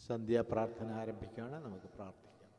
സന്ധ്യാപ്രാർത്ഥന ആരംഭിക്കുകയാണ് നമുക്ക് പ്രാർത്ഥിക്കാം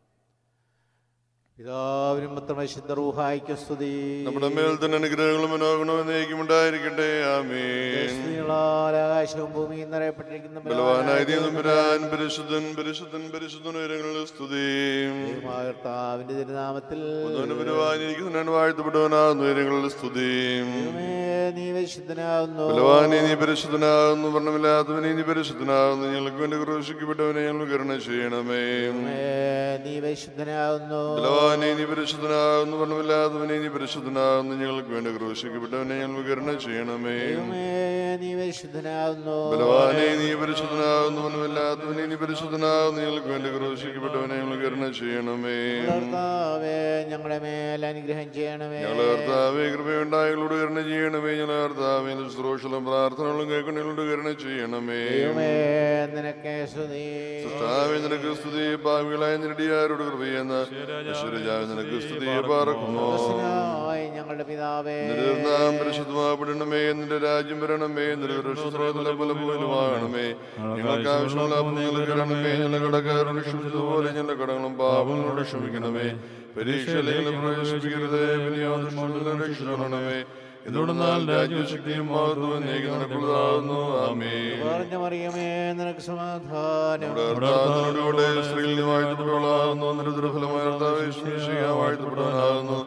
പിതാവിനും പുത്രമശുദ്ധ റൂഹായിക്ക് സ്തുതി നമ്മുടെ മേൽ തന്നെ അനുഗ്രഹങ്ങളും മനോഗുണവും എന്നേക്കുമുണ്ടായിരിക്കട്ടെ ആമേൻ സ്തുതികളാൽ ആകാശവും ഭൂമിയും നിറയപ്പെട്ടിരിക്കുന്ന ബലവാനായ ദൈവം പരിശുദ്ധൻ പരിശുദ്ധൻ പരിശുദ്ധൻ ഉയരങ്ങളിൽ സ്തുതി ദൈവമായ കർത്താവിന്റെ തിരുനാമത്തിൽ ബലവാനിരിക്കുന്നവൻ വാഴ്ത്തപ്പെട്ടവനാകുന്നു ഉയരങ്ങളിൽ സ്തുതി ദൈവമേ, നീ വിശുദ്ധനാകുന്നു ബലവാനെ നീ പരിശുദ്ധനാകുന്നു വർണ്ണമില്ലാത്തവനെ നീ പരിശുദ്ധനാകുന്നു ഞങ്ങൾക്ക് വേണ്ടി ക്രൂശിക്കപ്പെട്ടവനെ ഞങ്ങൾ കരുണ ചെയ്യണമേ ദൈവമേ, നീ വിശുദ്ധനാകുന്നു ബലവാനെ നീ പരിശുദ്ധനാകുന്നു വർണ്ണമില്ലാത്തവനെ നീ പരിശുദ്ധനാകുന്നു ഞങ്ങൾക്ക് വേണ്ടി ക്രൂശിക്കപ്പെട്ടവനെ ഞങ്ങൾ കരുണ ചെയ്യണമേ ദൈവമേ, നീ വിശുദ്ധനാകുന്നു ബലവാനെ നീ പരിശുദ്ധനാകുന്നു വർണ്ണമില്ലാത്തവനെ നീ പരിശുദ്ധനാകുന്നു ഞങ്ങൾക്ക് വേണ്ടി ക്രൂശിക്കപ്പെട്ടവനെ ഞങ്ങൾ കരുണ ചെയ്യണമേ കർത്താവേ ഞങ്ങളുടെ മേൽ അനുഗ്രഹം ചെയ്യണമേ ഞങ്ങളെ കർത്താവെ കൃപയുണ്ടായങ്ങളോട് കരുണ ചെയ്യണമേ ഞങ്ങളെ കർത്താവെ ശുശ്രൂഷകളും പ്രാർത്ഥനകളും കേൾക്കണങ്ങളോട് കരുണ ചെയ്യണമേ ദൈവമേ നിനക്ക് സ്തുതി കർത്താവെ നിനക്ക് സ്തുതി പാവികളായ നിരടിയാരോട് കൃപയെന്ന ഈശ്വരജാവെ നിനക്ക് സ്തുതി പാർക്കുമോ സ്നേഹമായി ഞങ്ങളുടെ പിതാവേ നാം പരിശുദ്ധമാപ്പെടണമേ നിന്റെ രാജ്യം വരണമേ നിന്റെ രക്ഷസ്രോതല ഫലഭൂലമാകണമേ ഞങ്ങൾക്ക് ആവശ്യമുള്ള പുണ്യങ്ങൾ തരണമേ ഞങ്ങളുടെ കടക്കാരോട് ക്ഷമിച്ചതുപോലെ ഞങ്ങളുടെ കടങ്ങളും പാപങ്ങളോട് ക്ഷമിക്കണമേ പരീക്ഷയിലേക്ക് പ്രവേശിപ്പിക്കരുതേ വിനിയോഗം രക്ഷിക്കണമേ ഇതോടൊന്നാൽ രാജ്യശക്തിയും മഹത്വം നീക്കി നടക്കുന്നതാകുന്നു ആമേ പറഞ്ഞ മറിയമേ നിനക്ക് സമാധാനം കർത്താവിനോടുകൂടെ സ്ത്രീയിൽ നീ വാഴ്ത്തപ്പെട്ടവളാകുന്നു നിന്റെ ദുർഫലമായ കർത്താവേ ശുശ്രൂഷിക്കുക വാഴ്ത്തപ്പെട്ടവനാകുന്നു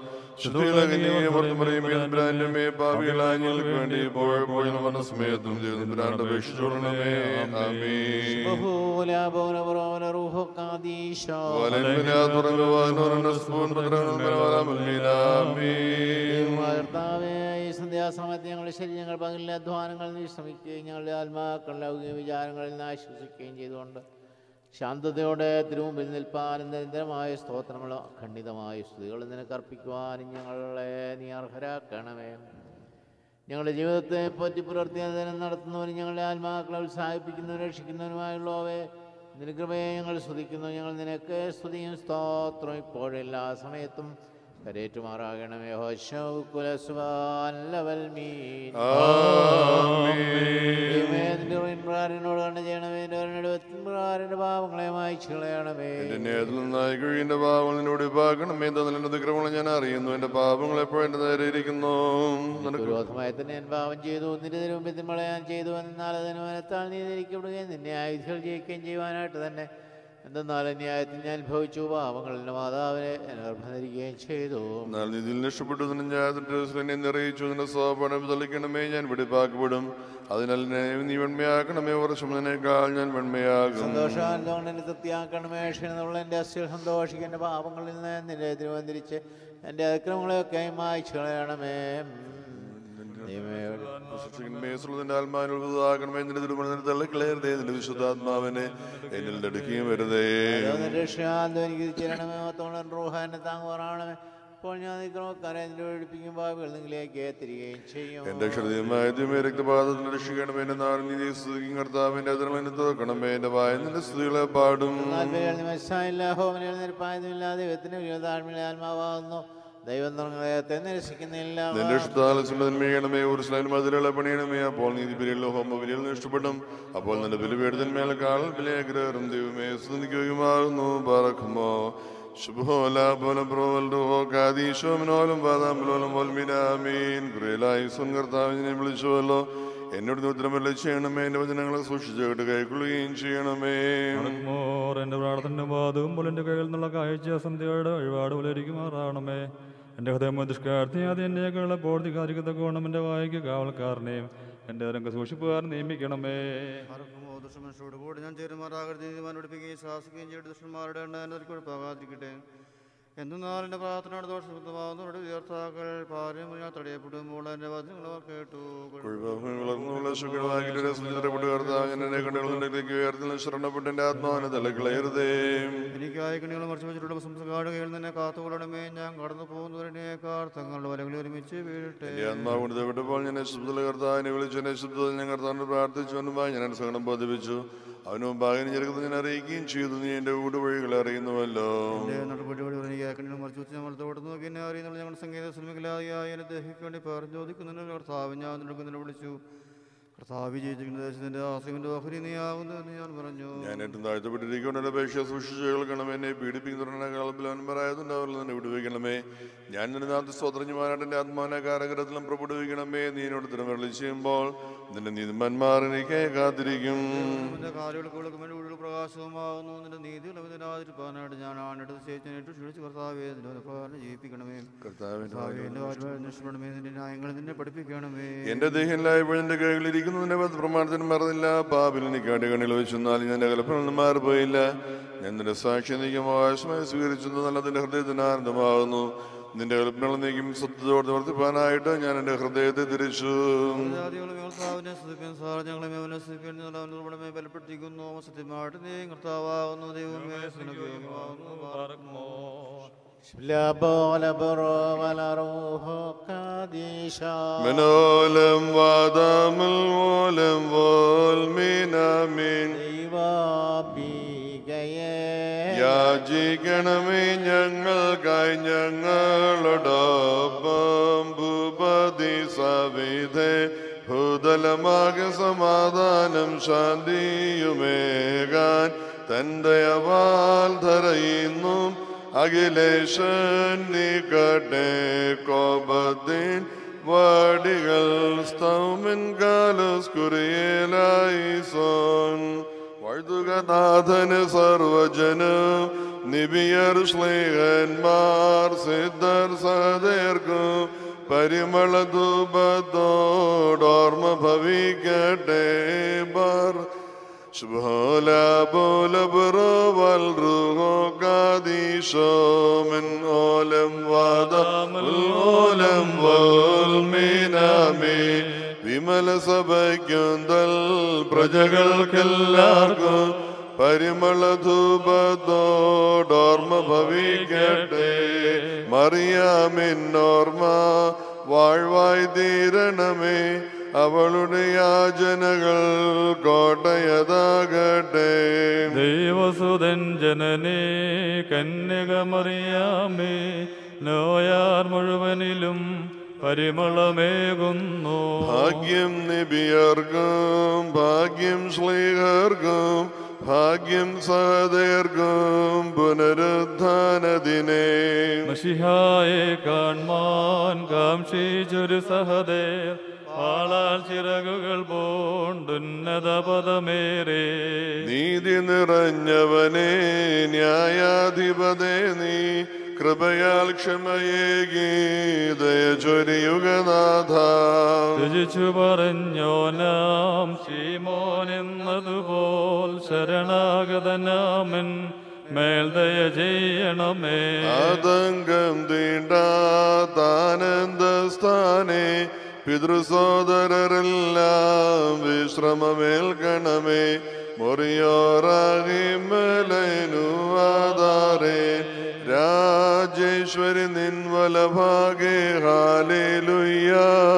ശുദ്ധിയിലേ പാപികളായ ഞങ്ങൾക്ക് വേണ്ടി ഇപ്പോഴും വന്ന സമയത്തും ദൈവത്തിനാണ്ട് അപേക്ഷിച്ചോളണമേ ആമേ ബഹൂല ബൗനപുറോന റൂഹോ കാദീശ കർത്താവേ ഈ സന്ധ്യാസമയത്ത് ഞങ്ങളുടെ ശരീരങ്ങൾ പകലിലെ അധ്വാനങ്ങളിൽ നിന്ന് വിശ്രമിക്കുകയും ഞങ്ങളുടെ ആത്മാക്കൾ ലൗകിക വിചാരങ്ങളിൽ നിന്ന് ആശ്വസിക്കുകയും ചെയ്തുകൊണ്ട് ശാന്തതയോടെ തിരുമുമ്പിൽ നിൽപ്പാനും നിരന്തരമായ സ്തോത്രങ്ങളും അഖണ്ഡിതമായ സ്തുതികളും നിനക്ക് അർപ്പിക്കുവാനും ഞങ്ങളെ നീ അർഹരാക്കണമേ ഞങ്ങളുടെ ജീവിതത്തെ പറ്റി പുലർത്തിയതിനും നടത്തുന്നവരും ഞങ്ങളുടെ ആത്മാക്കളെ ഉത്സാഹിപ്പിക്കുന്നവരും രക്ഷിക്കുന്നവരുമായുള്ളവേ നിനകൃപയെ ഞങ്ങൾ സ്തുതിക്കുന്നു ഞങ്ങൾ നിനക്ക് സ്തുതിയും സ്തോത്രവും ഇപ്പോഴെല്ലാ സമയത്തും കരേറ്റുമാറാകണമേ ഹോശോ കുലസ്വാൻ മീൻ പ്രാരനോട് കണ്ട് ചെയ്യണമേ എൻ്റെ പാവങ്ങളെ മായ്ച്ചു കളയണമേ നന്നായി കഴിയുന്ന പാപങ്ങൾ നിന്നോട് പാകണമേ തന്നിലെന്റെ അതിക്രമങ്ങൾ ഞാൻ അറിയുന്നു എന്റെ പാപങ്ങൾ എപ്പോഴും എന്റെ നേരെ ഇരിക്കുന്നു നിനക്ക് വിരോധമായി തന്നെ ഞാൻ പാവം ചെയ്തു നിന്റെ മുമ്പിൽ തിന്മള ഞാൻ ചെയ്തു എന്നാൽ അതിന് മനത്താൽ നീ ധരിക്കപ്പെടുകയും നിന്നെ ആയുധകൾ ജയിക്കുകയും ചെയ്യുവാനായിട്ട് തന്നെ എന്തെന്നാൽ ന്യായത്തിൽ ഞാൻ ഭവിച്ചു പാവങ്ങളുടെ മാതാവിനെ ഗർഭധരിക്കുകയും ചെയ്തു എന്നാൽ നിതിൽ രക്ഷപ്പെട്ടു ഞാൻ നിറയിച്ചു നിന്റെ സ്വപണം തളിക്കണമേ ഞാൻ വെടിപ്പാക്കപ്പെടും അതിനാൽ എന്നെ നീ വെണ്മയാക്കണമേ വർഷം നിന്നേക്കാൾ ഞാൻ വെണ്മയാകും സന്തോഷാനന്ദോണ്ട് എന്നെ തൃപ്തിയാക്കണമേ ക്ഷീണമുള്ള എൻ്റെ അസ്ഥികൾ സന്തോഷിക്കുക എൻ്റെ പാപങ്ങളിൽ നിന്ന് നിന്റെ തിരുവന്തിരിച്ച് എൻ്റെ അതിക്രമങ്ങളെയൊക്കെ മായ്ച്ചു കളയണമേ ദൈവമേ മേസുള്ളതിന്റെ ആത്മാവിനുള്ളതാകണമേ നിന്റെ തിരുമണത്തിൽ തള്ളിക്കളയരുതേ നിന്റെ വിശുദ്ധാത്മാവിനെ എന്നിൽ തടുക്കുകയും വരുതേ റൂഹാനെ താങ്ങുവാറാണമേ ഇപ്പോൾ ഞാൻ നിൽക്കണോക്കാരെ അതിൻ്റെ ഒഴിപ്പിക്കും ഭാവികൾ നിങ്ങളിലേക്ക് തിരികെയും ചെയ്യും എന്റെ ക്ഷണിതമായ ദിവ്യ രക്തപാതത്തിൽ രക്ഷിക്കണമേ എന്റെ നാളിൽ നീതി സ്തുതിക്കും കർത്താവിന്റെ അതിർന്നെ തുറക്കണമേ എന്റെ വായ നിന്റെ സ്തുതികളെ പാടും മനസ്സായില്ല ഹോമനയിൽ നിരപ്പായതുമില്ലാതെ ദൈവത്തിന് താഴ്മയുടെ ആത്മാവാകുന്നു ദൈവം നിർണയത്തെ നിരസിക്കുന്നില്ല നിന്റെ ഇഷ്ടത്താലസുണ്ടന്മേയണമേ ഒരു സ്ലൈൻ മതിലുകളെ പണിയണമേ അപ്പോൾ നീതി ബലികളിലോ ഹോമ ബലികളിൽ ഇഷ്ടപ്പെടും അപ്പോൾ നിന്റെ ബലിപീഠത്തിന്മേലെ കാൽ ബലിയാഗ്രഹം ദൈവമേ സ്തുതിക്കുകയുമാകുന്നു പറക്കുമോ ശുഭോല പോലെ പ്രോവൽഡോ കാദീശോമിനോലും ബാദാംബലോലും വൽമിനാമീൻ കുറേലായി കർത്താവിനെ വിളിച്ചുവല്ലോ എന്നോട് ഉത്തരം വല്ല ചെയ്യണമേ എന്റെ വചനങ്ങളെ സൂക്ഷിച്ചു കേട്ട് കൈക്കൊള്ളുകയും ചെയ്യണമേ മോർ എൻ്റെ പ്രാർത്ഥന ബാധവും പോലെ എൻ്റെ കയ്യിൽ നിന്നുള്ള കാഴ്ച സന്ധ്യയുടെ വഴിപാട് പോലെ ഇരിക്കുമാറാണമേ എൻ്റെ ഹൃദയം ദുഷ്കാർത്ഥി അത് എന്നെയൊക്കെയുള്ള പൂർത്തികാരിക്കത്തക്കോണം എൻ്റെ വായിക്ക് കാവൽക്കാരനെയും എൻ്റെ രംഗ സൂക്ഷിപ്പുകാരൻ നിയമിക്കണമേ ആർക്കുമോ ദുഷ്ടമനുഷ്യരോട് കൂടി ഞാൻ ചേരുമാറാകരുത് നീതിമാൻ പഠിപ്പിക്കുകയും ശാസിക്കുകയും ചെയ്ത് ദുഷ്ടന്മാരുടെ എണ്ണ പോകാതിരിക്കട്ടെ എന്നാൽ എൻ്റെ പ്രാർത്ഥനയുടെ ദോഷമുക്തമാകുന്നവരുടെ ഉയർത്താക്കൾ പാരം ഞാൻ തടയപ്പെടുമ്പോൾ എൻ്റെ വചനങ്ങൾ അവർ കേട്ടു വളർന്നുള്ള ശുക്രവാക്കിലൂടെ സുന്ദരപ്പെട്ടു കർത്താവ് ഞാൻ എന്നെ കണ്ടുകൊള്ളുന്നതിലേക്ക് ഉയർത്തുന്ന ശരണപ്പെട്ട് എൻ്റെ ആത്മാവിനെ തലക്കളയരുതേ എനിക്കായി കണികൾ മറിച്ചു വെച്ചിട്ടുള്ള സംസ്കാരകയിൽ നിന്നെ കാത്തുകൊള്ളണമേ ഞാൻ കടന്നു പോകുന്നവരുടെക്കാർ തങ്ങളുടെ വലകളിൽ ഒരുമിച്ച് വീഴട്ടെ എന്റെ ആത്മാവ് കൊണ്ടുപോയപ്പോൾ ഞാൻ ശുദ്ധ കർത്താവിനെ വിളിച്ചു എന്നെ ശുദ്ധത്തിൽ ഞാൻ കർത്താവിനെ പ്രാർത്ഥിച്ചുകൊണ്ടുമായി ഞാൻ സഹനം ബോധിപ്പിച്ചു അവന് മുമ്പാകെ ചെറുക്കുന്നത് ഞാൻ അറിയിക്കുകയും ചെയ്തു നീ എൻ്റെ ഊടുവഴികൾ അറിയുന്നുവല്ലോ എൻ്റെ നടപടി വഴി എനിക്ക് കണികൾ മറിച്ചു വെച്ച് നമ്മൾ തോട്ട് നോക്കി എന്നെ അറിയുന്നുള്ള ഞങ്ങളുടെ സംഗീത ശ്രമിക്കലായി എന്നെ ദേഹിക്ക് വേണ്ടി പറഞ്ഞു ചോദിക്കുന്നതിന് കർത്താവ് ഞാൻ നിനക്ക് നിന്നെ വിളിച്ചു കർത്താവ് വിജയിച്ചിരിക്കുന്ന ദേശത്തിന്റെ ആശ്രമിന്റെ ഓഹരി നീയാകുന്നു എന്ന് ഞാൻ പറഞ്ഞു ഞാൻ ഏറ്റവും താഴ്ത്തപ്പെട്ടിരിക്കുന്ന അപേക്ഷ സൂക്ഷിച്ചു കേൾക്കണം എന്നെ പീഡിപ്പിക്കുന്ന കളപ്പിലവന്മാരായതുകൊണ്ട് അവർ തന്നെ വിടുവിക്കണമേ ഞാൻ നിന്റെ നാഥ സ്വതന്ത്രമാനായിട്ട് എൻ്റെ ആത്മാവിനെ കാരഗ്രഹത്തിലും പ്രഭുവിക്കണമേ നീ എന്നോട് തിരുമരളി ചെയ്യുമ്പോൾ നിന്റെ നീതിമാന്മാർ എനിക്ക് കാത്തിരിക്കും നിന്റെ കാലുകൾക്ക് വിളക്കുമ്പോൾ ഉള്ളിൽ പ്രകാശവുമാകുന്നു നിന്റെ നീതിയുള്ള വിധനാതിരിപ്പാനായിട്ട് ഞാൻ ആണെടുത്ത് ചേച്ചനേറ്റു ക്ഷണിച്ച് കർത്താവേ നിന്റെ പ്രകാരം ജീവിപ്പിക്കണമേ കർത്താവിന്റെ കർത്താവേ എന്റെ വാഴ്വാഴ് നിഷ്ഠപ്പെടണമേ നിന്റെ ന്യായങ്ങൾ നിന്നെ പഠിപ്പിക്കണമേ എന്റെ ദേഹമില്ലായപ്പോൾ എന്റെ കൈകളിലിരിക്കുന്നു നിന്റെ പത്ത് പ്രമാണത്തിന് മറന്നില്ല പാപിൽ എനിക്ക് അടികണിൽ വെച്ചെന്നാൽ ഞാൻ എന്റെ കലപ്പിൽ നിന്ന് മാറിപ്പോയില്ല ഞാൻ നിന്റെ സാക്ഷി നീക്കും അവകാശമായി സ്വീകരിച്ചത് നല്ലതിന്റെ ഹൃദയത്തിന് ആനന്ദമാകുന്നു നിന്റെ കൽപ്പനകൾ നീക്കും സത്യത്തോട് വർത്തിപ്പാനായിട്ട് ഞാൻ എന്റെ ഹൃദയത്തെ തിരിച്ചു ജാതികളും കർത്താവിനെ സ്തുതിപ്പിൻ സാർ ഞങ്ങളെ അവനെ സ്തുതിപ്പിൻ അവനോട് മേ ബലപ്പെട്ടിരിക്കുന്നു സത്യമായിട്ട് നീ കർത്താവാകുന്നു ദൈവമേ സ്നേഹമാകുന്നു മനോലം വാദാമൽ മോലം വോൽ മീനാമീൻ യാചിക്കണമേ ഞങ്ങൾക്കായി ഞങ്ങളോടൊപ്പം ഭൂപതി സവിധേ ഭൂതലമാകെ സമാധാനം ശാന്തിയുമേകാൻ തന്റെ അവാൽ ധരയുന്നു അഖിലേഷൻ നികട്ടെ കോപത്തിൻ വടികൾ സ്തൗമിൻ കാലസ്കുറിയലായി സോൻ വഴുതുകനാഥന് സർവജനം നിബിയർ ശ്ലേഹന്മാർ സിദ്ധർ സഹദേർക്കും പരിമള ധൂപത്തോടോർമ്മ ഭവിക്കട്ടെ ബാർ ശുഭോല പോല ബുറോവൽ റുഹോ കാദീശോ മിൻ ഓലം വാദമുൽ ഓലം വോൽ മീനാമേ വിമല സഭയ്ക്കുന്തൽ പ്രജകൾക്കെല്ലാവർക്കും പരിമള ധൂപത്തോടോർമ്മ ഭവിക്കട്ടെ മറിയാമിന്നോർമ്മ വാഴ്വായി തീരണമേ അവളുടെ യാചനകൾ കോട്ടയതാകട്ടെ ദൈവസുതൻ ജനനേ കന്യകമറിയാമേ നോയാർ മുഴുവനിലും പരിമളമേകുന്നു ഭാഗ്യം നിബിയർക്കും ഭാഗ്യം ശ്ലീഹർക്കും ഭാഗ്യം സഹദേർക്കും പുനരുദ്ധാനദിനെ മഷിഹായെ കാൺമാൻ കാംക്ഷിച്ചൊരു സഹദേ പാളാൽ ചിറകുകൾ പോണ്ടുന്നത പദമേറേ നീതി നിറഞ്ഞവനെ ന്യായാധിപതേ നീ കൃപയാൽ ക്ഷമയേകി ദയ ചൊരിയുഗനാഥ രുചിച്ചു പറഞ്ഞോ നാം ശീമോൻ എന്നതുപോൽ ശരണാഗതനാമൻ മേൽദയ ചെയ്യണമേ ആതങ്കം തീണ്ടാതാനന്ദസ്ഥാനെ പിതൃസോദരരെല്ലാം വിശ്രമമേൽക്കണമേ മൊറിയോറാഹിമലനുവാദാരേ രാജേശ്വരി നിൻവലഭാഗേ ഹാലേലുയ്യ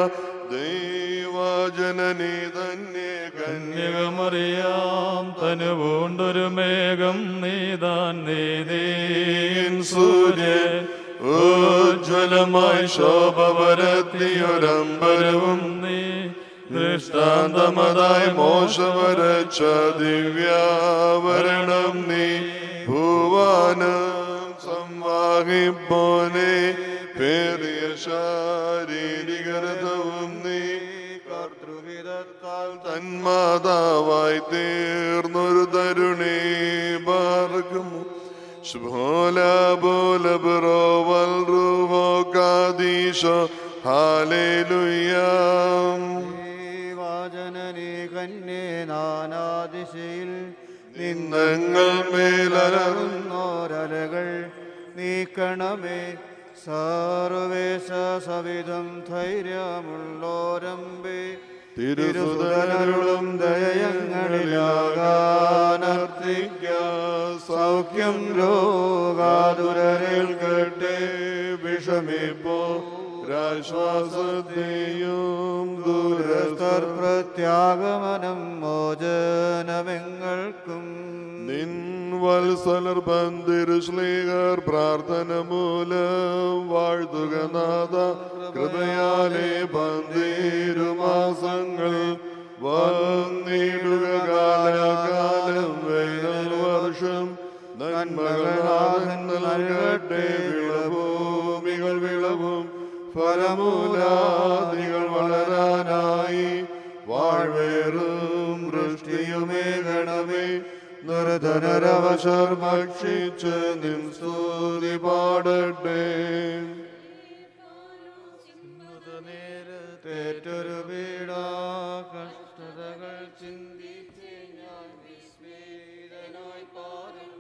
ദൈവജനനി തന്നെ കന്യ കന്യകമറിയാം തനുപൂണ്ടൊരു മേഘം നീതാൻ നീതീൻ സൂര്യൻ ഉജ്ജ്വലമായി ശോഭ പരത്തിയൊരമ്പരവും നീ ദൃഷ്ടാന്തമതായി മോശവരച്ച ദിവ്യാവരണം നീ ഭൂവാനം സംവാഹിപ്പോനെ പേറിയ ശാരീരികരഥവും നീ കർത്തൃഹിതത്താൽ തന്മാതാവായി തീർന്നൊരു തരുണി പാർക്കുമു ശുഭോല ബോല ബറോവൽ റൂഹോ കാദീശോ ഹാലേലുയാം വാചനനി കന്യേ നാനാദിശയിൽ നിന്നങ്ങൾ മേലറന്നു നിന്നോരലകൾ നീക്കണമേ സർവേശ സവിധം ധൈര്യമുള്ളോരമ്പേ തിരുസുതനരുളും ദയങ്ങളിലാകാനർത്തിക്ക സൗഖ്യം രോഗാതുരേൽക്കട്ടെ വിഷമിപ്പോ രാശ്വാസത്തെയും ദുരസ്തർ ദൂരസ്ഥർ പ്രത്യാഗമനം മോചനമെങ്ങൾക്കും നിൻ വത്സലർ ബന്ധിരുശ്ലീകർ പ്രാർത്ഥന മൂലം വാഴ്ത്തുക നാഥ കൃപയാലെ ബന്ധിരുമാസങ്ങൾ വന്നിടുക കാലകാലം വേനൽ വർഷം നന്മകളാഥൻ നൽകട്ടെ വിളഭൂമികൾ വിളവും ഫലമൂലാദികൾ വളരാനായി വാഴ്വേറും വൃഷ്ടിയുമേകണമേ നിർധനരവശർ ഭക്ഷിച്ച് നിൻ സ്തുതി പാടട്ടെ നേരത്തേറ്റൊരു വീടാ കഷ്ടതകൾ ചിന്തിച്ച് ഞാൻ വിസ്മീതനായി പാടും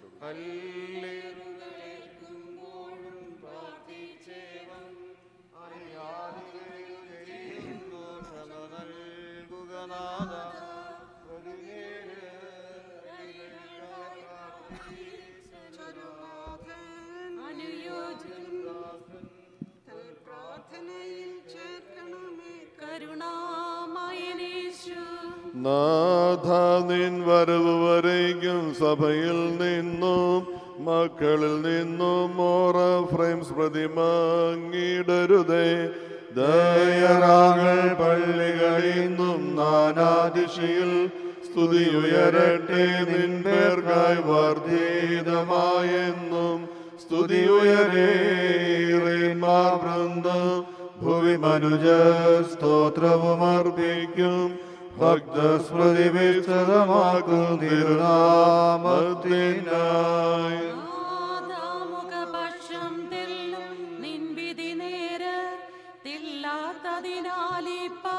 കല്ലേറുകളേൽക്കുമ്പോഴും പ്രാർത്ഥിച്ചേവം അറിയാതികളിൽ ചെയ്യുന്നു ക്ഷമ നൽകുക നാഥ ഒരു പ്രാർത്ഥനയിൽ ചേർക്കണമേ കരുണാമയനേശു നാഥ നിൻ വരവ് വരയ്ക്കും സഭയിൽ നിന്നും മക്കളിൽ നിന്നും മോറ ഫ്രെയിംസ് പ്രതിമങ്ങിടരുതേ ദയറാകൾ പള്ളികളിൽ നിന്നും നാനാദിശയിൽ സ്തുതി ഉയരട്ടെ നിൻ പേർക്കായി വർദ്ധിതമായെന്നും സ്തുതി ഉയരേമാർ വൃന്ദം ഭുവി മനുജ സ്തോത്രവും അർപ്പിക്കും ഭക്തസ്മൃതി വിശദമാക്കും തിരുനാമത്തിനായി മുഖപക്ഷം തെല്ലും നിൻവിധി നേര തില്ലാത്തതിനാലി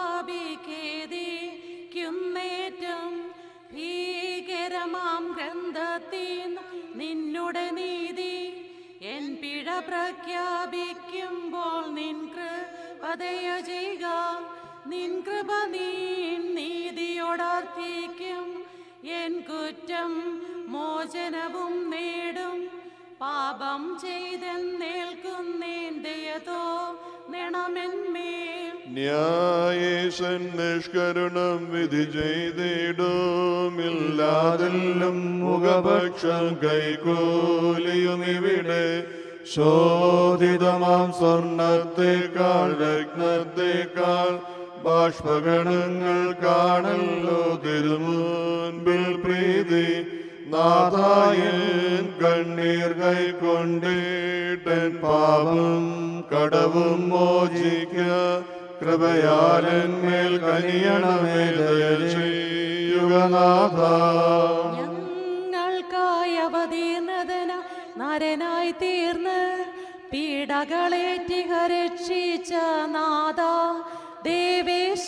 പാപിക്കേതിക്കുന്നേറ്റം ഭീകരമാം ഗ്രന്ഥത്തീന്ന് നിന്നുടെ നീതി എൻ പിഴ പ്രഖ്യാപിക്കുമ്പോൾ നിൻ കൃപതയ ചെയ്യുക നിൻ കൃപ നീ നീതിയോടർത്ഥിക്കും എൻ കുറ്റം മോചനവും നേടും പാപം ചെയ്തെന്നേൽക്കുന്നേൻ ദയതോ നിണമെന്മേൽ ന്യായേശൻ നിഷ്കരുണം വിധി ചെയ്തിടുമില്ലാതെല്ലും മുഖപക്ഷം കൈകൂലിയും ഇവിടെ ശോധിതമാം സ്വർണത്തെക്കാൾ രത്നത്തെക്കാൾ ബാഷ്പഗണങ്ങൾ കാണല്ലോ തിരുമുൻപിൽ പ്രീതി നാഥായൻ കണ്ണീർ കൈക്കൊണ്ടിട്ടൻ പാപം കടവും മോചിക്ക കൃപയാലന്മേൽ കനിയണമേ ദയ ചെയ്യുക നാഥ ഞങ്ങൾക്കായി അവതീർണതന നരനായി തീർന്ന് പീഡകളേറ്റിക രക്ഷിച്ച നാദ ദേവേശ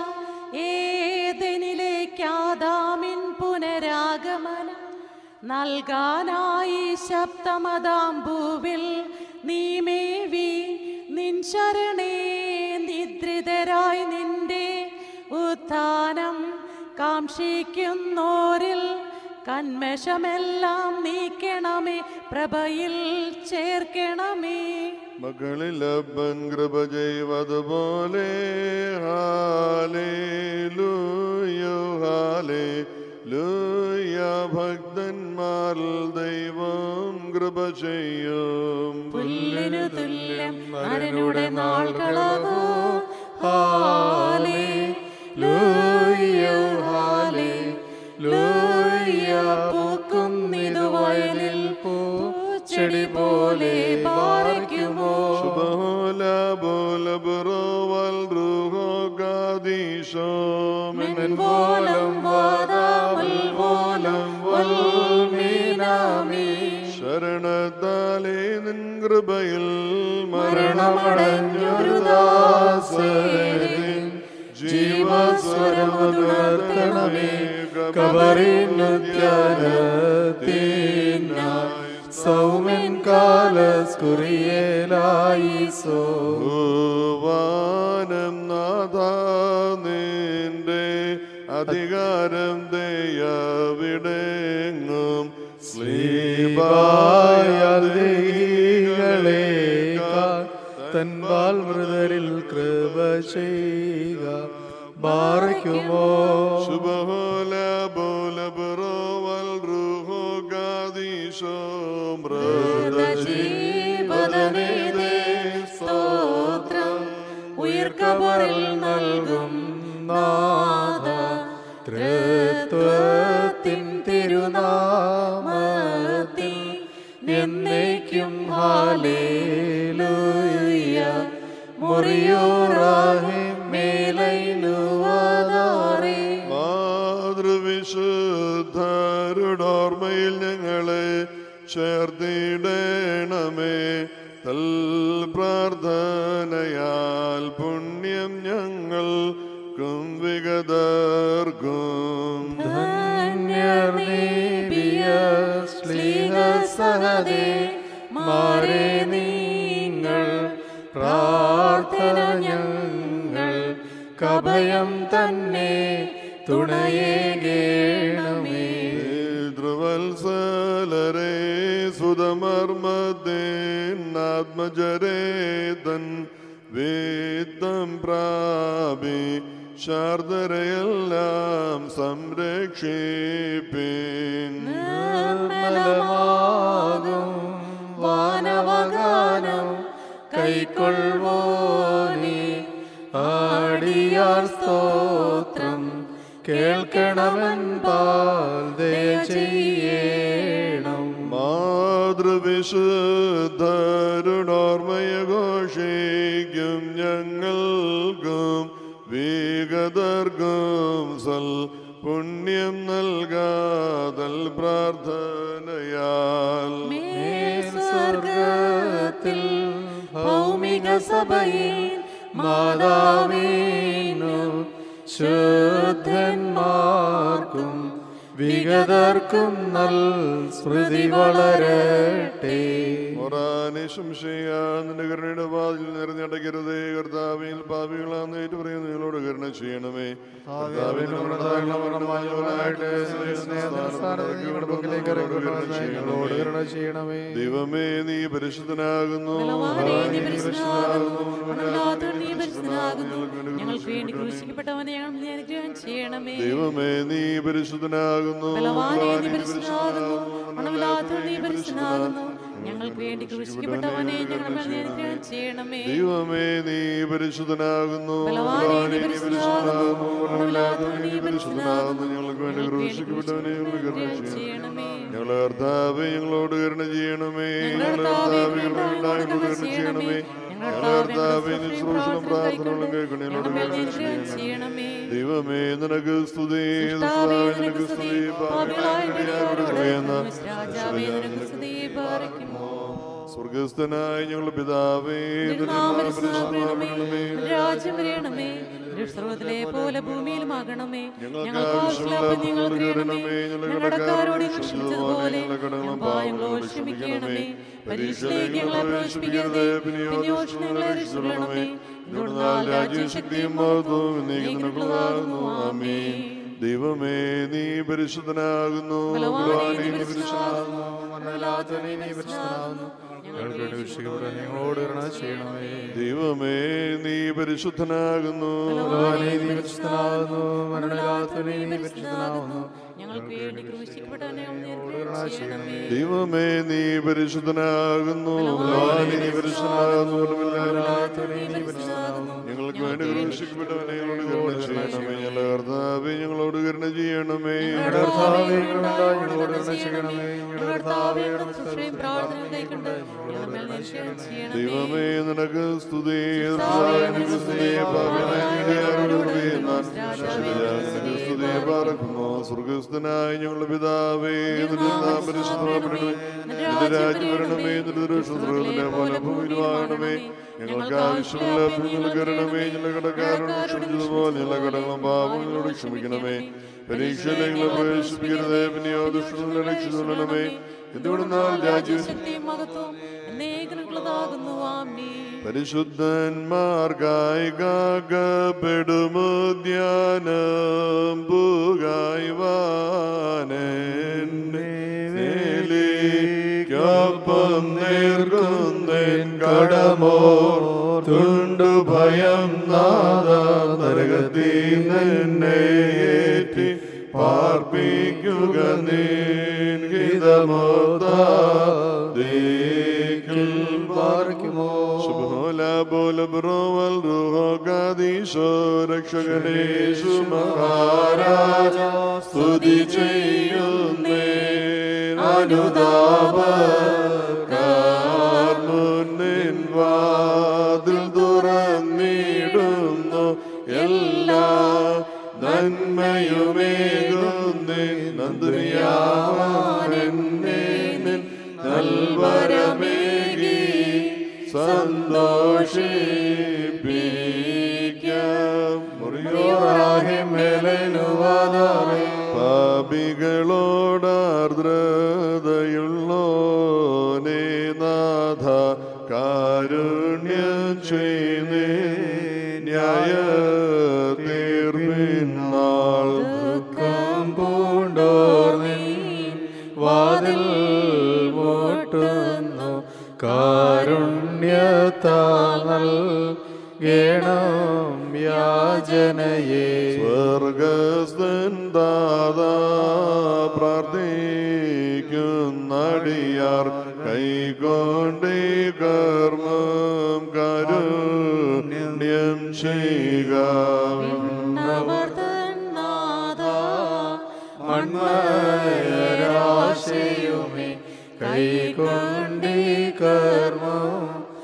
ഏതെനിലേക്കാദാമിൻ പുനരാഗമനം നൽകാനായി ശബ്ദമതാം ഭൂവിൽ നീമേവി നിൻ ശരണേ നിദ്രിതരായി നിന്റെ ഉത്ഥാനം കാക്ഷിക്കുന്നോരിൽ കന്മഷമെല്ലാം നീക്കണമേ പ്രഭയിൽ ചേർക്കണമേ മകളിൽ അപ്പൻ കൃപ ചെയ്വതുപോലെ ഹാലേ ലൂയോ ഹാലേ ലൂയ ഭക്തന്മാരിൽ ദൈവം കൃപ ചെയ്യും പുല്ലിനു തുല്യം നരനുടെ നാൾകളവോ ഹാലേ ലൂയോ ഹാലേ ലൂയ പൂക്കുന്നിതു വയലിൽ പൂച്ചെടി പോലെ പാറയ്ക്കുമോ ശുഭോല ബോല ബുറോവൽ റുഹോ ഗാദീശോ മെൻപോലം വാദാമുൽ പോലം വൽമീനാമീ ശരണത്താലേ നിൻ കൃപയിൽ മരണമടഞ്ഞൊരു ദാസരിൻ ജീവസ്വരമുണർത്തണമേ കബറിനുദ്യാനത്തിനായി സൗമൻ കാലസ്കുറിയേലായിസോ ഭൂവാനം നാഥ നിന്റെ അധികാരം ദയവിടെങ്ങും സ്ലീബായകളേക്കാൾ തൻപാൽ മൃതരിൽ കൃപ ചെയ്യുക ബാറയ്ക്കുമോ ശുഭോല ബോല ബുറോവൽ റുഹോ ഗാദീശോ ജീവതനേതേ സ്തോത്രം ഉയർക്കബറിൽ നൽകും നാദ തൃത്വത്തിൻ തിരുനാമത്തിൽ എന്നേക്കും ഹാലേലൂയ മുറിയോറാഹെ മേലൈനുവാദാറേ മാതൃവിശുദ്ധരുടെ ഓർമ്മയിൽ ഞങ്ങളെ ചേർത്തിടണമേ തൽ പ്രാർത്ഥനയാൽ പുണ്യം ഞങ്ങൾക്കും വിഗതർക്കും ധന്യർനീപിയ സ്ലീഹസഹദേ മാരെ നിങ്ങൾ പ്രാർത്ഥന ഞങ്ങൾ കഭയം തന്നെ തുണയേകേണമേ ധ്രുവത്സലരേ സുതമർമ്മദേനാത്മജരേതൻ വേദം പ്രാപി ശാർദരയെല്ലാം സംരക്ഷിപ്പിൻ നിർമ്മലമാകും വാനവഗാനം കൈക്കൊള്ളുവോനെ ആടിയാർ സ്തോത്രം കേൾക്കണമെൻ പാൽ ദയ ചെയ്യണം മാതൃവിശുദ്ധരുടോർമ്മയഘോഷിക്കും ഞങ്ങൾക്കും വീഗതർക്കും സൽ പുണ്യം നൽകാതൽ പ്രാർത്ഥനയാൽ സ്വർഗത്തിൽ ഭൗമിക സഭയിൽ മാതാവീനു ശുദ്ധന്മാർക്കും വിഗതർക്കും നൽ സ്മൃതി വളരട്ടെ നിന്റെ കരുണയുടെ വാതിൽ നിറഞ്ഞടക്കരുതേ കർത്താവിൽ പാപികളാന്ന് ഏറ്റു പറയുന്ന നിങ്ങളോട് കരുണ ചെയ്യണമേ കർത്താവേ, നമ്മുടെ താഴ്ന്നവരമായവനായിട്ട് സ്നേഹസ്ഥാനത്ത് ഞങ്ങളുടെ പക്കലേക്ക് ഇറങ്ങി ഞങ്ങളോട് കരുണ ചെയ്യണമേ ദൈവമേ നീ പരിശുദ്ധനാകുന്നു ബലവാനേ, നീ നീ പരിശുദ്ധനാകുന്നു. പരിശുദ്ധനാകുന്നു. അല്ലാത്തവൻ നീ പരിശുദ്ധനാകുന്നു. ഞങ്ങൾക്ക് വേണ്ടി ഞങ്ങൾക്ക് വേണ്ടി ക്രൂശിക്കപ്പെട്ടവനെ ഞങ്ങൾ നീ അനുഗ്രഹം ചെയ്യണമേ ദൈവമേ നീ പരിശുദ്ധനാകുന്നു ബലവാനേ, നീ ബലവാനേ, നീ പരിശുദ്ധനാകുന്നു. പരിശുദ്ധനാകുന്നു. മണമില്ലാത്തവൻ നീ പരിശുദ്ധനാകുന്നു. ഞങ്ങൾക്ക് വേണ്ടി ക്രൂശിക്കപ്പെട്ടവനെ ഞങ്ങൾ നീ അനുഗ്രഹം ചെയ്യണമേ ദൈവമേ നീ പരിശുദ്ധനാകുന്നു ബലവാനേ, നീ ബലവാനേ, നീ പരിശുദ്ധനാകുന്നു. മരണമില്ലാത്തവൻ നീ നീ പരിശുദ്ധനാകുന്നു ഞങ്ങൾക്ക് വേണ്ടി ഞങ്ങൾക്ക് വേണ്ടി ക്രൂശിക്കപ്പെട്ടവനെ ഞങ്ങൾ കരുണ അനുഗ്രഹം ചെയ്യണം ചെയ്യണമേ ഞങ്ങളെ കർത്താവേ ഞങ്ങളോട് കരുണ ചെയ്യണമേ ഞങ്ങളുടെ ഞങ്ങളെ കർത്താവേ, കർത്താവേ ഞങ്ങളോട് കരുണ കരുണ ചെയ്യണമേ ഞങ്ങളുടെ ഞങ്ങളെ കർത്താവേ, കർത്താവേ ഞങ്ങളുടെ ശുശ്രൂഷണം പ്രാർത്ഥനകളും കേൾക്കണം ഞങ്ങളോട് ഞങ്ങളുടെ കരുണ അനുഗ്രഹം ചെയ്യണം ചെയ്യണമേ ദൈവമേ നിനക്ക് സ്തുതി കർത്താവേ, കർത്താവേ, നിനക്ക് നിനക്ക് സ്തുതി. സ്തുതി പാപികളായ പാപികളായ ഞങ്ങളോട് കൃപയെന്ന രാജാവേ, നിനക്ക് സ്തുതി. പാറയ്ക്കുമോ. സ്വർഗസ്ഥനായ ഞങ്ങളുടെ പിതാവേ നിന്റെ നിന്റെ നാമം നാമം പരിശുദ്ധമാക്കണമേ. പരിശുദ്ധമാക്കണമേ. നിന്റെ രാജ്യം വരണമേ നിന്റെ സർവ്വത്തിലെ പോലെ ഭൂമിയിലുമാകണമേ ഞങ്ങൾക്ക് ഞങ്ങൾക്ക് ആവശ്യമുള്ള ആവശ്യമുള്ള അപ്പം നിങ്ങൾ ഞങ്ങൾക്ക് തരണമേ തരണമേ. ഞങ്ങളുടെ ഞങ്ങളുടെ കടക്കാരോട് കടക്കാരോട് ഞങ്ങൾ ക്ഷമിച്ചതുപോലെ ക്ഷമിച്ചതുപോലെ ഞങ്ങളുടെ കടങ്ങളും ഞങ്ങൾ പാപങ്ങളും പാപങ്ങളോട് ക്ഷമിക്കണമേ ക്ഷമിക്കണമേ. പരീക്ഷയിലേക്ക് ഞങ്ങളെ പ്രവേശിപ്പിക്കരുതേ പിന്നെ ഞങ്ങളെ രക്ഷിക്കണമേ എന്തുകൊണ്ടെന്നാൽ രാജ്യവും ശക്തിയും മഹത്വവും എന്നേക്കും നിനക്കുള്ളതാകുന്നു. ആമേൻ ദൈവമേ നീ പരിശുദ്ധനാകുന്നു ബലവാനേ, ബലവാനേ, നീ നീ പരിശുദ്ധനാകുന്നു. മരണമില്ലാത്തവനേ നീ പരിശുദ്ധനാകുന്നു ഞങ്ങൾക്ക് വേണ്ടി രക്ഷിക്കപ്പെടാൻ ഞങ്ങളോട് കരുണ ചെയ്യണമേ ദൈവമേ നീ പരിശുദ്ധനാകുന്നു ഭഗവാനേ നീ പരിശുദ്ധനാകുന്നു മരണമില്ലാത്തവനേ നീ പരിശുദ്ധനാകുന്നു ഞങ്ങൾക്ക് വേണ്ടി ക്രൂശിക്കപ്പെട്ടവനെ നീ അനുഗ്രഹം ചെയ്യണമേ ദൈവമേ നീ പരിശുദ്ധനാകുന്നു ബലവാനേ, നീ പരിശുദ്ധനാകുന്നു മരണമില്ലാത്തവനേ നീ പരിശുദ്ധനാകുന്നു ഞങ്ങൾക്ക് വേണ്ടി ക്രൂശിക്കപ്പെട്ടവനെ ഞങ്ങളോട് കരുണ ചെയ്യണമേ ഞങ്ങളുടെ കർത്താവേ ഞങ്ങളോട് കരുണ ചെയ്യണമേ ഞങ്ങളുടെ കർത്താവേ ഞങ്ങളുണ്ടായി ഞങ്ങളോട് കരുണ ചെയ്യണമേ ഞങ്ങളുടെ കർത്താവേ ഞങ്ങളുടെ ശുശ്രൂഷയും പ്രാർത്ഥനയും കൈക്കൊണ്ട് ഞങ്ങളുടെ മേൽ നിശ്ചയം ചെയ്യണമേ ദൈവമേ നിനക്ക് സ്തുതി നിനക്ക് സ്തുതി പാപികളായ ഞങ്ങളുടെ ആരോട് കൃപയെന്നാൽ നിനക്ക് സ്തുതി പാർക്കുന്നു സ്വർഗസ്ഥനായ ഞങ്ങളുടെ പിതാവേ നിന്റെ നാം പരിശുദ്ധമാക്കണമേ നിന്റെ രാജ്യം വരണമേ നിന്റെ ശുശ്രൂഷത്തിന്റെ പോലെ ഭൂമിയിലുമാകണമേ ഞങ്ങൾക്ക് ആവശ്യമുള്ള നിങ്ങൾ കരണമേ ഞങ്ങളുടെ കടക്കാരോട് ക്ഷമിച്ചതുപോലെ ഞങ്ങളുടെ കടങ്ങളും പാപങ്ങളോട് ക്ഷമിക്കണമേ പരീക്ഷയിലേക്ക് ഞങ്ങളെ പ്രവേശിപ്പിക്കരുതേ പിന്നെയോ ദുഷ്ടങ്ങളെ രക്ഷിച്ചുകൊള്ളണമേ എന്തുകൊണ്ടെന്നാൽ രാജ്യം ശക്തിയും മഹത്വവും എന്നേക്കുള്ളതാകുന്നു ആമേ പരിശുദ്ധന്മാർക്കായി കാക്കപ്പെടുമുദ്യാനം പൂകായി വാനേലിക്കൊപ്പം നേർക്കുന്നേൻ കടമോ തുണ്ടു ഭയം നാദ നരകത്തി നിന്നേറ്റി പാർപ്പിക്കുക നീതമോദീക്കിൽ പാർക്കുമോ Subhola bola bro wal ruho മഹദീശോ രക്ഷകനേശു Maharaja സ്തുതി ചെയ്യുന്നേ അനുതാപ മുന്നിൻ വാതിൽ തുറന്നിടുന്നു എല്ലാ നന്മയുമേകുന്നേ നന്ദിയാവാനെന്നെ നിൻ നൽവരമേകി സന്തോഷിപ്പിക്കാം മുറിയോറാഹിമേലനുവാദാമേ പാപികളോടാർദ്രതയുള്ളോനേ നാഥ കാരുണ്യം ചെയ്യുന്നേ ന്യായ തീർപ്പിന്നാൾ ദുഃഖം പൂണ്ടോർ നിൻ വാതിൽ മുട്ടുന്നു കാരുണ്യത്താൽ ഗേണം യാചനയെ സ്വർഗസ്ഥൻ ദാദാ പ്രാർത്ഥിക്കുന്നടിയാർ കൈകൊണ്ടേ കർമ്മം കാരുണ്യം ചെയ്യുക മൺമയരാശയുമേ കൈകൊണ്ടി കർമ്മം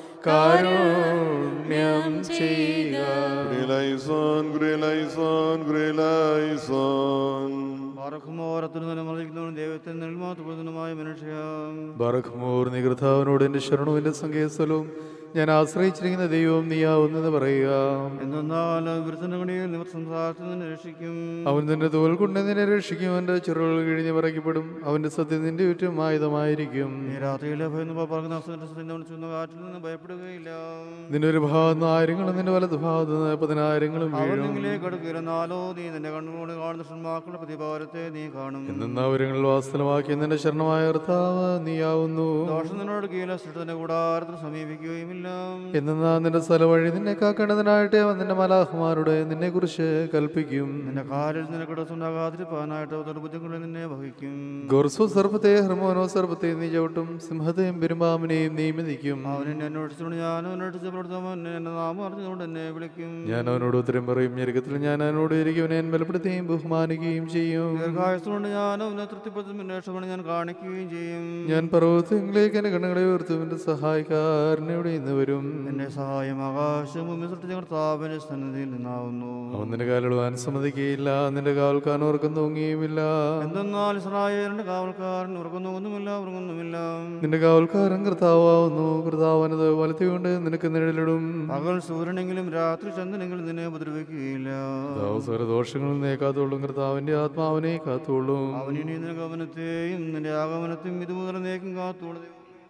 കാരുണ്യം ചെയ്യുക ഗ്രിലൈസോൻ ഗ്രിലൈസോൻ ഗ്രിലൈസോൻ പാറക്കുമോരത്തിന് തന്നെ മറിക്കുന്നവനും ദൈവത്തെ നെൽമാത്രപ്പെടുന്നതുമായ മനുഷ്യ ബറഖ്മൂർ നികൃതാവിനോട് എൻ്റെ ശരണവും എൻ്റെ സങ്കേതസ്ഥലവും ഞാൻ ആശ്രയിച്ചിരിക്കുന്ന ദൈവം നീയാവുന്നെന്ന് പറയുക എന്തെന്നാൽ വിരുദ്ധനഗണിയിൽ നിവർ സംസാരത്തിൽ നിന്ന് രക്ഷിക്കും അവൻ നിന്റെ തോൽ കൊണ്ട് നിന്നെ രക്ഷിക്കും അവൻ്റെ ചെറുകൾ കിഴിഞ്ഞ് പറയ്ക്കപ്പെടും അവൻ്റെ സത്യം നിന്റെ ചുറ്റും ആയുധമായിരിക്കും നീ രാത്രിയിലെ ഭയന്ന് പറക്കുന്ന അസുഖ കാറ്റിൽ നിന്ന് ഭയപ്പെടുകയില്ല നിന്റെ ഒരു ഭാഗത്ത് നിന്ന് ആയിരങ്ങളും നിന്റെ വലത് ഭാഗത്ത് നിന്ന് പതിനായിരങ്ങളും വീഴും അവനെങ്കിലേക്ക് അടുക്കിരുന്നാലോ നീ നിന്റെ കണ്ണുകൊണ്ട് കാണുന്ന ഷൺമാക്കളുടെ പ്രതിഭാരത്തെ നീ കാണും എന്ന അവരങ്ങളിൽ വാസ്തവമാക്കി നിന്റെ ശരണമായ കർത്താവ് നീയാവുന്നു ദോഷം നിന്നോട് കീല സൃഷ്ടത്തിന്റെ കൂടാരത്തിൽ സമീപിക്കുകയുമില്ല എന്നാ നിന്റെ സ്ഥലവഴി നിന്നെ കാക്കേണ്ടതിനായിട്ട് അവൻ നിന്റെ മലാഹുമാരുടെ നിന്നെ കുറിച്ച് കൽപ്പിക്കും നിന്റെ കാലിൽ നിനക്ക് ഇടസുണ്ടാകാതിരിപ്പാനായിട്ട് ദുർബുദ്ധങ്ങളിൽ നിന്നെ വഹിക്കും ഗോർസോ സർപ്പത്തെ ഹർമോനോ സർപ്പത്തെ നീ ചവിട്ടും സിംഹത്തെയും പെരുമ്പാമ്പിനെയും നീ മെതിക്കും അവൻ എന്നെ അന്വേഷിച്ചുകൊണ്ട് ഞാൻ അന്വേഷിച്ച പ്രവർത്തനം എന്റെ നാമം അറിഞ്ഞുകൊണ്ട് എന്നെ വിളിക്കും ഞാൻ അവനോട് ഉത്തരം പറയും ഞെരുക്കത്തിൽ ഞാൻ അവനോട് ഇരിക്കും ഞാൻ ബലപ്പെടുത്തുകയും ബഹുമാനിക്കുകയും ചെയ്യും ദീർഘായുസുകൊണ്ട് ഞാൻ അവനെ തൃപ്തിപ്പെടുത്തും അന്വേഷണം ഞാൻ കാണിക്കുകയും ചെയ്യും ഞാൻ പർവ്വതങ്ങളിലേക്ക് എന്റെ കണ്ണുകളെ ഉയർത്തും എന്റെ സഹായിക്കാരനെ ഇവിടെ ഇന്ന് വരും എന്റെ സഹായം ആകാശം ഭൂമി സൃഷ്ടിച്ച കർത്താവിന്റെ സന്നിധിയിൽ നിന്നാവുന്നു അവൻ നിന്റെ കാലിടുവാൻ സമ്മതിക്കുകയില്ല നിന്റെ കാവൽക്കാൻ ഓർക്കം തൂങ്ങിയുമില്ല എന്തെന്നാൽ ഇസ്രായേലിന്റെ കാവൽക്കാരൻ ഉറങ്ങുന്നൊന്നുമില്ല ഉറങ്ങുന്നുമില്ല നിന്റെ കാവൽക്കാരൻ കർത്താവുന്നു കർത്താവനത് വലത്തുകൊണ്ട് നിനക്ക് നിഴലിടും പകൽ സൂര്യനെങ്കിലും രാത്രി ചന്ദ്രനെങ്കിലും നിന്നെ ഉപദ്രവിക്കുകയില്ല സകല ദോഷങ്ങളിൽ നീ കാത്തോളും കർത്താവിന്റെ ആത്മാവിനെ കാത്തോളും അവനിനി നിന്റെ ഗമനത്തെയും നിന്റെ ആഗമനത്തെയും ഇതുമുതൽ നേക്കും കാത്തോളൂ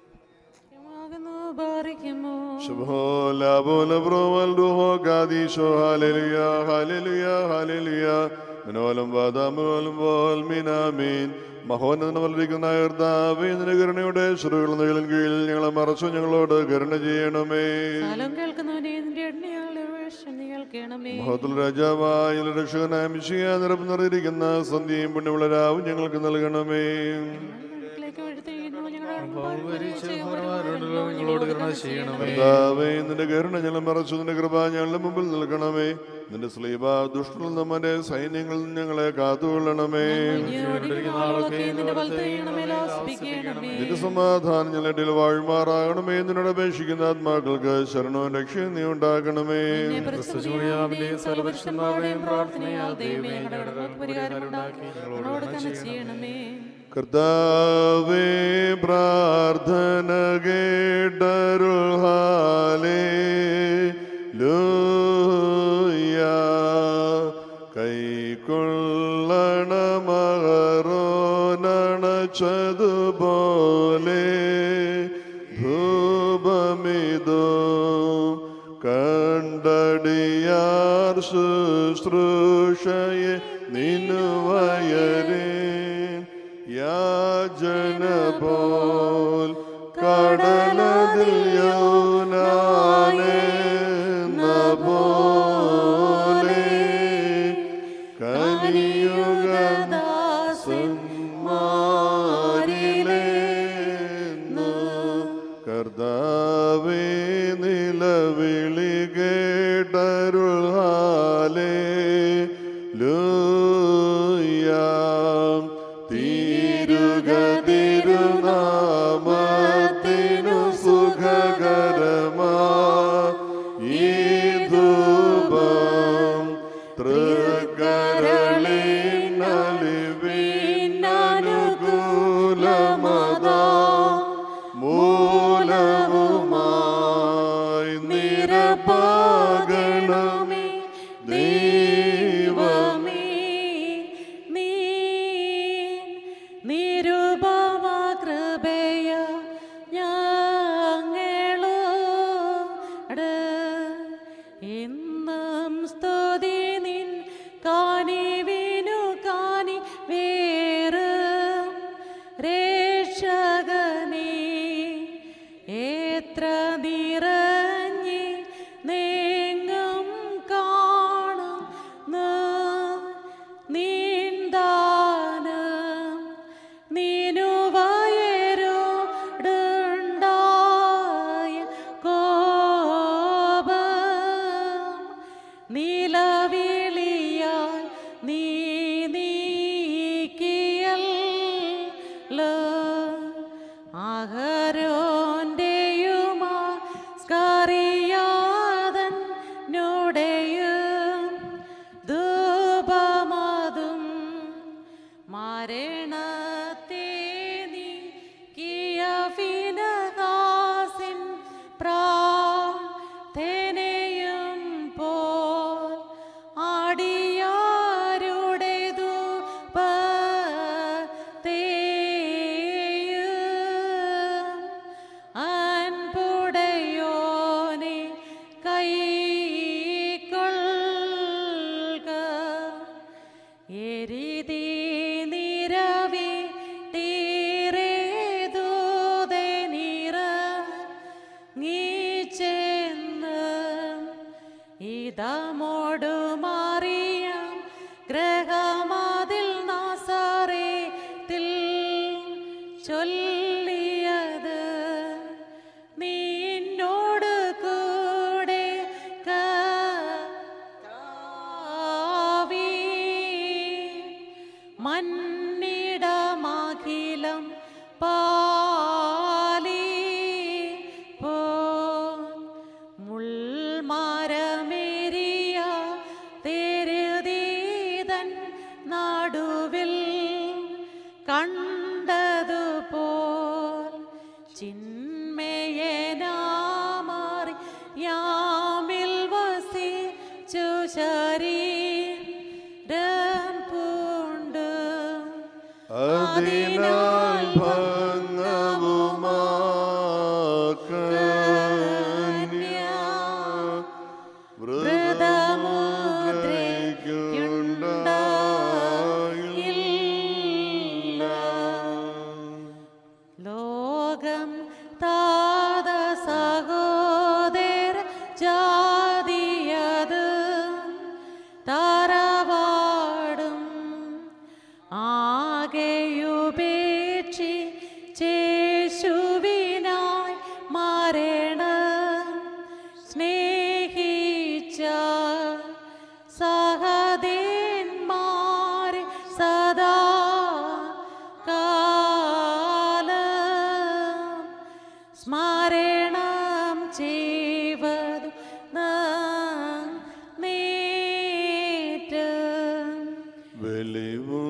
Shabhola bola broval duho gadisho hallelujah hallelujah hallelujah മനോലം വാദാമോലം പോൽ മീനാമീൻ മഹോന്നതന വളരിക്കുന്ന കർത്താവേ നിന്റെ കരുണയുടെ ശ്രുകൾ നീളം കീഴിൽ ഞങ്ങളെ മറച്ചു ഞങ്ങളോട് കരുണ ചെയ്യണമേ കാലം കേൾക്കുന്നവനെ നിന്റെ എണ്ണയാളെ വേഷം നീ കേൾക്കണമേ മഹോത്തുൽ രാജാവായ രക്ഷകനായ മിശിയ നിറപ്പ് നിറയിരിക്കുന്ന സന്ധ്യയും പുണ്യമുള്ളരാവും ഞങ്ങൾക്ക് നൽകണമേ വീട്ടിലേക്ക് വഴുതിയിരിക്കുന്നു ഞങ്ങളുടെ നിങ്ങളോട് കരുണ ചെയ്യണമേ കർത്താവേ നിന്റെ കരുണ ഞങ്ങൾ മറച്ചു നിന്റെ കൃപ ഞങ്ങളുടെ മുമ്പിൽ നിൽക്കണമേ നിന്റെ സ്ലീബ ദുഷ്ടനിൽ നമ്മുടെ സൈന്യങ്ങളിൽ നിന്ന് ഞങ്ങളെ കാത്തുകൊള്ളണമേ നിന്റെ വലത്ത് വീണമേൽ ആസ്പിക്കണമേ നിന്റെ സമാധാനം ഞങ്ങളുടെ വാഴ്മാറാകണമേ നിന്നോട് അപേക്ഷിക്കുന്ന ആത്മാക്കൾക്ക് ശരണവും രക്ഷയും നീ ഉണ്ടാക്കണമേ പരിശുദ്ധമറിയാമിന്റെയും സർവപരിശുദ്ധന്മാരുടെയും പ്രാർത്ഥനയാൽ ദൈവമേ ഞങ്ങളുടെ കടങ്ങൾക്ക് പരിഹാരമുണ്ടാക്കി ഞങ്ങളോട് തന്നെ ചെയ്യണമേ കർത്താവേ പ്രാർത്ഥന കേട്ടരുൾ ഹാലേ ലൂയ കൈക്കൊള്ളണമറോനണച്ചതുപോലെ ധൂപമിതോ കണ്ടടിയാർ ശുശ്രൂഷയെ നിന്നുവയരേ യാചന പോൽ കടലതിൽ യോനാനെന്ന പോലെ കലിയുഗദാസന്മാരിലേന്നു കർത്താവേ നിലവിളി കേട്ടരുൾ തീരുക തിരുനാമത്തിനു സുഖകരമാ ഈ ധൂപം തൃക്കരളിനലിവിനനുകൂലമതാ മൂലവുമായി നിരപാകണമേ ദൈവമേ നീ നിരുപമ കൃപയ ഞങ്ങളോട് എന്നും സ്തുതി നിൻ കാനിവിനു കാനി വേറ് രക്ഷകനേ എത്ര നിറഞ്ഞി നീങ്ങും കാണുന്ന നീന്താനം നീനുവയരോടുണ്ടായ കോപം നിലവിളിയാൽ നീ നീക്കിയല്ലോ അഹരോന്റെയുമാ സ്കറിയാതൻ നോടെയും ധൂപമതും മരണത്തെ നീക്കിയ ഫിനഹാസിൻ പ്രാർത്ഥനയും പോൽ ആടിയാരുടെ ധൂപത്തെയും അൻപുടയോനെ കൈക്കൊള്ളുക എരിതി നിരവി തീരെ ദൂതെ നിറ നീച്ചെന്ന് ഇതമോടു മാറിയാം ഗ്രഹമതിൽ നാസാറേത്തിൽ ചൊല്ലിയത് നിന്നോട് കൂടെ കാവി മന്നിടമഖിലം പാലി പോ മുൾമരമേറിയ തെരുതീതൻ നടുവിൽ കണ്ടതുപോൽ ചിന്മയനാമാറി യാമിൽ വസിച്ചു ശരീരം പൂണ്ട് അതിനാൽ ഭംഗവുമാക്കന്യ വൃതമുദ്രയ്ക്കുണ്ടായില്ല ലോകം താത സഹോദര ജാതിയത് തറവാടും ആകെയുപേക്ഷി ചേശുവിനായി മരണം സ്നേഹിച്ച സഹദേന്മാരെ സദാ കാലം സ്മരണം ചെയ്വതു നേറ്റം വെളിവു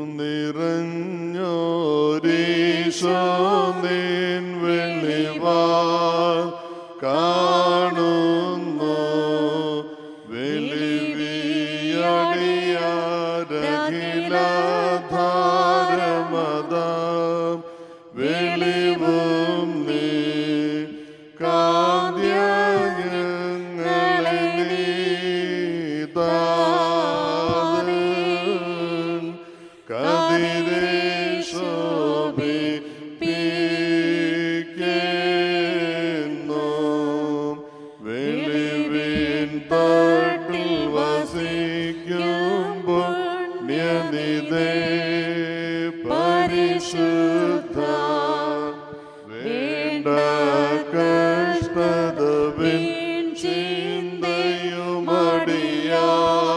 നിറഞ്ഞോരീശോ നിൻ വെളിവാ കാണുന്നു വെളിവിയടിയാരഖിലാധാരമതാം വെളിവും നീ കാദ്യങ്ങളെ നീതാൻ കതിരെ ശോഭിപ്പിക്കുന്നു വെളിവിൻ തട്ടിൽ വസിക്കും പുണ്യനിധേ പരിശുദ്ധ വേണ്ട കഷ്ടത ചിന്തയുമടിയാ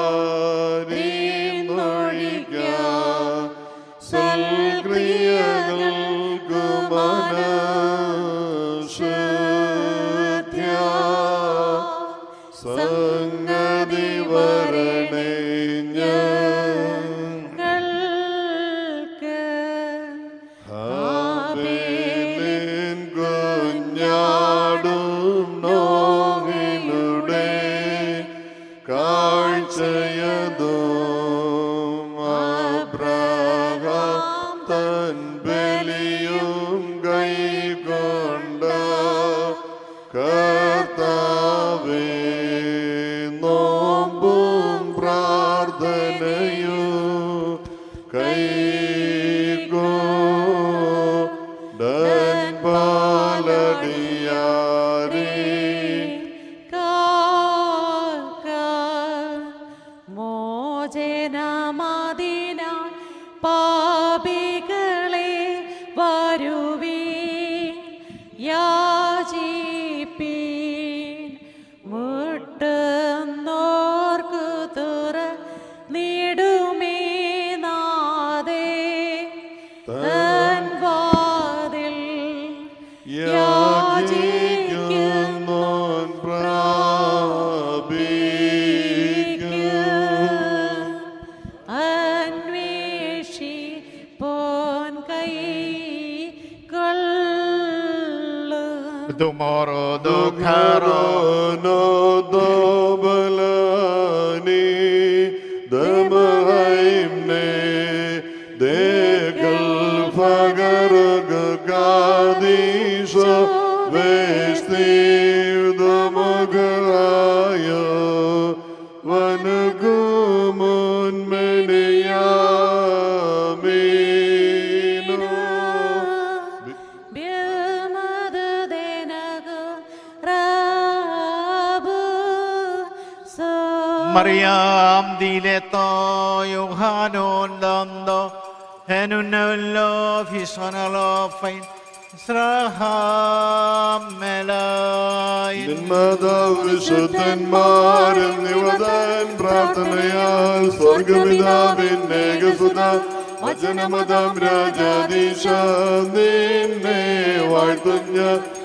കാഴ്ചയതും അബ്രഹാം തൻ ബലിയും കൈക്കൊണ്ട കർത്താവേ നോമ്പും പ്രാർത്ഥനയും കൈകോ ഡൻ പാലടിയാരേ മോചനമതിന പാപികളെ വരുവീ യാചിപ്പീ മുട്ടുന്നോർക്കു തുറ നീടുമേ നാദേ തൻ വാതിൽ യാചിക്കുന്നോൻ പ്രാപിക്കും അന്വേഷി പോൻ കൈ കൊള്ളു Tomorrow dukharo no dobalani damaimne dekal fagar gadisha vestiv damagarayo vanagumun meniyamino Mariam dileto Yohanon dando Henunello fisonalo fain Sraham melayin നിന്മതവിശുദ്ധന്മാരും നിവതൻ പ്രാർത്ഥനയാൽ സ്വർഗപിതാവിന്നേകസുത വചനമതം രാജാധീശ നിന്നെ വാഴ്ത്തുഞ്ഞ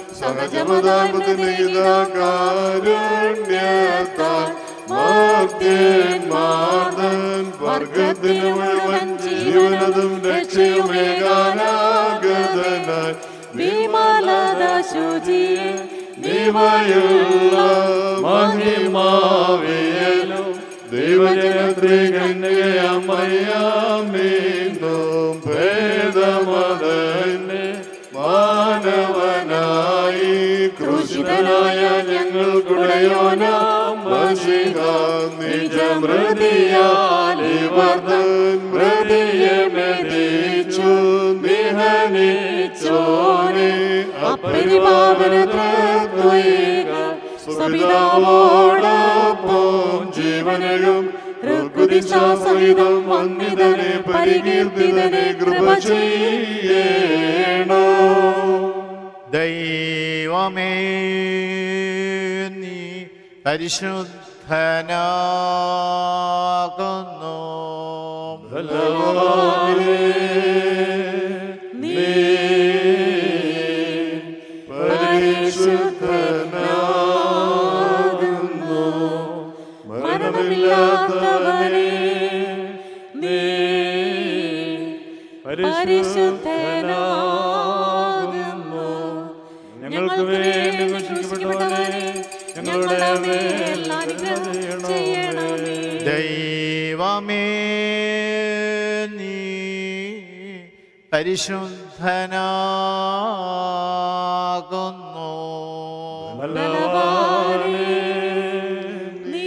സഹജമതാപതിനിതാകാരുണ്യത്താൽ മാർദ്യന്മാർദ്ദൻ വർഗത്തിന് മുഴുവൻ ജീവനതും രക്ഷയുമേകാനാഗതനായി വിമലത ശുചിയെ ദൈവയുള്ള മഹിമാവിയലും ദൈവജനത്രികന്യമ്മയാമീന്നും ഭേദമതന്നെ മാനവനായി ക്രൂശിതനായ ഞങ്ങൾക്കുടയോനാം മഷിക നിജമൃതിയാൽ ഇവർദ്ധൻ മൃതിയെ മെതിച്ചു നിഹനിച്ചോനെ അപ്പരിപാവനത്വൈക സുപിതാവോടൊപ്പം ജീവനയും ഋഗുദിശാസഹിതം വന്നിതനെ പരികീർത്തിതനെ കൃപ ചെയ്യണോ ദൈവമേ നീ പരിശുദ്ധനാകുന്നു പരിശുദ്ധനാകുന്നു മരണമില്ലാത്തവനെ നീ പരിശുദ്ധനാകുന്നു ഞങ്ങൾക്ക് വേണ്ടി രക്ഷിക്കപ്പെട്ടവനെ ഞങ്ങളുടെ മേൽ അനുഗ്രഹം ചെയ്യണമേ ദൈവമേ നീ പരിശുദ്ധനാകുന്നു ബലവാനേ, നീ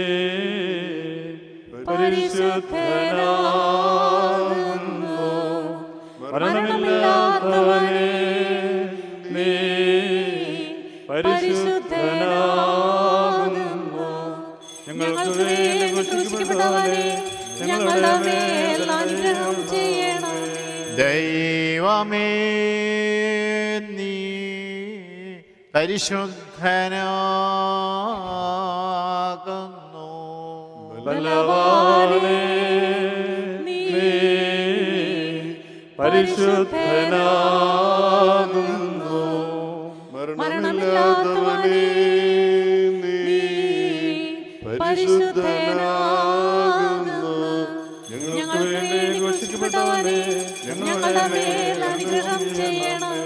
പരിശുദ്ധനാകുന്നു മരണമില്ലാത്തവനെ നീ പരിശുദ്ധനാകുന്നു ഞങ്ങൾക്ക് വേണ്ടി ക്രൂശിക്കപ്പെട്ടവനെ ഞങ്ങളുടെ മേൽ അനുഗ്രഹം ചെയ്യണമേ ദൈവമേ നീ പരിശുദ്ധനാകുന്നു ബലവാനേ, നീ പരിശുദ്ധനാകുന്നു മരണമില്ലാത്തവനെ നീ പരിശുദ്ധനാകുന്നു ഞങ്ങൾക്ക് വേണ്ടി ഘോഷിക്കപ്പെട്ടവനെ ഞങ്ങളുടെ മേൽ അനുഗ്രഹം ചെയ്യണമേ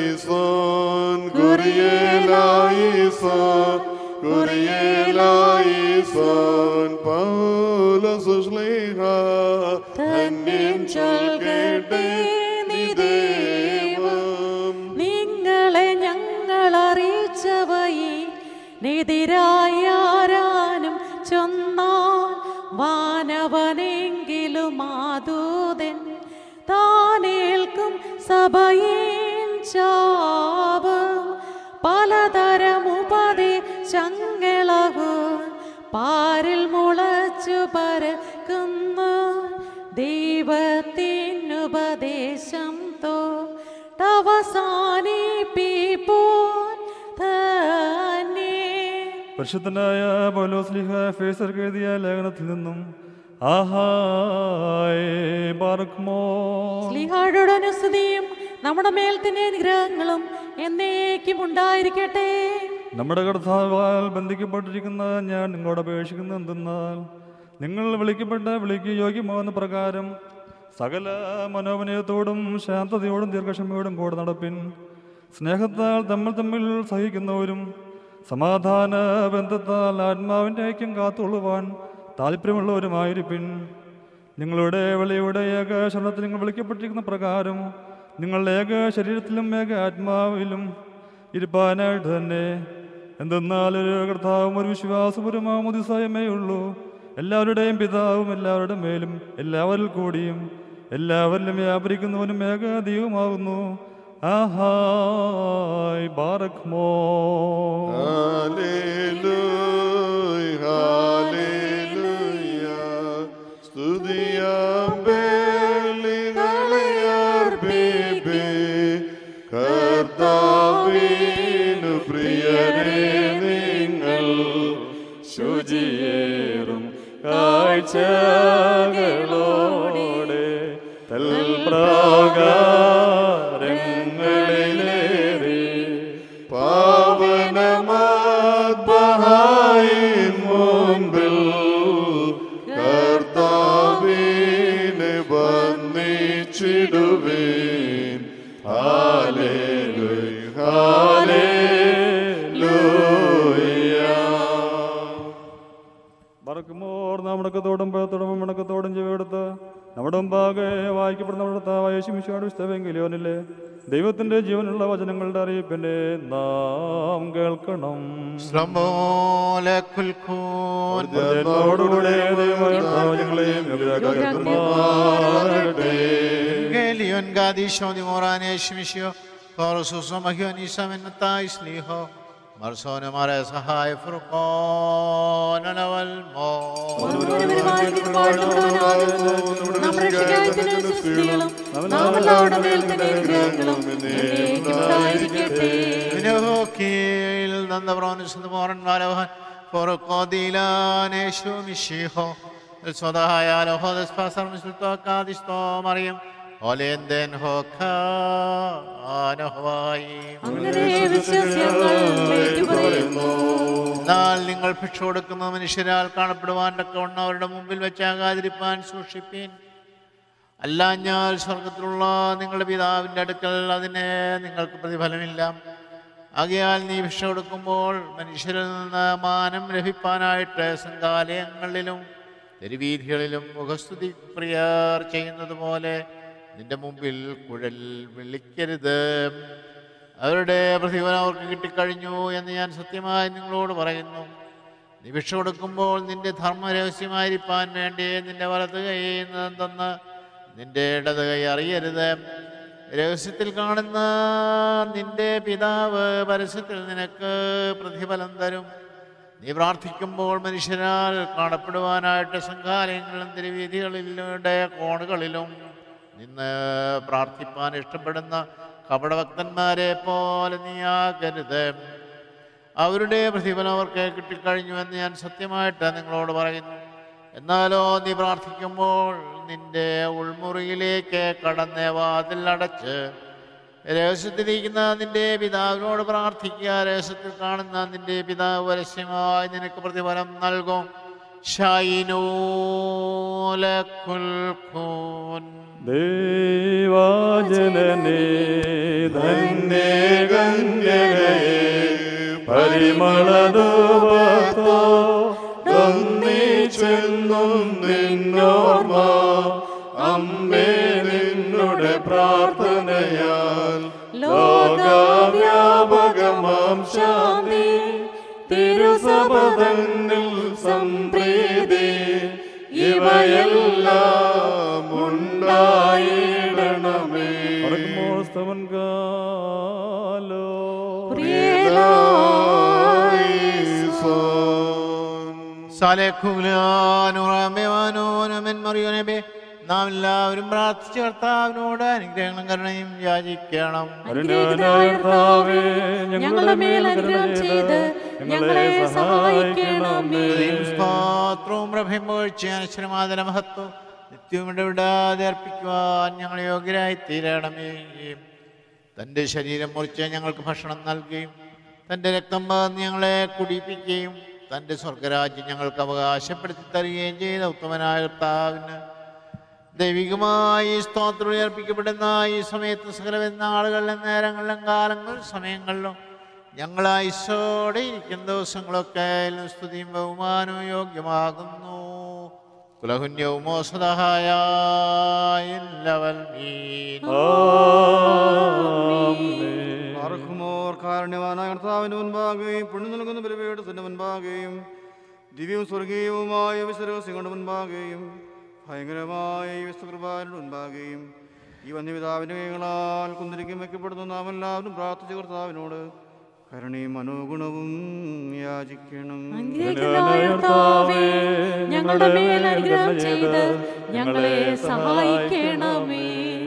കുറിയേലായിസോൻ കുറിയേലായിസോൻ കുറിയേലായിസോൻ ഈസോൻ പൗലോസ് ശ്ലീഹ ധന്യൻ ചൊൽകേട്ടേ നീ ദൈവം നിങ്ങളെ ഞങ്ങൾ അറിയിച്ചവയെ നെതിരായി ആരാനും ചൊന്നാൽ വാനവനെങ്കിലും മാതൂതൻ താനേൽക്കും സഭയേൻ ചാപം പലതരം ഉപദേശങ്ങളവ് പാരിൽ മുളച്ചു പരക്കുന്നു ദൈവത്തിനുപദേശം തോ അവസാനിപ്പിപ്പോൻ തന്നെ പരിശുദ്ധനായ പൗലോസ്ലിഹ ഫേസർക്ക് എഴുതിയ ലേഖനത്തിൽ നിന്നും ആഹായ് പാർക്കുമോ സ്ലിഹായുടെ അനുസ്തുതിയും നമ്മുടെ മേൽ തന്നെ നിഗ്രഹങ്ങളും എന്നേക്കും ഉണ്ടായിരിക്കട്ടെ നമ്മുടെ കർത്താവാൽ ബന്ധിക്കപ്പെട്ടിരിക്കുന്ന ഞാൻ നിങ്ങളോട് അപേക്ഷിക്കുന്നത് എന്തെന്നാൽ നിങ്ങൾ വിളിക്കപ്പെട്ട വിളിക്ക് യോഗ്യമാകുന്ന പ്രകാരം സകല മനോവിനയത്തോടും ശാന്തതയോടും ദീർഘക്ഷമയോടും കൂടെ നടപ്പിൻ സ്നേഹത്താൽ തമ്മിൽ തമ്മിൽ സഹിക്കുന്നവരും സമാധാന ബന്ധത്താൽ ആത്മാവിൻ്റെ ഐക്യം കാത്തുകൊള്ളുവാൻ താല്പര്യമുള്ളവരുമായിരിപ്പിൻ നിങ്ങളുടെ വിളിയുടെ ഏക ശരണത്തിൽ നിങ്ങൾ വിളിക്കപ്പെട്ടിരിക്കുന്ന പ്രകാരം നിങ്ങൾ ഏക ശരീരത്തിലും ഏക ആത്മാവിലും ഇരുപ്പാനായിട്ട് തന്നെ എന്തെന്നാൽ ഒരു കർത്താവും ഒരു വിശ്വാസം ഒരു മാമുദിസായമേ ഉള്ളൂ എല്ലാവരുടെയും പിതാവും എല്ലാവരുടെ മേലും എല്ലാവരിൽ കൂടിയും എല്ലാവരിലും വ്യാപരിക്കുന്നവനും ഏക ദൈവമാകുന്നു ആഹായ് ബാറക്മോ ഹല്ലേലൂയ ഹല്ലേലൂയ സ്തുതിയാം ബലികളെ അർപ്പിപ്പി കർത്താവിനു പ്രിയരേ നിങ്ങൾ ശുചിയേറും കാഴ്ചകളോടെ തൽപ്രാകാരങ്ങളിലേറി പാവനമാത്മഹായിൻ മുമ്പിൽ കർത്താവിനെ വന്ദിച്ചിടുവേൻ ഹാലേലൂയ ഹാലേലൂയ മറക്കുമോർ നാം മുടക്കത്തോടും പഴത്തോടും മുടക്കത്തോടും ചെവിയെടുത്ത് നമ്മുടെ മുമ്പാകെ വായിക്കപ്പെടുന്ന നമ്മുടെ യേശുമിശോട് പുസ്തകമെങ്കിലോനില്ലേ ദൈവത്തിന്റെ ജീവനുള്ള വചനങ്ങളുടെ അറിയിപ്പിനെ നാം കേൾക്കണം ശ്രമോലക്കുൽക്കൂൻ ജന്മത്തോടുകൂടെ ദൈവമായ കർത്താവ് ഞങ്ങളെയും യോഗ്യരാക്കട്ടെ. Gelion gadisho di morane shmishio Korsuso magion isamen tai sliho Marsone mare sahai furqon anawal mo ഒന്നുകൂടി പരിപാലിക്കുന്ന പാടുള്ളവനാകുന്നു. നാം രക്ഷകായത്തിന് സ്തുതികളും നാം എല്ലാവരുടെ മേൽ തന്നെ അനുഗ്രഹങ്ങളും എന്നേക്കും ഉണ്ടായിരിക്കട്ടെ. Vinokil nandavronis the moran malavan Furqodilan eshu mishiho El sodahaya loho des pasar misulto kadisto mariam Olenden hoka anahvai അങ്ങനെ വിശ്വസ്യങ്ങൾ ഏറ്റുപറയുന്നു എന്നാൽ നിങ്ങൾ ഭിക്ഷ കൊടുക്കുന്ന മനുഷ്യരാൽ കാണപ്പെടുവാൻ തക്കവണ്ണം അവരുടെ മുമ്പിൽ വെച്ചാകാതിരിപ്പാൻ സൂക്ഷിപ്പീൻ അല്ലാഞ്ഞാൽ സ്വർഗത്തിലുള്ള നിങ്ങളുടെ പിതാവിൻ്റെ അടുക്കൽ അതിന് നിങ്ങൾക്ക് പ്രതിഫലമില്ല ആകയാൽ നീ ഭിക്ഷ കൊടുക്കുമ്പോൾ മനുഷ്യരിൽ നിന്ന് മാനം ലഭിപ്പാനായിട്ട് സംഘാലയങ്ങളിലും തെരുവീഥികളിലും മുഖസ്തുതി പ്രിയർ ചെയ്യുന്നത് പോലെ നിന്റെ മുമ്പിൽ കുഴൽ വിളിക്കരുത് അവരുടെ പ്രതിഫലം അവർക്ക് കിട്ടിക്കഴിഞ്ഞു എന്ന് ഞാൻ സത്യമായി നിങ്ങളോട് പറയുന്നു നീ ഭിക്ഷ കൊടുക്കുമ്പോൾ നിന്റെ ധർമ്മ രഹസ്യമായിരിക്കാൻ വേണ്ടി നിന്റെ വലത് കൈയിൽ നിന്നെന്ന് നിന്റെ ഇടത് കൈ അറിയരുത് രഹസ്യത്തിൽ കാണുന്ന നിന്റെ പിതാവ് പരസ്യത്തിൽ നിനക്ക് പ്രതിഫലം തരും നീ പ്രാർത്ഥിക്കുമ്പോൾ മനുഷ്യരാൽ കാണപ്പെടുവാനായിട്ട് സംഘാലയങ്ങളിലും തിരുവീതികളിലൂടെ കോണുകളിലും നിന്ന് പ്രാർത്ഥിപ്പാൻ ഇഷ്ടപ്പെടുന്ന കപടഭക്തന്മാരെ പോലെ നീ ആകരുത് അവരുടെ പ്രതിഫലം അവർക്ക് കിട്ടിക്കഴിഞ്ഞു എന്ന് ഞാൻ സത്യമായിട്ട് നിങ്ങളോട് പറയുന്നു എന്നാലോ നീ പ്രാർത്ഥിക്കുമ്പോൾ നിന്റെ ഉൾമുറിയിലേക്ക് കടന്ന് വാതിൽ അടച്ച് രഹസ്യത്തിലിരിക്കുന്ന നിന്റെ പിതാവിനോട് പ്രാർത്ഥിക്കുക രഹസ്യത്തിൽ കാണുന്ന നിന്റെ പിതാവ് പരസ്യമായി നിനക്ക് പ്രതിഫലം നൽകും ഷൈനൂലക്കുൽഖൂൻ ദൈവാജനനേ ധന്യേ കന്യകയെ പരിമളധൂപത്തോ ഒന്നിച്ചെന്നും നിന്നോർമ്മ അമ്മേ നിന്നുടെ പ്രാർത്ഥനയാൽ ലോകവ്യാപകമാം ശാന്തി തിരുസഭതന്നിൽ സംപ്രീതി ഇവയെല്ലാം ഉണ്ടായിടണമേ പറക്കുമ്പോൾ സ്തവൻ കാലോ സാലേഖുലാനുറാമേവാനോനമെൻ നാം എല്ലാവരും പ്രാർത്ഥിച്ച് കർത്താവിനോട് അനുഗ്രഹങ്ങളും കരുണയും യാചിക്കണം അനുഗ്രഹനായ കർത്താവേ, ഞങ്ങളുടെ മേൽ അനുഗ്രഹം ചെയ്ത് ഞങ്ങളെ സഹായിക്കണമേ സ്തുതിയും സ്തോത്രവും പ്രഭയും വീഴ്ച അനശ്വരമാതര മഹത്വം നിത്യവും ഇടവിടാതെ അർപ്പിക്കുവാൻ ഞങ്ങൾ യോഗ്യരായി തീരണമേ തൻ്റെ ശരീരം മുറിച്ച് ഞങ്ങൾക്ക് ഭക്ഷണം നൽകുകയും തൻ്റെ രക്തം പകർന്ന് ഞങ്ങളെ കുടിപ്പിക്കുകയും തൻ്റെ സ്വർഗരാജ്യം ഞങ്ങൾക്ക് അവകാശപ്പെടുത്തി തരികയും ചെയ്ത ഉത്തമനായ കർത്താവിന് ദൈവികമായി സ്തോത്രം ഉയർപ്പിക്കപ്പെടുന്ന ഈ സമയത്ത് സകലവെന്ന ആളുകളിലും നേരങ്ങളിലും കാലങ്ങളിലും സമയങ്ങളിലും ഞങ്ങൾ ഐശോടെ ഇരിക്കുന്ന ദിവസങ്ങളൊക്കെ ആയാലും സ്തുതിയും ബഹുമാനവും യോഗ്യമാകുന്നു കുലഹുന്യവും മോസദഹായ ആർക്കുമോർ കാരുണ്യവാനായ കർത്താവിന്റെ മുൻപാകുകയും പുണ്യം നൽകുന്ന ബലിപീഠത്തിന്റെ മുൻപാകുകയും ദിവ്യവും സ്വർഗീയവുമായ വിശ്വരഹസ്യങ്ങളുടെ മുൻപാകുകയും ഭയങ്കരമായ ഈ വിശ്വകൃപാരുടെ മുൻപാകുകയും ഈ വന്യപിതാവിന്റെ കൈകളാൽ കുന്തിരിക്കും വെക്കപ്പെടുന്ന നാം എല്ലാവരും പ്രാർത്ഥിച്ച കർത്താവിനോട് കരുണയും മനോഗുണവും യാചിക്കണം അനുഗ്രഹിക്കനായ കർത്താവേ ഞങ്ങളുടെ മേൽ അനുഗ്രഹം ചെയ്ത് ഞങ്ങളെ സഹായിക്കണമേ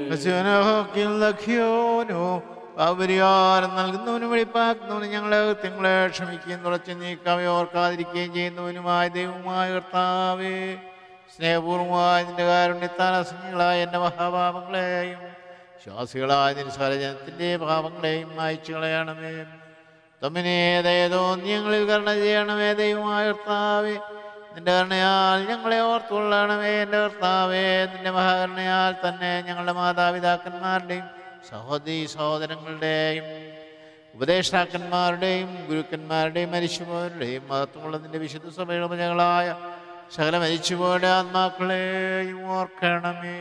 പരിഹാരം നൽകുന്നവനും വെളിപ്പാക്കുന്നവനും ഞങ്ങളെ തിങ്കളെ ക്ഷമിക്കുകയും തുളച്ച് നീക്കാവേ ഓർക്കാതിരിക്കുകയും ചെയ്യുന്നവനുമായ ദൈവമായ കർത്താവേ സ്നേഹപൂർവമായ നിന്റെ കാരുണ്യത്താൽ അസംഖ്യങ്ങളായ എൻ്റെ മഹാപാപങ്ങളെയും ശ്വാസികളായ നിസ്സാരജനത്തിൻ്റെ പാപങ്ങളെയും മായച്ചു കളയണമേ തമ്മിനേതേതോ ഞങ്ങളിൽ കരുണ ചെയ്യണമേ ദൈവമായ കർത്താവേ നിന്റെ കരുണയാൽ ഞങ്ങളെ ഓർത്തുകൊള്ളണമേ എൻ്റെ കർത്താവേ നിന്റെ മഹാകരുണയാൽ തന്നെ ഞങ്ങളുടെ മാതാപിതാക്കന്മാരുടെയും സഹോദരി സഹോദരങ്ങളുടെയും ഉപദേഷ്ടാക്കന്മാരുടെയും ഗുരുക്കന്മാരുടെയും മരിച്ചുപോയവരുടെയും മഹത്വമുള്ള നിന്റെ വിശുദ്ധ സഭയുടെ പ്രജകളായ സകല മരിച്ചുപോയുടെ ആത്മാക്കളെയും ഓർക്കണമേ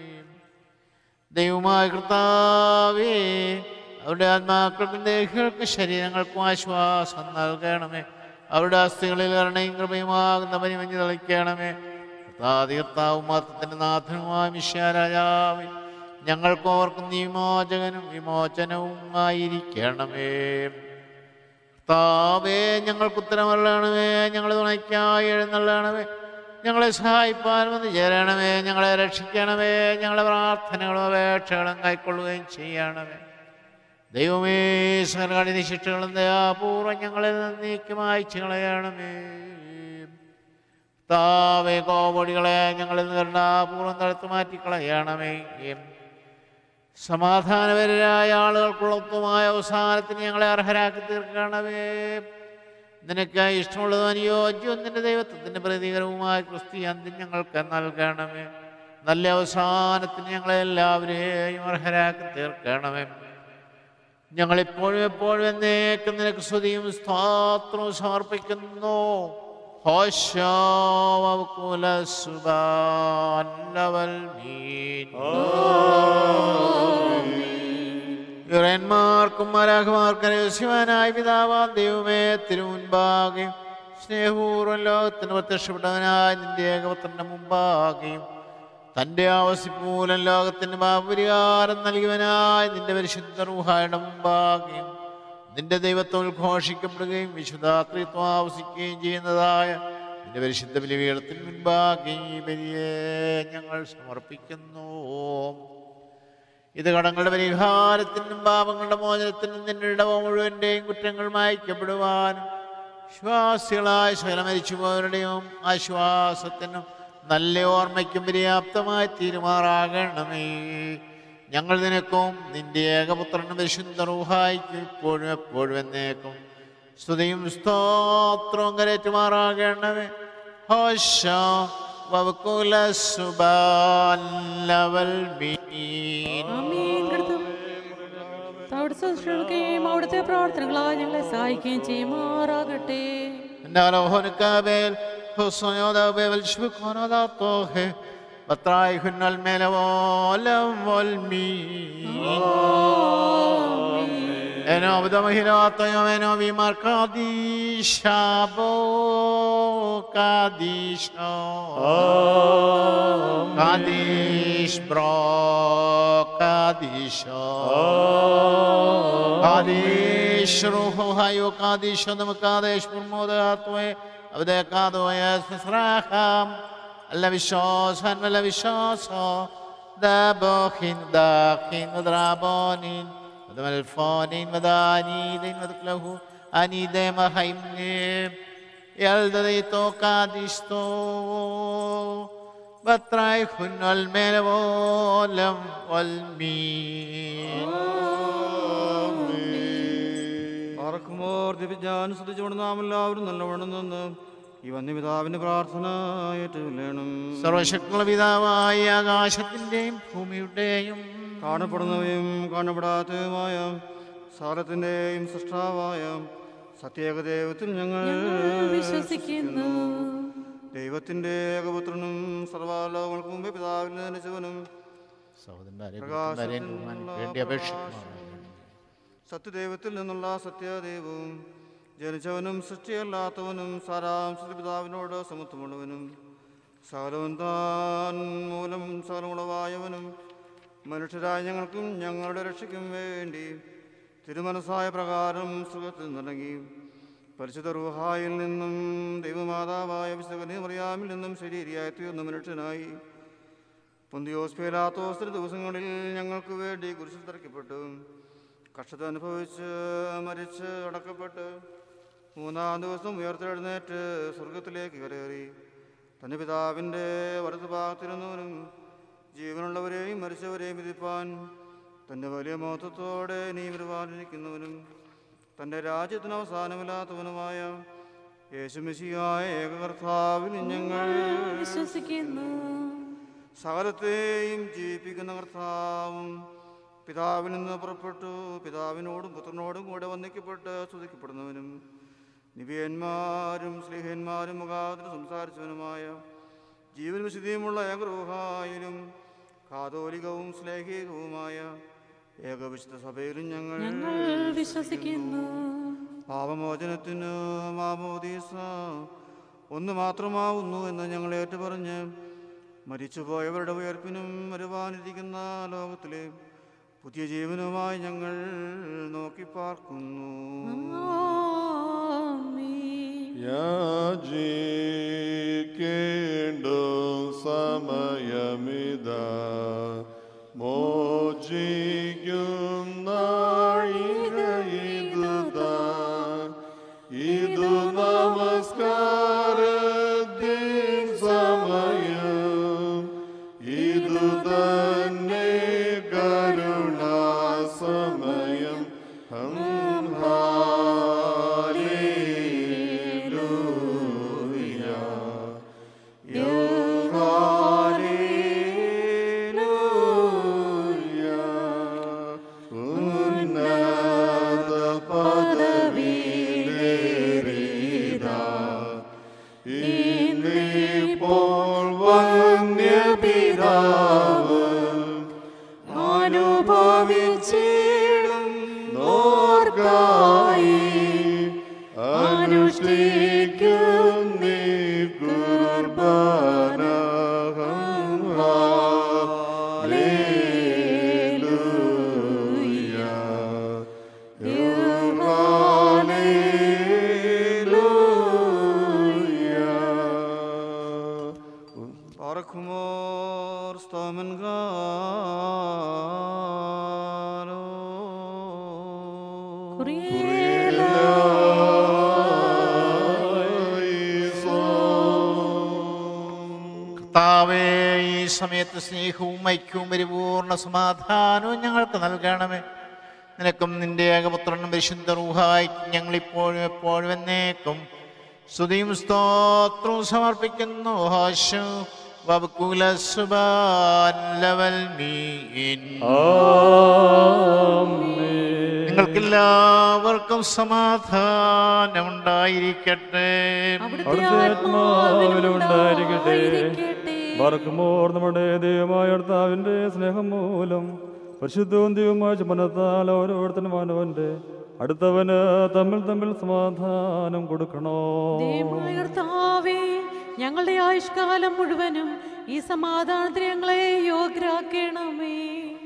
ദൈവമായ കർത്താവേ അവരുടെ ആത്മാക്കൾക്കും ദേഹികൾക്കും ശരീരങ്ങൾക്കും ആശ്വാസം നൽകണമേ അവരുടെ അസ്ഥികളിൽ കരുണയും കൃപയുമാകുന്ന പരിമഞ്ഞ് തളിക്കണമേ കർത്താതി കർത്താവും മാത്രത്തിൻ്റെ നാഥനുമായ മിശ്യാരാജാവേ ഞങ്ങൾക്ക് ഓർക്കും നീ വിമോചകനും വിമോചനവും ആയിരിക്കണമേ കർത്താവേ ഞങ്ങൾക്ക് ഉത്തരമല്ലണമേ ഞങ്ങളെ തുണയ്ക്കായി എഴുന്നള്ളണമേ ഞങ്ങളെ സഹായിപ്പാൻ വന്ന് ചേരണമേ ഞങ്ങളെ രക്ഷിക്കണമേ ഞങ്ങളെ പ്രാർത്ഥനകളും അപേക്ഷകളും കൈക്കൊള്ളുകയും ചെയ്യണമേ ദൈവമേ സകലകഠിന ശിക്ഷകളും ദയാപൂർവ്വം ഞങ്ങളെ നീക്കി മായ്ച്ചു കളയണമേ താവേ കോപടികളെ ഞങ്ങളിൽ നിന്ന് കരുണാപൂർവ്വം തടുത്തു മാറ്റിക്കളയണമേ സമാധാനപരരായ ആളുകൾക്കുള്ള ഉത്തമമായ അവസാനത്തിന് ഞങ്ങളെ അർഹരാക്കി തീർക്കണമേ നിനക്ക് ഇഷ്ടമുള്ളതും അനുയോജ്യവും നിന്റെ ദൈവത്വത്തിൻ്റെ പ്രതീകരവുമായ ക്രിസ്തി അന്ത്യം ഞങ്ങൾക്ക് നൽകണമേ നല്ല അവസാനത്തിന് ഞങ്ങളെ എല്ലാവരെയും അർഹരാക്കി തീർക്കണമേ ഞങ്ങളിപ്പോഴും എപ്പോഴും എന്നേക്കും നിനക്ക് സ്തുതിയും സ്തോത്രവും സമർപ്പിക്കുന്നു യുറന്മാർക്കും മരാഖമാർക്കും രഹസ്യവാനായ പിതാവാം ദൈവമേ തിരുമുൻപാകെയും സ്നേഹപൂർവ്വം ലോകത്തിന് പ്രത്യക്ഷപ്പെട്ടവനായ നിന്റെ ഏകപുത്രന്റെ മുമ്പാകെയും തൻ്റെ ആവസിമൂലം ലോകത്തിന് പാപപരിഹാരം നൽകിയവനായ നിന്റെ പരിശുദ്ധ റൂഹായുടെ മുമ്പാകെയും നിന്റെ ദൈവത്വം ഉദ്ഘോഷിക്കപ്പെടുകയും വിശുദ്ധാത്രിത്വം ആവസിക്കുകയും ചെയ്യുന്നതായ നിന്റെ പരിശുദ്ധ ബലിപീഠത്തിന് മുൻപാകെ ഈ ബലിയെ ഞങ്ങൾ സമർപ്പിക്കുന്നു ഇത് കടങ്ങളുടെ പരിഹാരത്തിനും പാപങ്ങളുടെ മോചനത്തിനും നിന്റെ ഇടവ മുഴുവൻ്റെയും കുറ്റങ്ങൾ മായ്ക്കപ്പെടുവാനും ശ്വാസികളായ ശകല മരിച്ചുപോയവരുടെയും ആശ്വാസത്തിനും നല്ല ഓർമ്മയ്ക്കും പര്യാപ്തമായി തീരുമാറാകണമേ ഞങ്ങൾ നിനക്കും നിന്റെ ഏകപുത്രനും വിശുദ്ധ റൂഹായിക്കും ഇപ്പോഴും എപ്പോഴും എന്നേക്കും സ്തുതിയും സ്തോത്രവും കരേറ്റുമാറാകണമേ ഹോശ വവകുല സുബാലവൽ മീൻ ആമേൻ കർത്താവേ. അവിടുത്തെ ശുശ്രൂഷകയും അവിടുത്തെ പ്രാർത്ഥനകളാൽ ഞങ്ങളെ സഹായിക്കുകയും ചെയ്യുമാറാകട്ടെ നാലോഹനുക്കാബേൽ Hosonyoda bevel shbukonoda tohe. Batrai hunnal melevolam volmi. Eno bdamahirata yomeno vimar kadishabo kadisho. Kadish bro kadisho. Kadish ruhu hayo kadish adam kadish murmodatwe. Abdekado yes misracham. Levisos han levisoso. Dabochin dachin drabonin. Melfonin madanidin madklahu. Anide mahaimnim. Yaldadito kadisto. Batray hunal melvolam walmin. പാർക്കുമോർ ദിവ്യാൻ ശ്രദ്ധിച്ചുകൊണ്ട് നാം എല്ലാവരും നല്ലവണ്ണം നിന്ന് ഈ വന്യപിതാവിന്റെ പ്രാർത്ഥന ഏറ്റുകൊള്ളണം സർവശക്തിയുള്ള പിതാവായ ആകാശത്തിന്റെയും ഭൂമിയുടെയും കാണപ്പെടുന്നവയും കാണപ്പെടാത്തതുമായ സാരത്തിന്റെയും സൃഷ്ടാവായ സത്യേക ദൈവത്തിൽ ഞങ്ങൾ ഞങ്ങൾ വിശ്വസിക്കുന്നു ദൈവത്തിന്റെ ഏകപുത്രനും സർവാലോകങ്ങൾക്ക് മുമ്പേ പിതാവിൽ ജനിച്ചവനും സഹോദരന്മാരെ പ്രകാശത്തിൽ ബഹുമാൻ നിന്നുള്ള വേണ്ടി അപേക്ഷിക്കുന്നു സത്യദൈവത്തിൽ നിന്നുള്ള സത്യദൈവവും ജനിച്ചവനും സൃഷ്ടിയല്ലാത്തവനും സാരാംശത്തിൽ പിതാവിനോട് സമത്വമുള്ളവനും സകലവും താൻ മൂലം സകലമുളവായവനും മനുഷ്യരായ ഞങ്ങൾക്കും ഞങ്ങളുടെ രക്ഷയ്ക്കും വേണ്ടി തിരുമനസായ പ്രകാരം സുഖത്തിൽ നിറങ്ങി പരിശുദ്ധ റുഹായിൽ നിന്നും ദൈവമാതാവായ വിശുദ്ധ മറിയാമിൽ നിന്നും ശരീരിയായി തീർന്ന മനുഷ്യനായി പൊന്തിയോസ് പേലാത്തോസ്ത്ര ദിവസങ്ങളിൽ ഞങ്ങൾക്ക് വേണ്ടി കുരിശിൽ തറയ്ക്കപ്പെട്ടു കഷ്ടത അനുഭവിച്ച് മരിച്ച് അടക്കപ്പെട്ട് മൂന്നാം ദിവസം ഉയർത്തെഴുന്നേറ്റ് സ്വർഗത്തിലേക്ക് കയറി തൻ്റെ പിതാവിൻ്റെ വലതുഭാഗത്തിരുന്നവനും ജീവനുള്ളവരെയും മരിച്ചവരെയും വിധിപ്പാൻ തൻ്റെ വലിയ മഹത്വത്തോടെ നീ വരുവാനിരിക്കുന്നവനും തൻ്റെ രാജ്യത്തിന് അവസാനമില്ലാത്തവനുമായ യേശുമിശിയായ ഏകകർത്താവിൽ ഞങ്ങൾ വിശ്വസിക്കുന്നു സകലത്തെയും ജീവിപ്പിക്കുന്ന കർത്താവും പിതാവിൽ നിന്ന് പുറപ്പെട്ടു പിതാവിനോടും പുത്രനോടും കൂടെ വന്ദിക്കപ്പെട്ട് സ്തുതിക്കപ്പെടുന്നവനും നിവിയന്മാരും സ്ലിഹന്മാരും മുഖാതിന് സംസാരിച്ചവനുമായ ജീവൻ വിശുദ്ധിയുമുള്ള ഏകരൂഹായിലും കാതോലികവും സ്ലേഹികവുമായ ഏകവിശുദ്ധ സഭയിലും ഞങ്ങൾ ഞങ്ങൾ വിശ്വസിക്കുന്നു പാപമോചനത്തിന് മാമോദീസ ഒന്ന് മാത്രമാവുന്നു എന്ന് ഞങ്ങൾ ഏറ്റുപറഞ്ഞ് മരിച്ചുപോയവരുടെ ഉയർപ്പിനും വരുവാനിരിക്കുന്ന ലോകത്തിലെ പുതിയ ജീവനുമായി ഞങ്ങൾ നോക്കി പാർക്കുന്നു ആമേൻ. യാചിക്കേണ്ടു സമയമിത മോചിക്കും നാഴിക ഇതുതാൻ ഇതു നമസ്കാരത്തിൻ സമയം ഇതു തന്നെ കരുണാസമയം ഹം ഹാലേലൂയ ഹാലേലൂയ ഉന്നത പദവിയിലേറിയതാ ഇന്നിപ്പോൾ വന്യപിതാവ് അനുഭവിച്ചിടും നോർക്കായി അനുഷ്ഠിക്കും നീ കുർബാനഹം ഹാലേലൂയ ഹാലേലൂയ പാർക്കുമോർ സ്തോമൻകാലോ കർത്താവേ ഈ സമയത്ത് സ്നേഹവും ഐക്യവും പരിപൂർണ സമാധാനവും ഞങ്ങൾക്ക് നൽകണമേ നിനക്കും നിന്റെ ഏകപുത്രനും പരിശുദ്ധ റൂഹായിക്കും ഞങ്ങളിപ്പോഴും എപ്പോഴും എന്നേക്കും സ്തുതിയും സ്തോത്രവും സമർപ്പിക്കുന്നു ഹോശു വബുക്കുല സുബാൻ ലവൽ മീൻ നിങ്ങൾക്കെല്ലാവർക്കും സമാധാനം ഉണ്ടായിരിക്കട്ടെ അവിടുത്തെ അവിടുത്തെ ആത്മാവിലുണ്ടായിരിക്കട്ടെ. ആത്മാവിലുണ്ടായിരിക്കട്ടെ മറക്കുമോർ നമ്മുടെ ദൈവമായ കർത്താവിന്റെ സ്നേഹം മൂലം പരിശുദ്ധവും ദൈവമായ ചുമനത്താൽ ഓരോരുത്തരും മാനവന്റെ അടുത്തവന് തമ്മിൽ തമ്മിൽ സമാധാനം കൊടുക്കണോ ദൈവമായ കർത്താവേ ഞങ്ങളുടെ ആയുഷ്കാലം മുഴുവനും ഈ സമാധാനത്തിന് ഞങ്ങളെ യോഗ്യരാക്കണമേ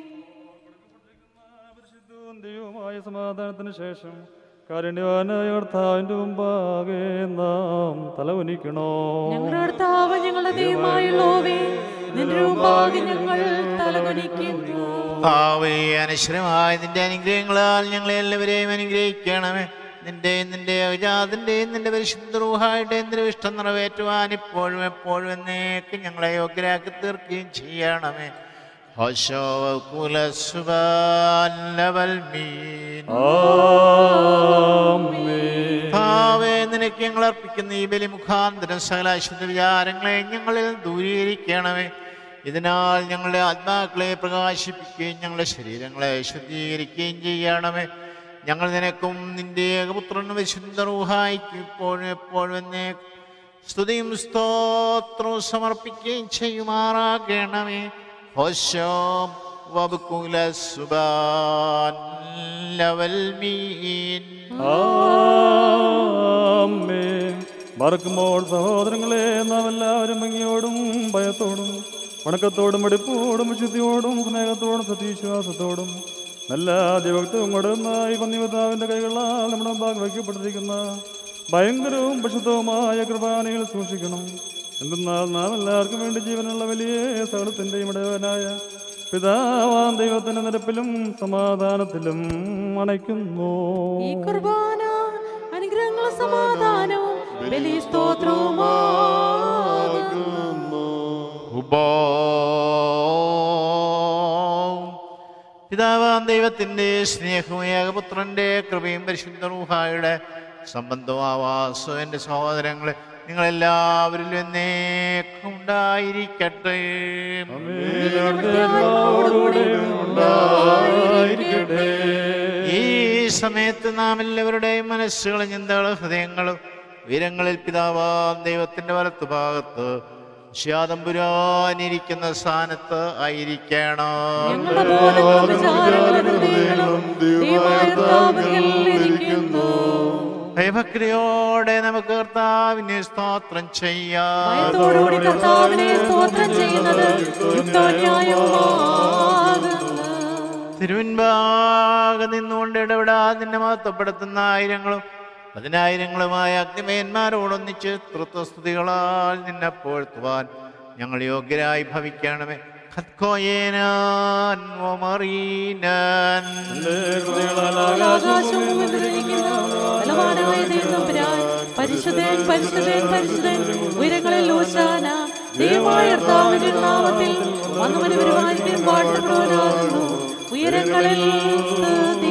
പരിശുദ്ധവും ദൈവമായ സമാധാനത്തിന് ശേഷം കാരുണ്യവാനായ കർത്താവിന്റെ മുമ്പാകെ നാം തലവനിക്കണോ ഞങ്ങളുടെ കർത്താവ് ഞങ്ങളുടെ ദൈവമായുള്ളോവേ നിന്റെ മുമ്പാകെ ഞങ്ങൾ തലകുനിക്കുന്നു ഭാവേ അനശ്വരമായ നിന്റെ അനുഗ്രഹങ്ങളാൽ ഞങ്ങളെ എല്ലാവരെയും അനുഗ്രഹിക്കണമേ നിന്റെ നിന്റെ അജാതിൻ്റെയും നിന്റെ പരിശുദ്ധ റൂഹായുടെയും നിന്റെ ഇഷ്ടം നിറവേറ്റുവാൻ ഇപ്പോഴും എപ്പോഴും എന്നേക്ക് ഞങ്ങളെ യോഗ്യരാക്കി തീർക്കുകയും ചെയ്യണമേ ഹോശോ കുലസുബാലവൽമീൻ ആമേൻ. ഭാവേ നിനക്ക് ഞങ്ങൾ അർപ്പിക്കുന്ന ഈ ബലി മുഖാന്തരം സകല അശുദ്ധ വിചാരങ്ങളെ ഞങ്ങളിൽ ദൂരീകരിക്കണമേ ഇതിനാൽ ഞങ്ങളുടെ ആത്മാക്കളെ പ്രകാശിപ്പിക്കുകയും ഞങ്ങളുടെ ശരീരങ്ങളെ ശുദ്ധീകരിക്കുകയും ചെയ്യണമേ ഞങ്ങൾ നിനക്കും നിന്റെ ഏകപുത്രനും വിശുദ്ധ റൂഹായിക്കും ഇപ്പോഴും എപ്പോഴും എന്നേ സ്തുതിയും സ്തോത്രവും സമർപ്പിക്കുകയും ചെയ്യുമാറാകണമേ ഹോശോം വബുക്കുല സുബാൻ ലവൽ മീൻ ആമേൻ. മറക്കുമ്പോൾ സഹോദരങ്ങളെ നാം എല്ലാവരും ഭംഗിയോടും ഭയത്തോടും വണക്കത്തോടും വെടിപ്പോടും വിശുദ്ധിയോടും സ്നേഹത്തോടും സത്യവിശ്വാസത്തോടും നല്ല ദൈവത്വം കൊടുന്നായി പന്നിവതാവിന്റെ കൈകളാൽ നമ്മുടെ മുമ്പാകെ വയ്ക്കപ്പെട്ടിരിക്കുന്ന ഭയങ്കരവും പരിശുദ്ധവുമായ കൃപാനകൾ സൂക്ഷിക്കണം എന്തെന്നാൽ നാം എല്ലാവർക്കും വേണ്ടി ജീവനുള്ള വലിയ സകലത്തിൻ്റെയും ഇടവനായ പിതാവാം ദൈവത്തിന്റെ നിരപ്പിലും സമാധാനത്തിലും അണയ്ക്കുന്നു ഈ കുർബാന അനുഗ്രഹങ്ങളും സമാധാനവും ബലി സ്തോത്രവുമാകുന്നു ഉബോം. പിതാവാം ദൈവത്തിൻ്റെ സ്നേഹവും ഏകപുത്രൻ്റെ കൃപയും പരിശുദ്ധ റൂഹായുടെ സംബന്ധവും ആവാസവും എൻ്റെ സഹോദരങ്ങളെ നിങ്ങളെല്ലാവരിലും എന്നേക്കും ഉണ്ടായിരിക്കട്ടെ ഈ സമയത്ത് നാം എല്ലാവരുടെയും മനസ്സുകളും ചിന്തകളും ഹൃദയങ്ങളും ഉയരങ്ങളിൽ പിതാവാം ദൈവത്തിന്റെ വലത്തുഭാഗത്ത് ശ്യാതമ്പുരാനിരിക്കുന്ന സ്ഥാനത്ത് ആയിരിക്കണം ഞങ്ങളുടെ ബോധങ്ങളും വിചാരങ്ങളും ഹൃദയങ്ങളും ദൈവമായ കർത്താവിൽ ഇരിക്കുന്നു. ഭയഭക്തിയോടെ നമുക്ക് കർത്താവിനെ സ്തോത്രം ചെയ്യാം ഭയത്തോടുകൂടി കർത്താവിനെ സ്തോത്രം ചെയ്യുന്നത് യുക്തന്യായവുമാകുന്നു. തിരുവൻപാകെ നിന്നുകൊണ്ട് ഇടപെടാതെ നിന്നെ മഹത്വപ്പെടുത്തുന്ന ആയിരങ്ങളും പതിനായിരങ്ങളുമായ അഗ്നിമയന്മാരോടൊന്നിച്ച് തൃത്വസ്തുതികളാൽ നിന്നെ പോഴ്ത്തുവാൻ ഞങ്ങൾ യോഗ്യരായി ഭവിക്കണമേ ഖത്കോയേനാൻ വമറീനാൻ. ആകാശവും ഭൂമിയും നിറഞ്ഞിരിക്കുന്ന ബലവാനായ ദൈവത്തമ്പുരാൻ, പരിശുദ്ധൻ പരിശുദ്ധൻ പരിശുദ്ധൻ ഉയരങ്ങളിൽ ഊശാന ദൈവമായ കർത്താവിന്റെ നാമത്തിൽ വന്നവന് വരുവാനിക്കും പാട്ടുപ്രവനാകുന്നു ഉയരങ്ങളിൽ സ്തുതി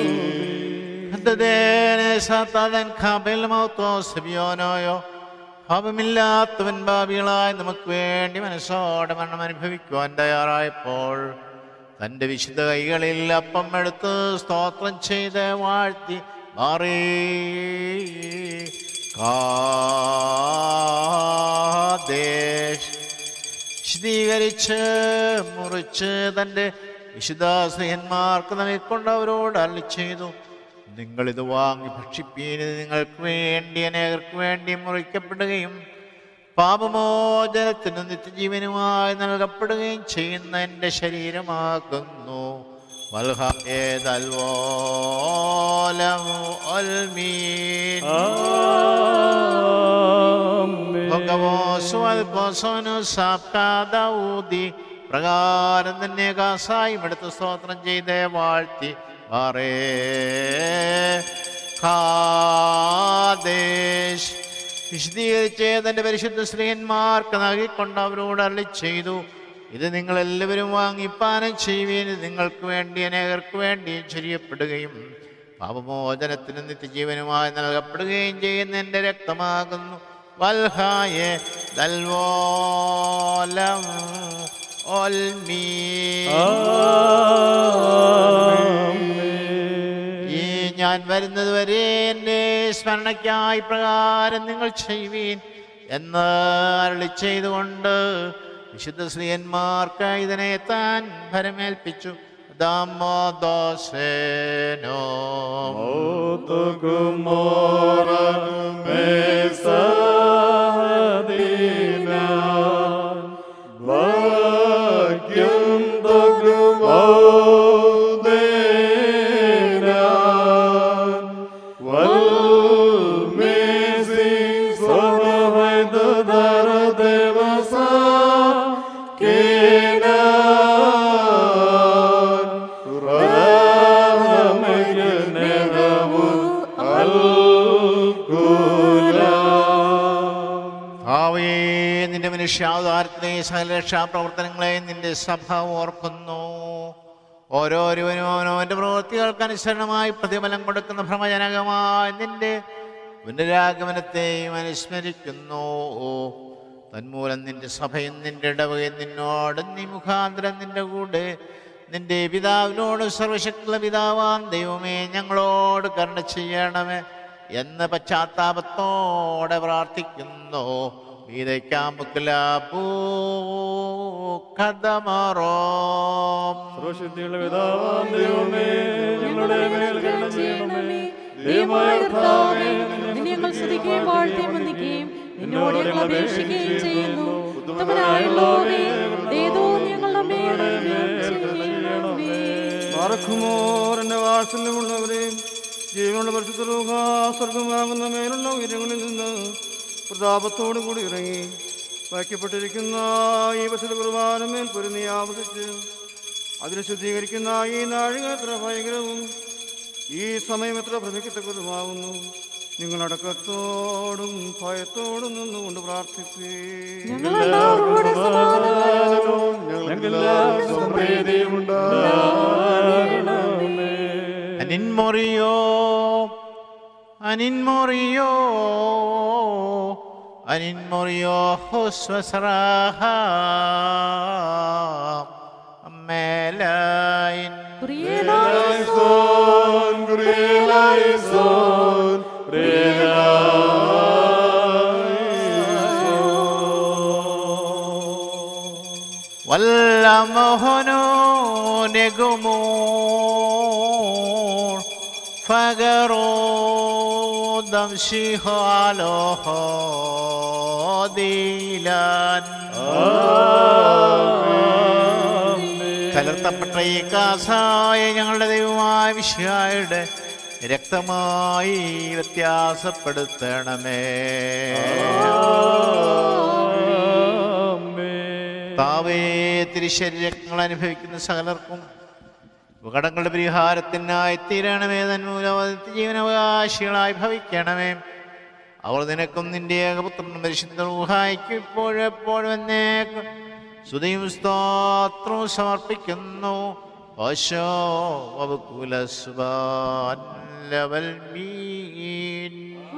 ഹദ്ദദേനെ സാത്താതൻ ഖാബിൽ മൗത്തോ സബിയോനോയോ പാപമില്ലാത്തവൻ ഭാവികളായി നമുക്ക് വേണ്ടി മനസ്സോടെ മരണം അനുഭവിക്കുവാൻ തയ്യാറായപ്പോൾ തൻ്റെ വിശുദ്ധ കൈകളിൽ അപ്പം എടുത്ത് സ്തോത്രം ചെയ്ത് വാഴ്ത്തി മാറി കാദേശ് വിശദീകരിച്ച് മുറിച്ച് തൻ്റെ വിശുദ്ധാശ്രയന്മാർക്ക് നൽകിക്കൊണ്ട് അവരോട് അരളി ചെയ്തു നിങ്ങളിത് വാങ്ങി ഭക്ഷിപ്പീന് നിങ്ങൾക്ക് വേണ്ടി അനേകർക്ക് വേണ്ടി മുറിക്കപ്പെടുകയും പാപമോചനത്തിന് നിത്യജീവനുമായി നൽകപ്പെടുകയും ചെയ്യുന്ന എൻ്റെ ശരീരമാകുന്നു വൽഹേദൽവോലമു ഒൽമീൻ ദാവൂദി പ്രകാരം തന്നെ കാസായും എടുത്ത് സ്തോത്രം ചെയ്ത് വാഴ്ത്തി പറേ ഖാദേശ് വിശദീകരിച്ച് തന്റെ പരിശുദ്ധ സ്ത്രീയന്മാർക്ക് നൽകിക്കൊണ്ട് അവരോട് അരളി ചെയ്തു ഇത് നിങ്ങൾ എല്ലാവരും വാങ്ങിപ്പാനം ചെയ്യുവീൻ ഇത് നിങ്ങൾക്ക് വേണ്ടി അനേകർക്ക് വേണ്ടിയും ചൊരിയപ്പെടുകയും പാപമോചനത്തിന് നിത്യജീവനുമായി നൽകപ്പെടുകയും ചെയ്യുന്ന എൻ്റെ രക്തമാകുന്നു വൽഹായെ ദൽവോലം ഒൽമീ വരുന്നതുവരെ എൻ്റെ സ്മരണയ്ക്കായി പ്രകാരം നിങ്ങൾ ചെയ്യുവീൻ എന്ന് അരളി ചെയ്തുകൊണ്ട് വിശുദ്ധ ശ്രീയന്മാർക്ക് ഇതിനെ താൻ ഭരമേൽപ്പിച്ചു ദാമോദോസേനോ ഭാവേ നിന്റെ മനുഷ്യാവതാരത്തിലെ സകല രക്ഷാപ്രവർത്തനങ്ങളെ നിന്റെ സഭ ഓർക്കുന്നു ഓരോരുവനും അവനവന്റെ പ്രവൃത്തികൾക്ക് അനുസരണമായി പ്രതിഫലം കൊടുക്കുന്ന ഭ്രമജനകമായ നിന്റെ പുനരാഗമനത്തെയും അനുസ്മരിക്കുന്നു തന്മൂലം നിന്റെ സഭയും നിന്റെ ഇടവകയും നിന്നോട് നീ മുഖാന്തരം നിന്റെ കൂടെ നിന്റെ പിതാവിനോട് സർവശക്തിയുള്ള പിതാവാം ദൈവമേ ഞങ്ങളോട് കരുണ ചെയ്യണമേ എന്ന് പശ്ചാത്താപത്തോടെ പ്രാർത്ഥിക്കുന്നു സർവശക്തിയുള്ള പിതാവാം ദൈവമേ ഞങ്ങളുടെ മേൽ കരുണ ചെയ്യണമേ ദൈവമായ കർത്താവേ, നിന്നെ ഞങ്ങൾ സ്തുതിക്കുകയും വാഴ്ത്തുകയും വന്ദിക്കുകയും നിന്നോട് ഞങ്ങൾ അപേക്ഷിക്കുകയും ചെയ്യുന്നു ഉത്തമനായുള്ളവേ ദേതോ ഞങ്ങളുടെ മേൽ ചെയ്യണമേ പാറക്കുമോർ എന്റെ വാത്സല്യമുള്ളവരെ ജീവനുള്ള പരിശുദ്ധ സ്വർഗമാകുന്ന മേലുള്ള ഉയരങ്ങളിൽ നിന്ന് പ്രതാപത്തോടു കൂടി ഇറങ്ങി വയ്ക്കപ്പെട്ടിരിക്കുന്ന ഈ വശത കുർബാനമേൽ പൊരുന്നി ആവസിച്ച് അതിനെ ശുദ്ധീകരിക്കുന്ന ഈ നാഴിക എത്ര ഭയങ്കരവും ഈ സമയം എത്ര ഭ്രമിക്കത്തക്കതുമാകുന്നു നിങ്ങളടക്കത്തോടും ഭയത്തോടും നിന്നുകൊണ്ട് പ്രാർത്ഥിപ്പേ ഞങ്ങളെല്ലാവരോടും സമാധാനവും ഞങ്ങൾക്കെല്ലാവർക്കും പ്രീതിയും ഉണ്ടാകണമേ അനിൻമൊറിയോ അനിൻമൊറിയോ അനിൻമൊറിയോ ഹുസ്വസറാഹ മേലൈൻ പ്രിയനായ വല്ലമോഹനോ നെഗുമോ ഫഗറോ ദംശിഹോ അലോഹോ ദീലാൻ കലർത്തപ്പെട്ട ഈ കാസായ ഞങ്ങളുടെ ദൈവമായ വിഷയായുടെ രക്തമായി വ്യത്യാസപ്പെടുത്തണമേ താവേ തിരിശരീരങ്ങൾ അനുഭവിക്കുന്ന സകലർക്കും കടങ്ങളുടെ പരിഹാരത്തിനായി തീരണമേ തന്മൂലം ജീവനവകാശികളായി ഭവിക്കണമേ അവർ നിനക്കും നിന്റെ ഏകപുത്രനും പരിശുദ്ധ ഊഹായിക്കും ഇപ്പോഴും എപ്പോഴും എന്നേക്കും സ്തുതിയും സ്തോത്രവും സമർപ്പിക്കുന്നു ഓശോ വകുലസ്വാൻ ലവൽ മീൻ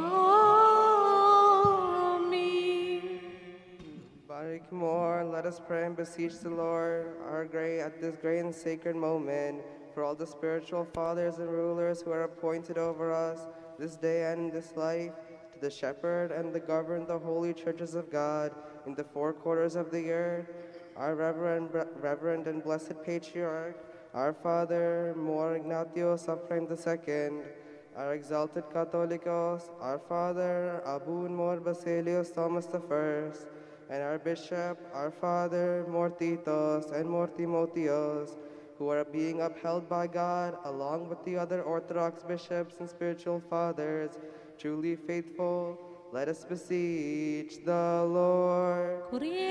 Barik more, let us pray and beseech the Lord, our great at this great and sacred moment, for all the spiritual fathers and rulers who are appointed over us this day and in this life, to the shepherd and the govern the holy churches of God in the four quarters of the earth, our reverend, reverend and blessed patriarch, our father, More Ignatius Ephraim II, our exalted Catholicos, our father, Abu Mor Basilius Thomas I, and our bishop, our father, Mortitos and Mortimotios, who are being upheld by God along with the other Orthodox bishops and spiritual fathers, truly faithful. Let us beseech the Lord.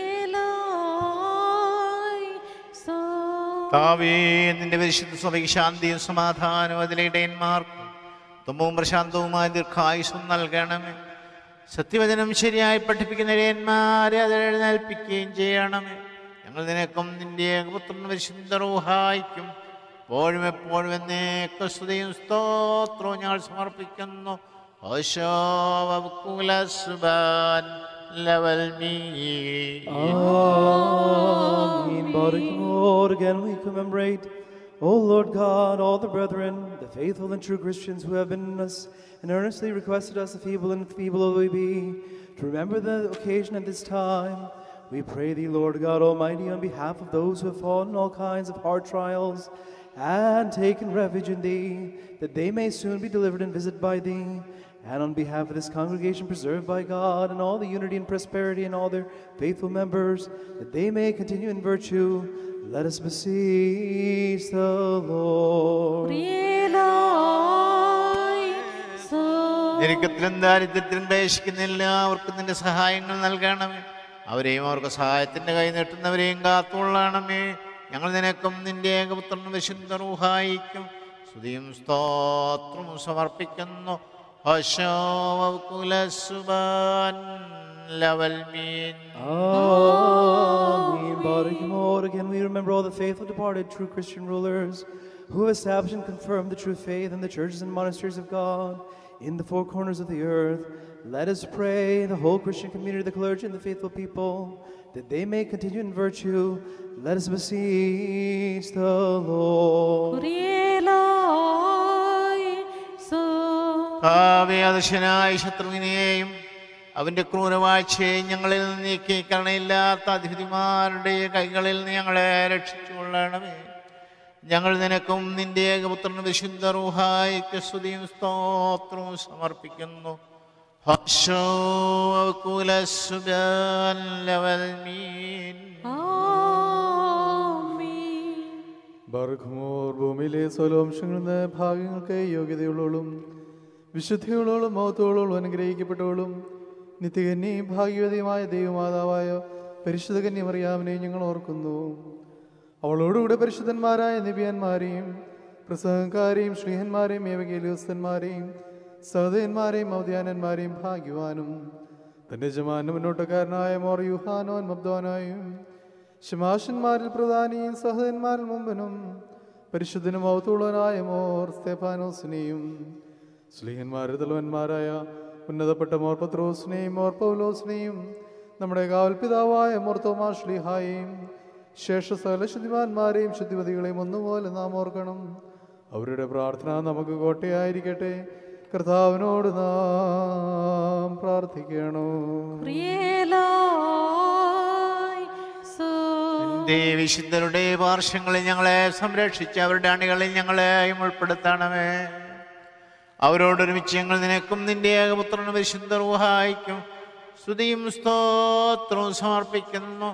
താവേ നിന്റെ പരിശുദ്ധ സഭയ്ക്ക് ശാന്തിയും സമാധാനവും അതിലെ ഇടയന്മാർക്കും തുമ്പവും പ്രശാന്തവുമായ ദീർഘായുസും നൽകണമേ സത്യവചനം ശരിയായി പഠിപ്പിക്കുന്ന ഇടയന്മാരെ അത് എഴുന്നേൽപ്പിക്കുകയും ചെയ്യണമേ ഞങ്ങൾ നിനക്കും നിന്റെ ഏകപുത്രന് പരിശുദ്ധ റൂഹായിക്കും എപ്പോഴും എപ്പോഴും എന്നേക്കും സ്തുതിയും സ്തോത്രവും ഞങ്ങൾ സമർപ്പിക്കുന്നു ഓശോ വകുലസുബാൻ ലവൽ മീ Amen. Baruch Again we commemorate O Lord God, all the brethren, the faithful and true Christians who have been in us and earnestly requested us, the feeble and feeble we be, to remember the occasion at this time, we pray thee, Lord God Almighty, on behalf of those who have fallen in all kinds of hard trials and taken refuge in thee, that they may soon be delivered and visited by thee. And on behalf of this congregation preserved by God and all the unity and prosperity and all their faithful members, that they may continue in virtue, let us beseech the Lord. ഞെരുക്കത്തിലും ദാരിദ്ര്യത്തിലും ക്ലേശിക്കുന്ന എല്ലാവർക്കും നിന്റെ സഹായങ്ങൾ നൽകണമേ അവരെയും അവർക്ക് സഹായത്തിന്റെ കൈ നീട്ടുന്നവരെയും കാത്തുകൊള്ളണമേ ഞങ്ങൾ നിനക്കും നിന്റെ ഏകപുത്രനും വിശുദ്ധ റൂഹായിക്കും സ്തുതിയും സ്തോത്രവും സമർപ്പിക്കുന്നു ഹോശോവകുലസുബാൻ ലവൽ മീൻ Amen. Baruch Lord, again we remember all the faithful departed true Christian rulers who have established and confirmed the true faith in the churches and monasteries of God in the four corners of the earth. Let us pray, the whole Christian community, the clergy, and the faithful people, that they may continue in virtue. Let us beseech the Lord. ഭാവിയാദശനായ ശത്രുവിനെയും അവന്റെ ക്രൂരവാഴ്ചയെയും ഞങ്ങളിൽ നിന്ന് നീക്കി കരുണയില്ലാത്ത അധിപതിമാരുടെ കൈകളിൽ നിന്ന് ഞങ്ങളെ രക്ഷിച്ചുകൊള്ളണമേ ഞങ്ങൾ നിനക്കും നിന്റെ ഏകപുത്രനും വിശുദ്ധ റൂഹായിക്ക് സ്തുതിയും സ്തോത്രവും സമർപ്പിക്കുന്നു ഹർഷോ കുലസുബാൻ ലവൽ മീൻ ബർഖ്മോർ ഭൂമിയിലെ സ്വലോംശങ്ങളിൽ നിന്ന് ഭാഗ്യങ്ങൾക്ക് യോഗ്യതയുള്ളോളും വിശുദ്ധിയുള്ളോളും മഹത്വമുള്ളോളും അനുഗ്രഹിക്കപ്പെട്ടോളും നിത്യകന്യ ഭാഗ്യവതിയുമായ ദൈവമാതാവായ പരിശുദ്ധ കന്യമറിയാമിനെ ഞങ്ങൾ ഓർക്കുന്നു അവളോടുകൂടെ പരിശുദ്ധന്മാരായ നിബിയന്മാരെയും പ്രസംഗക്കാരെയും ശ്രീഹന്മാരെയും ഏവകേലിയസ്ഥന്മാരെയും സഹതന്മാരെയും ഔദ്യാനന്മാരെയും ഭാഗ്യവാനും തന്റെ യജമാനും മുന്നോട്ടക്കാരനായ മോർ യുഹാനോൻ മബ്ദോനായും ശമാഷന്മാരിൽ പ്രധാനിയും സഹോദരന്മാരിൽ മുമ്പനും പരിശുദ്ധനും ഔത്തുള്ളവനായ മോർ സ്തേഫാനോസിനെയും സ്ലീഹന്മാരിൽ തലവന്മാരായ ഉന്നതപ്പെട്ട മോർ പത്രോസിനെയും മോർ പൗലോസിനെയും നമ്മുടെ കാവൽപിതാവായ മോർ തോമാ ശ്ലീഹായെയും ശേഷ സകല ശുദ്ധിമാന്മാരെയും ശുദ്ധിമതികളെയും ഒന്നുപോലെ നാം ഓർക്കണം അവരുടെ പ്രാർത്ഥന നമുക്ക് കോട്ടയായിരിക്കട്ടെ കർത്താവിനോട് നാം പ്രാർത്ഥിക്കണം നിന്റെ വിശുദ്ധരുടെ പാർശ്വങ്ങളിൽ ഞങ്ങളെ സംരക്ഷിച്ച് അവരുടെ അണികളിൽ ഞങ്ങളെയും ഉൾപ്പെടുത്തണമേ അവരോടൊരുമിച്ച് ഞങ്ങൾ നിനക്കും നിന്റെ ഏകപുത്രനും വിശുദ്ധ റൂഹായിക്കും സ്തുതിയും സ്തോത്രവും സമർപ്പിക്കുന്നു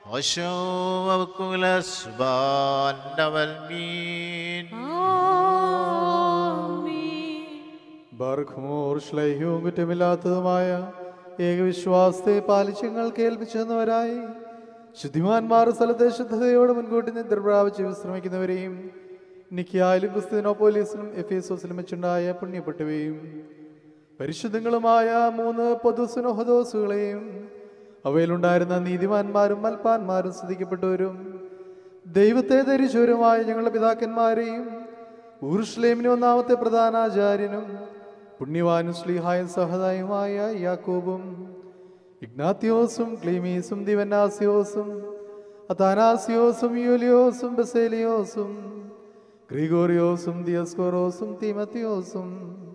ബർഖ്മോർ ശ്ലൈഹ്യവും കുറ്റമില്ലാത്തതുമായ ഏകവിശ്വാസത്തെ പാലിച്ചങ്ങൾ കേൾപ്പിച്ചെന്നവരായി ശുദ്ധിമാന്മാർ സ്ഥലത്തെ ശുദ്ധതയോട് മുൻകൂട്ടി നിദ്ര പ്രാപിച്ച് വിശ്രമിക്കുന്നവരെയും നിക്കിയായാലും ക്രിസ്തുവിനോപോലീസിലും എഫേസോസിലും വെച്ചുണ്ടായ പുണ്യപ്പെട്ടവയും പരിശുദ്ധങ്ങളുമായ മൂന്ന് പൊതുസുനോഹദോസുകളെയും അവയിലുണ്ടായിരുന്ന നീതിമാന്മാരും മൽപ്പാന്മാരും സ്തുതിക്കപ്പെട്ടവരും ദൈവത്തെ ധരിച്ചവരുമായ ഞങ്ങളുടെ പിതാക്കന്മാരെയും ഊർഷ്ലേമിന് ഒന്നാമത്തെ പ്രധാനാചാര്യനും പുണ്യവാനും ശ്ലീഹായും സഹതായുമായ യാക്കോബും ഇഗ്നാത്യോസും ക്ലീമീസും ദിവനാസിയോസും അതാനാസിയോസും യൂലിയോസും ബസേലിയോസും ഗ്രിഗോറിയോസും ദിയസ്കോറോസും തീമത്തിയോസും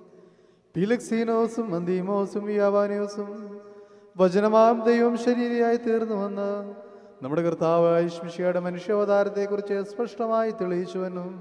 പീലക്സീനോസും അന്തീമോസും യാവാനിയോസും വചനമാം ദൈവം ശരീരയായി തീർന്നുവെന്ന് നമ്മുടെ കർത്താവായ ശിഷ്യയുടെ മനുഷ്യാവതാരത്തെക്കുറിച്ച് സ്പഷ്ടമായി തെളിയിച്ചുവെന്നും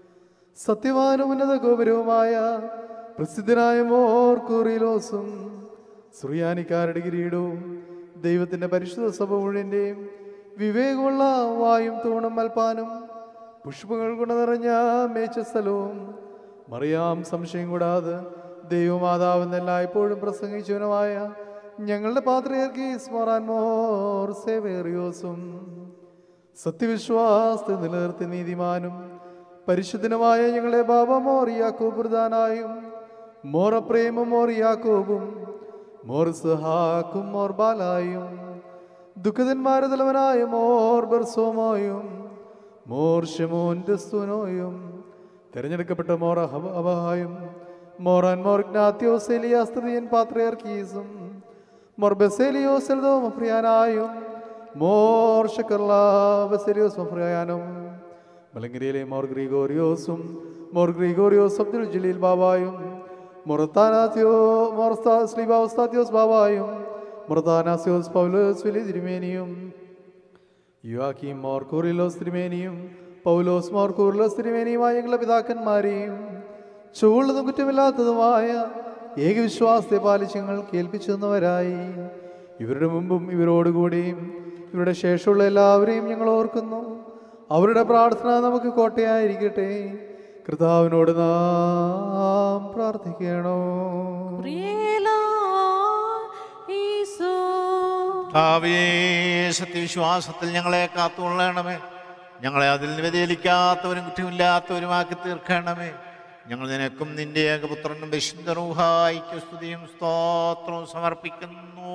സത്യവാനും ഉന്നത ഗോപുരവുമായ പ്രസിദ്ധനായ മോർ കൂറിലോസും സുറിയാനിക്കാരുടെ കിരീടവും ദൈവത്തിന്റെ പരിശുദ്ധ സഭ മുഴുവൻ്റെയും വിവേകമുള്ള വായും തൂണും മൽപ്പാനും പുഷ്പങ്ങൾ കൊണ്ട് നിറഞ്ഞ മേച്ച സ്ഥലവും മറിയാം സംശയം കൂടാതെ ദൈവമാതാവെന്നല്ല എപ്പോഴും പ്രസംഗിച്ചവനുമായ ഞങ്ങളുടെ പാത്രയർക്കീസ് മോറാൻ മോർ സേവേറിയോസും സത്യവിശ്വാസത്തെ നിലനിർത്തി നീതിമാനും പരിശുദ്ധനുമായ ഞങ്ങളുടെ ബാബ മോർ യാക്കോബുർദാനായും മോറ പ്രേമം മോർ യാക്കോബും മോർ സഹാക്കും മോർ ബാലായും ദുഃഖിതന്മാരുടെ തലവനായ മോർ ബർസോമോയും മോർ ഷെമോൻ ദസ്തുനോയും തിരഞ്ഞെടുക്കപ്പെട്ട മോർ അഹബ- അബഹായും മോറാൻ മോർ ഗ്നാത്യോസ് എലിയാസ്ത്രിയൻ പാത്രയർക്കീസും മോർ ബസേലിയോസ് എൽദോ മഫ്രിയാനായും മോർ ഷക്കർല ബസേലിയോസ് മഫ്രിയാനും മലങ്കരയിലെ മോർ ഗ്രിഗോറിയോസും മോർ ഗ്രിഗോറിയോസ് അബ്ദുൽ ജലീൽ ബാബായും മൊറത്താനാസിയോ മോർസ്താ സ്ലീബാസ്താത്യോസ് ബാബായും മൊറത്താനാസിയോസ് പൗലോസ് വലിയ തിരുമേനിയും യുവാക്കീം മോർ കൂറിലോസ് തിരുമേനിയും പൗലോസ് മോർ കൂറിലോസ് തിരുമേനിയുമായ ഞങ്ങളുടെ പിതാക്കന്മാരെയും ചുവള്ളതും കുറ്റമില്ലാത്തതുമായ ഏകവിശ്വാസത്തെ പാലിച്ച് ഞങ്ങൾ കേൾപ്പിച്ചു തന്നവരായി ഇവരുടെ മുമ്പും ഇവരോടുകൂടിയും ഇവരുടെ ശേഷമുള്ള എല്ലാവരെയും ഞങ്ങൾ ഓർക്കുന്നു അവരുടെ പ്രാർത്ഥന നമുക്ക് കോട്ടയായിരിക്കട്ടെ കർത്താവിനോട് നാം പ്രാർത്ഥിക്കണോ കർത്താവേ, സത്യവിശ്വാസത്തിൽ ഞങ്ങളെ കാത്തുകൊള്ളണമേ ഞങ്ങളെ അതിൽ വ്യതിചലിക്കാത്തവരും കുറ്റമില്ലാത്തവരുമാക്കി തീർക്കണമേ ഞങ്ങൾ നിനക്കും നിന്റെ ഏകപുത്രനും വിശുദ്ധറൂഹായിക്ക് സ്തുതിയും സ്തോത്രവും സമർപ്പിക്കുന്നു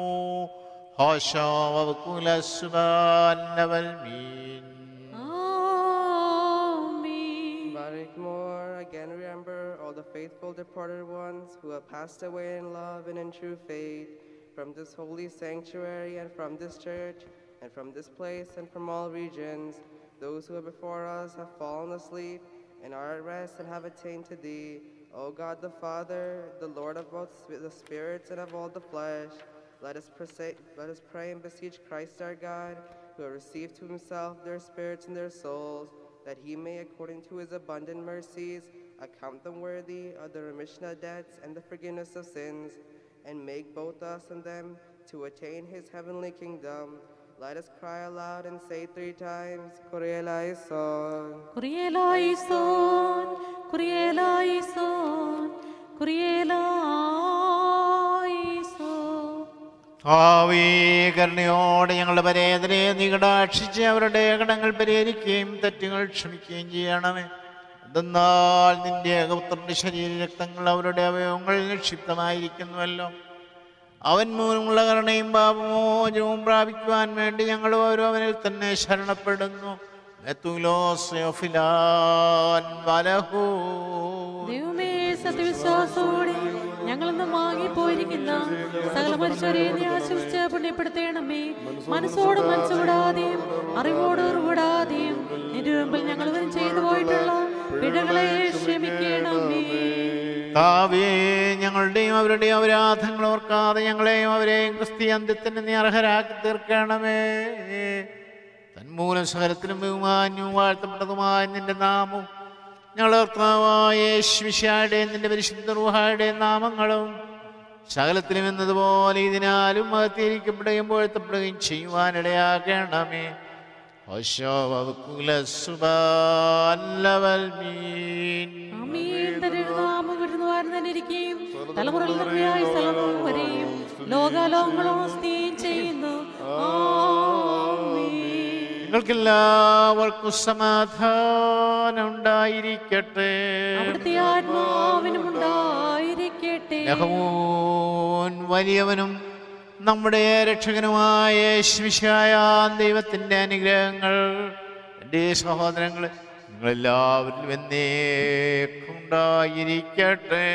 ഹോശോവകുലസുബാലവൽമീൻ Barak more, again remember all the faithful departed ones who have passed away in love and in true faith from this holy sanctuary and from this church and from this place and from all regions. Those who are before us have fallen asleep and are at rest and have attained to thee. O God the Father, the Lord of both sp- the spirits and of all the flesh, let us, persa- let us pray and beseech Christ our God, who has received to himself their spirits and their souls, that he may, according to his abundant mercies, account them worthy of the remission of debts and the forgiveness of sins, and make both us and them to attain his heavenly kingdom. Let us cry aloud and say three times, Kyrie eleison. കുറിയലായിസോൻ കുറിയലായിസോൻ കുറിയലായിസോൻ കരുണയോടെ ഞങ്ങളുടെ പരേതരെ നീ കടാക്ഷിച്ച് അവരുടെ കടങ്ങൾ പരിഹരിക്കുകയും തെറ്റുകൾ ക്ഷമിക്കുകയും ചെയ്യണമേ എന്തെന്നാൽ നിന്റെ ഏകപുത്രന്റെ ശരീര രക്തങ്ങൾ അവരുടെ അവയവങ്ങളിൽ നിക്ഷിപ്തമായിരിക്കുന്നുവല്ലോ അവൻ മൂലമുള്ള കരുണയും പാപമോചനവും പ്രാപിക്കുവാൻ വേണ്ടി ഞങ്ങൾ ഓരോവനിൽ തന്നെ ശരണപ്പെടുന്നു മെത്തുലോസ്യോഫിലാൻ വലഹൂ ദൈവമേ സത്യവിശ്വാസത്തോടെ ഞങ്ങൾ ഇന്ന് വാങ്ങിപ്പോയിരിക്കുന്ന സകല മനുഷ്യരെ നീ ആശ്വസിച്ച് പുണ്യപ്പെടുത്തേണമേ മനസ്സോട് മനസ്സുകൂടാതെയും അറിവോട് അറിവിടാതെയും നിന്റെ മുമ്പിൽ ഞങ്ങൾ ഇവരും ചെയ്തു പോയിട്ടുള്ള പിഴകളെ ക്ഷമിക്കണമേ താവേ ഞങ്ങളുടെയും അവരുടെയും അപരാധങ്ങൾ ഓർക്കാതെ ഞങ്ങളെയും അവരെയും ക്രിസ്തീയ അന്ത്യത്തിന് നീ അർഹരാക്കി തീർക്കണമേ തന്മൂലം സകലത്തിലും ബഹുമാന്യവും വാഴ്ത്തപ്പെട്ടതുമായ നിന്റെ നാമവും ഞങ്ങൾ കർത്താവായ യേശുവിശായുടെയും നിന്റെ പരിശുദ്ധ റൂഹായുടെയും നാമങ്ങളും സകലത്തിലും എന്നതുപോലെ ഇതിനാലും അകത്തിരിക്കപ്പെടുകയും പൊഴുത്തപ്പെടുകയും ചെയ്യുവാനിടയാകണമേ മീൻ ആമീൻ തന്റെ നാമം വിടുന്നു വാരുന്നതിരിക്കുകയും തലമുറകൾ നിർമ്മയായ സ്ഥലവും വരെയും ലോകാലോകങ്ങളോളം സ്ഥിതി ചെയ്യുന്നു ആമീൻ നിങ്ങൾക്കെല്ലാവർക്കും സമാധാനം ഉണ്ടായിരിക്കട്ടെ അവിടുത്തെ ആത്മാവിനും ഉണ്ടായിരിക്കട്ടെ യഹോവൻ വലിയവനും നമ്മുടെ രക്ഷകനുമായ ശിശായ ദൈവത്തിൻ്റെ അനുഗ്രഹങ്ങൾ എൻ്റെ സഹോദരങ്ങൾ നിങ്ങളെല്ലാവരിലും എന്നേക്കും ഉണ്ടായിരിക്കട്ടെ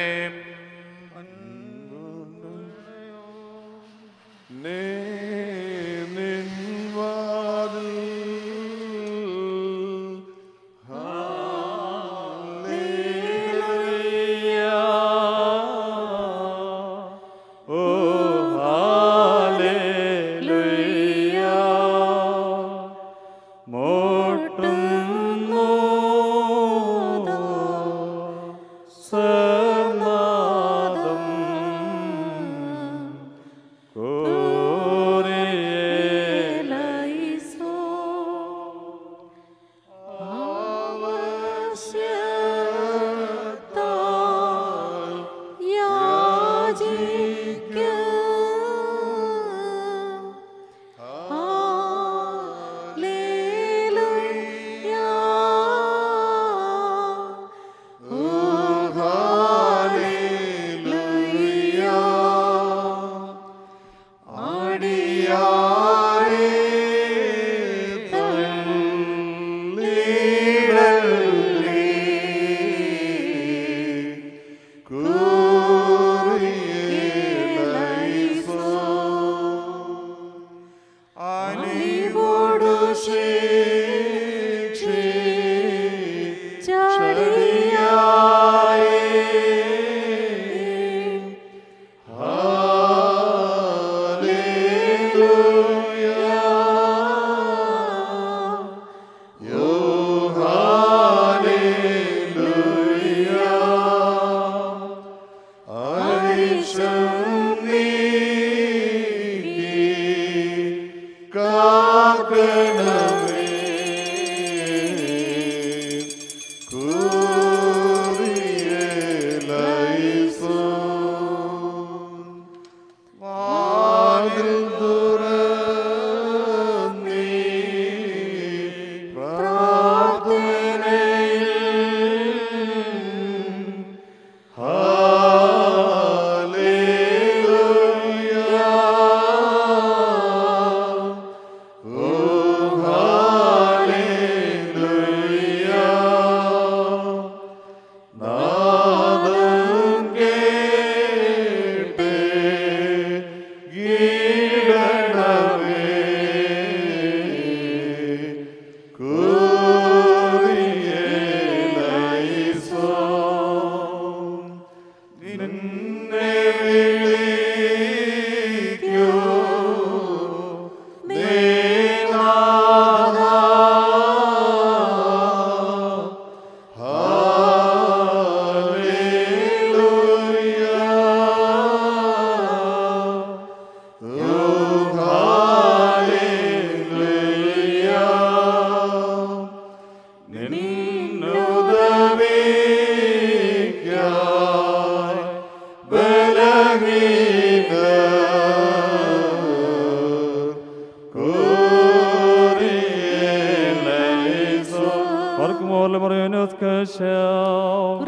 Parkumorle Marianus Kashel.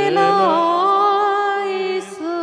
Kurielaisu.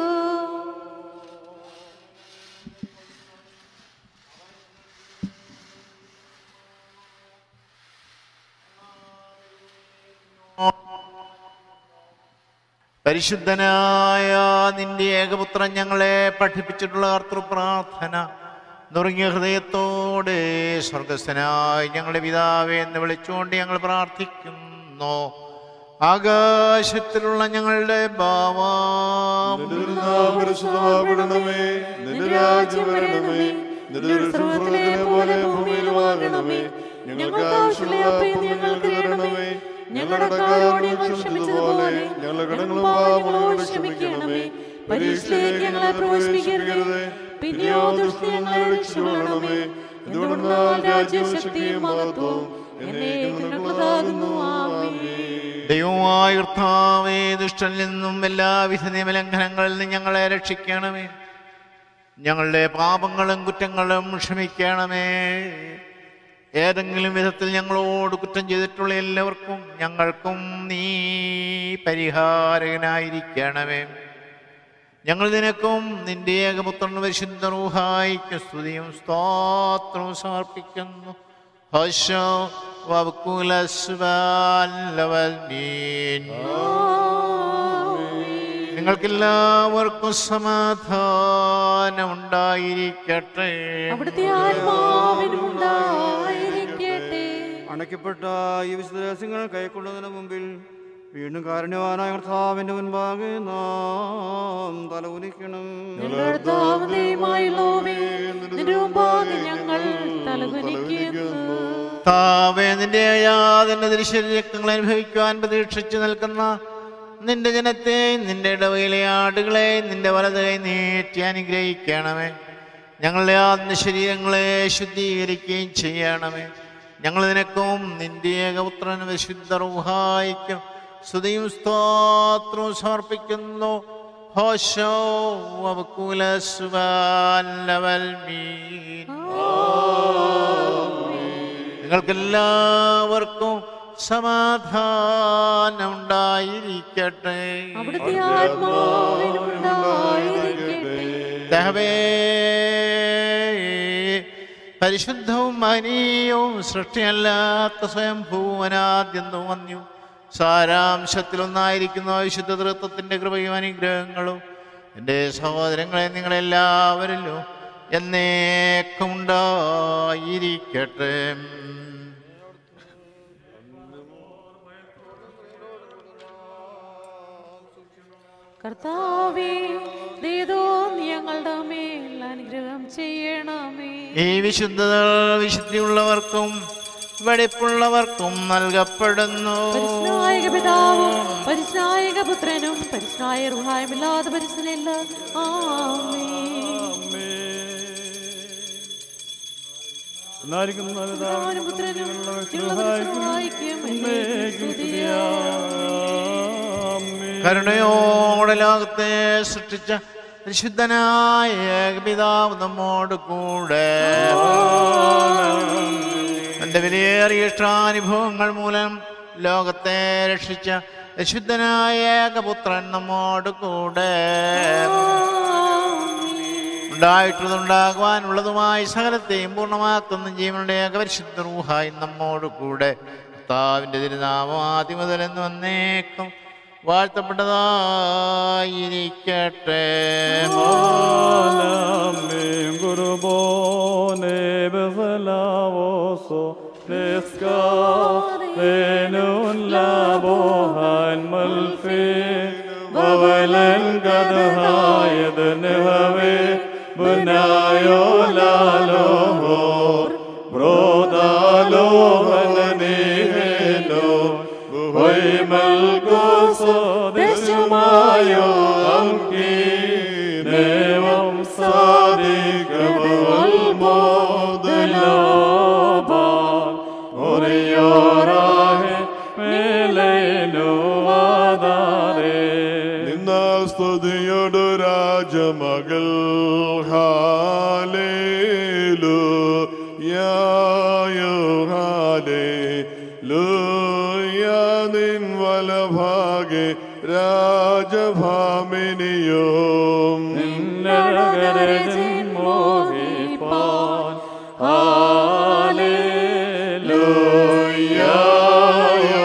പരിശുദ്ധനായ നിന്റെ ഏകപുത്രൻ ഞങ്ങളെ പഠിപ്പിച്ചിട്ടുള്ള കർത്തൃപ്രാർത്ഥന നുറുങ്ങിയ ഹൃദയത്തോടെ സ്വർഗസ്ഥനായി ഞങ്ങളുടെ പിതാവേ എന്ന് വിളിച്ചുകൊണ്ട് ഞങ്ങൾ പ്രാർത്ഥിക്കുന്നു ആകാശത്തിലുള്ള ഞങ്ങളുടെ ഭാവാം പരിശുദ്ധമാപ്പെടണമേ നിന്റെ രാജ്യം വരണമേ നിന്റെ സ്വർഗത്തിലെ പോലെ ഭൂമിയിലുമാകണമേ ഞങ്ങൾക്ക് ആവശ്യമുള്ള അപ്പം ഞങ്ങൾക്ക് തരണമേ ഞങ്ങളുടെ കടക്കാരോട് ഞങ്ങൾ ക്ഷമിച്ചതുപോലെ ഞങ്ങളുടെ കടങ്ങളും പാപങ്ങളോട് ക്ഷമിക്കണമേ പരീക്ഷയിലേക്ക് ഞങ്ങളെ പ്രവേശിപ്പിക്കരുത് പിന്നെയോ ദുഷ്ട ഞങ്ങളെ രക്ഷിക്കണമേ എന്തുകൊണ്ടെന്നാൽ രാജ്യവും ശക്തിയും മഹത്വവും എന്നേക്കും നിനക്കുള്ളതാകുന്നു ആമേൻ ദൈവമായ കർത്താവേ ദുഷ്ടനിൽ നിന്നും എല്ലാവിധ നിയമലംഘനങ്ങളിൽ നിന്നും ഞങ്ങളെ രക്ഷിക്കണമേ ഞങ്ങളുടെ പാപങ്ങളും കുറ്റങ്ങളും ക്ഷമിക്കണമേ ഏതെങ്കിലും വിധത്തിൽ ഞങ്ങളോട് കുറ്റം ചെയ്തിട്ടുള്ള എല്ലാവർക്കും ഞങ്ങൾക്കും നീ പരിഹാരകനായിരിക്കണമേ ഞങ്ങൾ നിനക്കും നിന്റെ ഏകപുത്രൻ പരിശുദ്ധ റൂഹായിക്ക് സ്തുതിയും സ്തോത്രവും സമർപ്പിക്കുന്നു ഹോശോ വകുലസ്വാല്ലവൽമീൻ നിങ്ങൾക്കെല്ലാവർക്കും സമാധാനം ഉണ്ടായിരിക്കട്ടെ അവിടുത്തെ ആത്മാവിനും ഉണ്ടായിരിക്കട്ടെ അണയ്ക്കപ്പെട്ട ഈ വിശുദ്ധ രഹസ്യങ്ങൾ കൈക്കൊള്ളുന്നതിന് മുമ്പിൽ വീണ്ടും കാരുണ്യവാനായ കർത്താവിന്റെ മുൻപാകെ നാം തലകുനിക്കണം ഞങ്ങളുടെ കർത്താവ് ദൈവമായുള്ളോവേ, നിന്റെ മുമ്പാകെ ഞങ്ങൾ തലകുനിക്കുന്നു താവേ നിന്റെ അയാതിന്റെ തിരിശരീരങ്ങൾ അനുഭവിക്കുവാൻ പ്രതീക്ഷിച്ചു നിൽക്കുന്ന നിന്റെ ജനത്തെ നിന്റെ ഇടവയിലെ ആടുകളെ നിന്റെ വലത് കൈ നീട്ടി അനുഗ്രഹിക്കണമേ ഞങ്ങളുടെ ആത്മ ശരീരങ്ങളെ ശുദ്ധീകരിക്കുകയും ചെയ്യണമേ ഞങ്ങൾ നിനക്കും നിന്റെ ഏകപുത്രൻ വിശുദ്ധ റുഹായിക്കും സ്തുതിയും സ്തോത്രവും സമർപ്പിക്കുന്നു ഹോശോ അവകുല സുബാലവൽമീൻ നിങ്ങൾക്കെല്ലാവർക്കും സമാധാനം ഉണ്ടായിരിക്കട്ടെ അവിടുത്തെ ആത്മാവിനും ഉണ്ടായിരിക്കട്ടെ ദഹവേ പരിശുദ്ധവും മനീയവും സൃഷ്ടിയല്ലാത്ത സ്വയം ഭൂവനാദ്യം തോന്നിയു സാരാംശത്തിലൊന്നായിരിക്കുന്ന വിശുദ്ധ തൃത്വത്തിൻ്റെ കൃപയും അനുഗ്രഹങ്ങളും എൻ്റെ സഹോദരങ്ങളെ നിങ്ങളെല്ലാവരിലും എന്നേക്കും ഉണ്ടായിരിക്കട്ടെ കർത്താവേ ദൈതോ ഞങ്ങളുടെ മേൽ അനുഗ്രഹം ചെയ്യണമേ ഈ വിശുദ്ധത വിശുദ്ധിയുള്ളവർക്കും വെടിപ്പുള്ളവർക്കും നൽകപ്പെടുന്നു പരിസ്നായക പിതാവും പരിസ്നായക പുത്രനും പരിസ്നായ റുഹായുമില്ലാതെ പരിസനില്ല ആമേ എന്നായിരിക്കുന്ന പിതാവിനും പുത്രനും സഹായിക്കും കരുണയോടെ ലോകത്തെ സൃഷ്ടിച്ച പരിശുദ്ധനായ പിതാവ് നമ്മോട് കൂടെ തന്റെ വിലയേറിയ ഇഷ്ടാനുഭവങ്ങൾ മൂലം ലോകത്തെ രക്ഷിച്ച പരിശുദ്ധനായ ഏകപുത്രൻ നമ്മോട് കൂടെ ഉണ്ടായിട്ടുള്ളതുണ്ടാകുവാനുള്ളതുമായി സകലത്തെയും പൂർണ്ണമാക്കുന്ന ജീവനുടെ ഏകപരിശുദ്ധ റൂഹായി നമ്മോട് കൂടെ കർത്താവിൻ്റെ തിരുനാമം ആദ്യം മുതൽ എന്ന് വന്നേക്കും വാഴ്ത്തപ്പെട്ടതായിരിക്കട്ടെ Amen. Gurbone besalavoso Neska Lenun labo han malfi Bavalen gadhayad nehave Bunayo lalohor Brodalo hananiheno Buhoy malgoso Deshumayo amki Nevam sadigabal modlaban Oriyorahe meleno adare നിന്നാൽ സ്തുതിയോടു രാജമകൾ ഹാലേലു യായോ ഹാലേലു നിൻ വലഭാഗെ രാജഭാമിനിയും നരകരജൻ മോഹിപ്പാൻ യായോ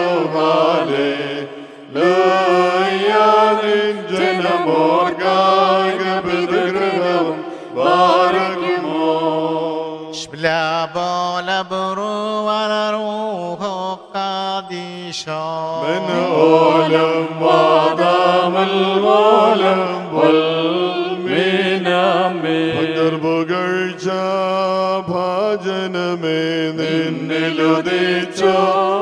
ഹാലേലു നിൻ ജനമോർഗായ പിതൃഗൃഹം ബാരകുമോ മനോലം വാദാമൽ വാലം പുകഴ്ച ഭാജനമേ നിന്നിലുദിച്ചോ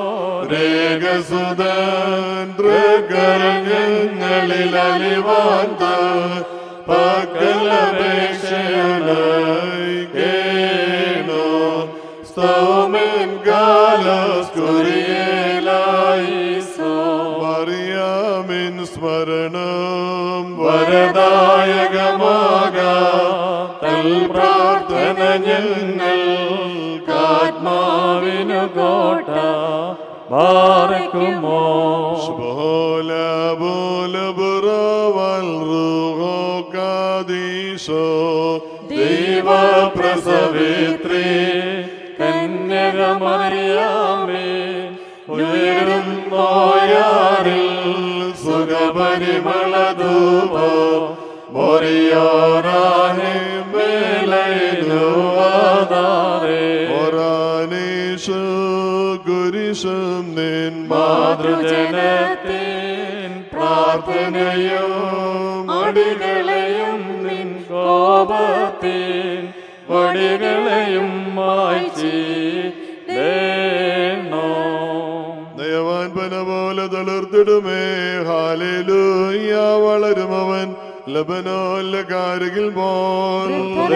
രേഖസുതന്ത്രകരങ്ങളിൽ അലിവാന്ത പക്കലപേക്ഷയായി കേണോ സ്തോമൻ കാലസ്കുരിയേലായി മറിയാമിൻ സ്മരണം വരദായകമാക തൽ പ്രാർത്ഥന ഞങ്ങൾ ആത്മാവിനു കോട്ട ബാറക്കുമോ ബോല ബോല ബുറവൽ റൂഹോ കാദീശോ ദൈവപ്രസവേത്രി കന്യകമറിയാമേ ഉയരുന്നോയാറിൽ സുഖപരിമളധൂപോ മൊറിയോറാഹെ മേലൈനുവാദാരേ ഒറാനീശു കുരിശും നിൻ മാതൃജനത്തിൻ പ്രാർത്ഥനയും അടികളെയും നിൻ കോപത്തിൻ വടികളെയും മായ്ച്ചിടേണോ ദയവാൻ പന പോലെ തളിർത്തിടുമേ ഹാലേലൂയ വളരും അവൻ ലബനോല്ല കാരുകിൽ പോൽ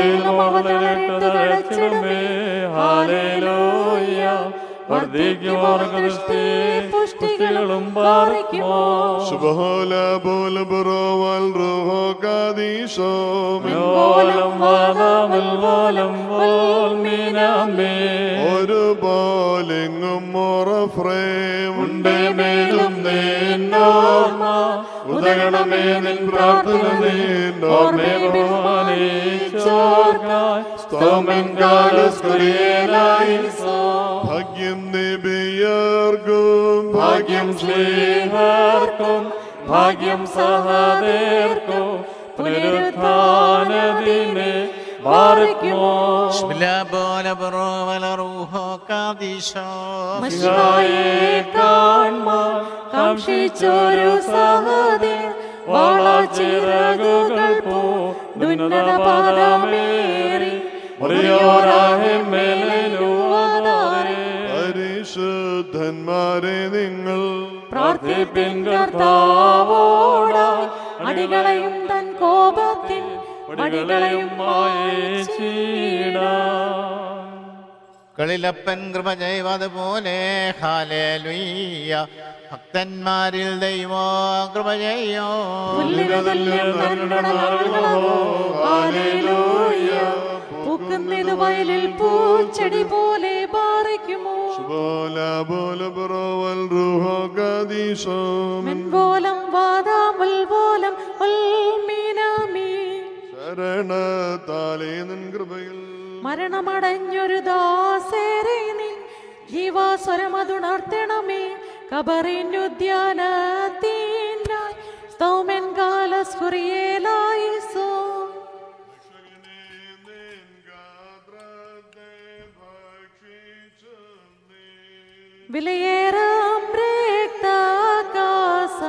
തളച്ചിടമേ ഹാലേലൂയ വർദ്ധിക്കുമോർഗദൃഷ്ടി പുഷ്ടികളും പാറിക്കുമോ ശുഭഹോല പോല ബുറോവൽ റൂഹോ കാദീശോ ഓലം വാദാമൽ ഓലം ഓൽമീനാമേ ഒരു പോലെങ്ങും മോറഫ്രേം ഉണ്ടേ മേലും നിന്നോർമ്മ ഉദകണമേ നിൻ പ്രാർത്ഥന നിന്നോർമ്മേ ബഹുമാനിച്ചോർക്കായി സ്തോമൻ കാലസ്കുരിയേലായി ഭാഗ്യം നിബിയർക്കും ഭാഗ്യം ശ്രീഹർക്കും ഭാഗ്യം സഹദേർക്കും പുനരുത്ഥാനദിനെ പാറിക്കുമോ മഷിഹായെ കാൺമാൻ കാക്ഷിച്ചൊരു സഹദേ വളച്ചിറകുകൾ പൂന്നത പാദമേറി മുറിയോരാഹെ മേലുവാദാരേ പരിശുദ്ധന്മാരെ നിങ്ങൾ പ്രാർത്ഥിപ്പിൻ കർത്താവോടായി അടികളെയും തൻ കോപത്തിൻ അടികളെയും മായച്ചിടാം മക്കളിലപ്പൻ കൃപ ചെയ്വതുപോലെ ഹാലേലുയ്യ ഭക്തന്മാരിൽ ദൈവോ കൃപ ചെയ്യോ പൂക്കുന്നത് വയലിൽ പൂച്ചെടി പോലെ പാറിക്കുമോ Bola bola boroval ruho kadisho മെൻപോലം വാദാമുൽ പോലം ഉൽമീനാമി ശരണത്താലേ നിൻ കൃപയിൽ മരണമടഞ്ഞൊരു ദാസേരെ നീ ജീവാസ്വരമതുണർത്തണമേ കബറിനുദ്യാനത്തിനായി സ്തൗമൻ കാലസ്കുറിയേലായി സോ വിലയേറാം രക്തകാസ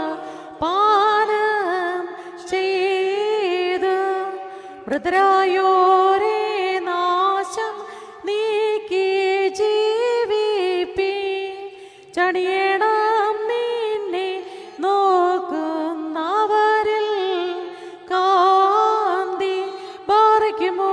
പാനം ചെയ്ത് മൃതരായോരേ നാശം നീക്കി ജീവിപ്പി ചണിയണം നിന്നെ നോക്കുന്നവരിൽ കാന്തി ബാറയ്ക്കുമോ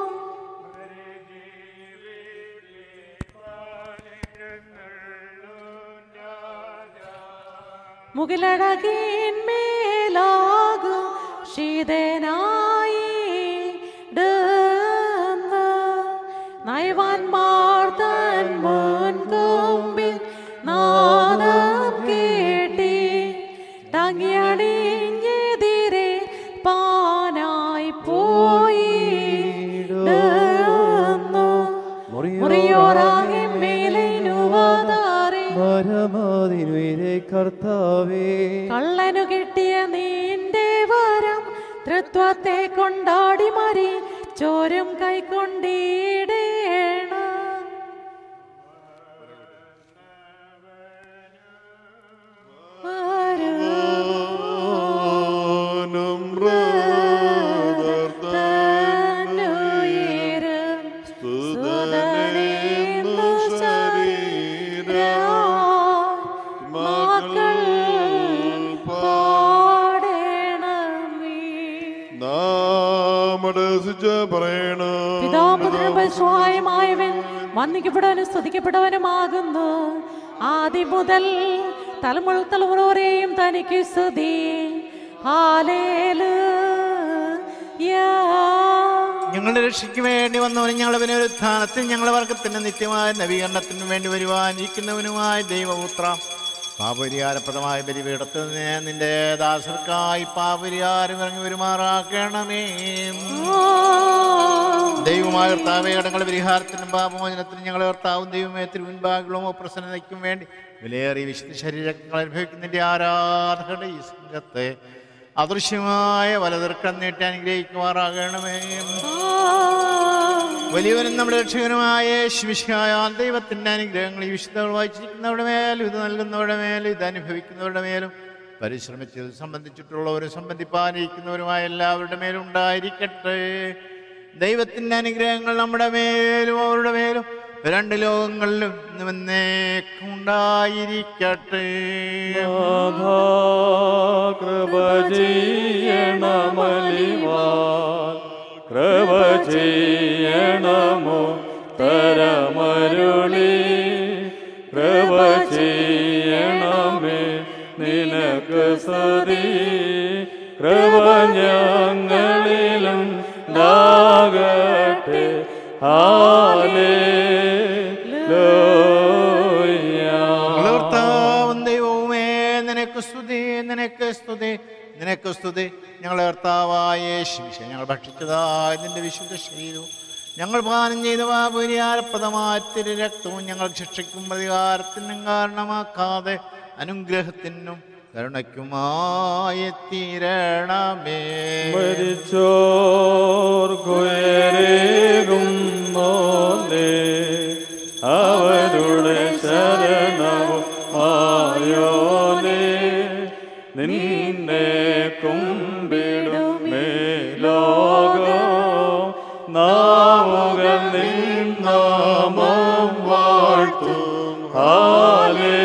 മുകിലഴകിന്മേലാകും ശീതനായി നയവാൻമാർ തൻ മുൻകൊമ്പിൽ നാദം കേട്ടി തങ്ങിയടിഞ്ഞെതിരെ പാനായി പോയി മുറിയോറാകെ മേലിനുവതാറേ പരമാതിനുയരെ കർത്താവേ കള്ളനു കിട്ടിയ നിന്റെ വരം തൃത്വത്തെ കൊണ്ടാടി മരി ചോരും കൈക്കൊണ്ടിടേണ മക്കൾ പാടേണമേ നാമടസിച്ച് പറയണം പിതാപുത്രമായവൻ വന്ദിക്കപ്പെടാനും സ്തുതിക്കപ്പെടവനുമാകുന്നു ആദ്യം മുതൽ തലമുറ തലമുറ വരെയും തനിക്ക് സ്തുതി ഹാലേലൂയാ. ഞങ്ങളുടെ രക്ഷയ്ക്ക് വേണ്ടി വന്നവനും ഞങ്ങളുടെ പുനരുത്ഥാനത്തിൽ ഞങ്ങളുടെ വർഗത്തിന്റെ നിത്യമായ നവീകരണത്തിനും വേണ്ടി വരുവാനിരിക്കുന്നവനുമായ ദൈവപുത്ര പാപരിഹാരപ്രദമായ ബലിപീഠത്തിൽ നിന്ന് നിന്റെ ദാസർക്കായി പാപരിഹാരം ഇറങ്ങി വരുമാറാക്കണമേ ദൈവമായ കർത്താവെ കടങ്ങളുടെ പരിഹാരത്തിനും പാപമോചനത്തിനും ഞങ്ങളെ കർത്താവും ദൈവമേ തിരുമുൻപാകുകളും പ്രസന്നതയ്ക്കും വേണ്ടി വിലയേറിയ വിശുദ്ധ ശരീരങ്ങൾ അനുഭവിക്കുന്നതിന്റെ ആരാധകരുടെ ഈ സംഘത്തെ അദൃശ്യമായ വലതിർക്കം നീട്ടി അനുഗ്രഹിക്കുമാറാകണമേ വലിയവനും നമ്മുടെ രക്ഷകനുമായ ശിവിശായ ദൈവത്തിന്റെ അനുഗ്രഹങ്ങൾ ഈ വിശുദ്ധകൾ വായിച്ചിരിക്കുന്നവരുടെ മേലും ഇത് നൽകുന്നവരുടെ മേലും ഇത് അനുഭവിക്കുന്നവരുടെ മേലും പരിശ്രമിച്ചത് സംബന്ധിച്ചിട്ടുള്ളവരും സംബന്ധിപ്പാനിരിക്കുന്നവരുമായ എല്ലാവരുടെ മേലും ഉണ്ടായിരിക്കട്ടെ ദൈവത്തിന്റെ അനുഗ്രഹങ്ങൾ നമ്മുടെ മേലും അവരുടെ മേലും രണ്ട് ലോകങ്ങളിലും ഇന്നും എന്നേക്കും ഉണ്ടായിരിക്കട്ടെ കൃപ ചെയ്യണമലിവാൻ കൃപ ചെയ്യണമോ തരമരുളി കൃപ ചെയ്യണമേ നിനക്ക് സതി കൃപ ഞങ്ങളിലും ഉണ്ടാകട്ടെ ഹാലേലൂയ കർത്താവും ദൈവവുമേ നിനക്ക് സ്തുതി നിനക്ക് സ്തുതി നിനക്ക് സ്തുതി ഞങ്ങളെ കർത്താവായ ശിക്ഷ ഞങ്ങൾ ഭക്ഷിച്ചതായ നിന്റെ വിശുദ്ധ ശരീരവും ഞങ്ങൾ പാനം ചെയ്ത പാപരിഹാരപ്രദമായ തിരു രക്തവും ഞങ്ങൾ ശിക്ഷയ്ക്കും പ്രതികാരത്തിനും കാരണമാക്കാതെ അനുഗ്രഹത്തിനും കരുണയ്ക്കുമായി തീരണമേ മരിച്ചോർക്കുയരേകും മോനെ അവരുടെ ശരണവും ആയോനെ നിന്നെ കുമ്പിടുമേ ലോകോ നാവുകൾ നിന്നാമം വാഴ്ത്തും ഹാലേ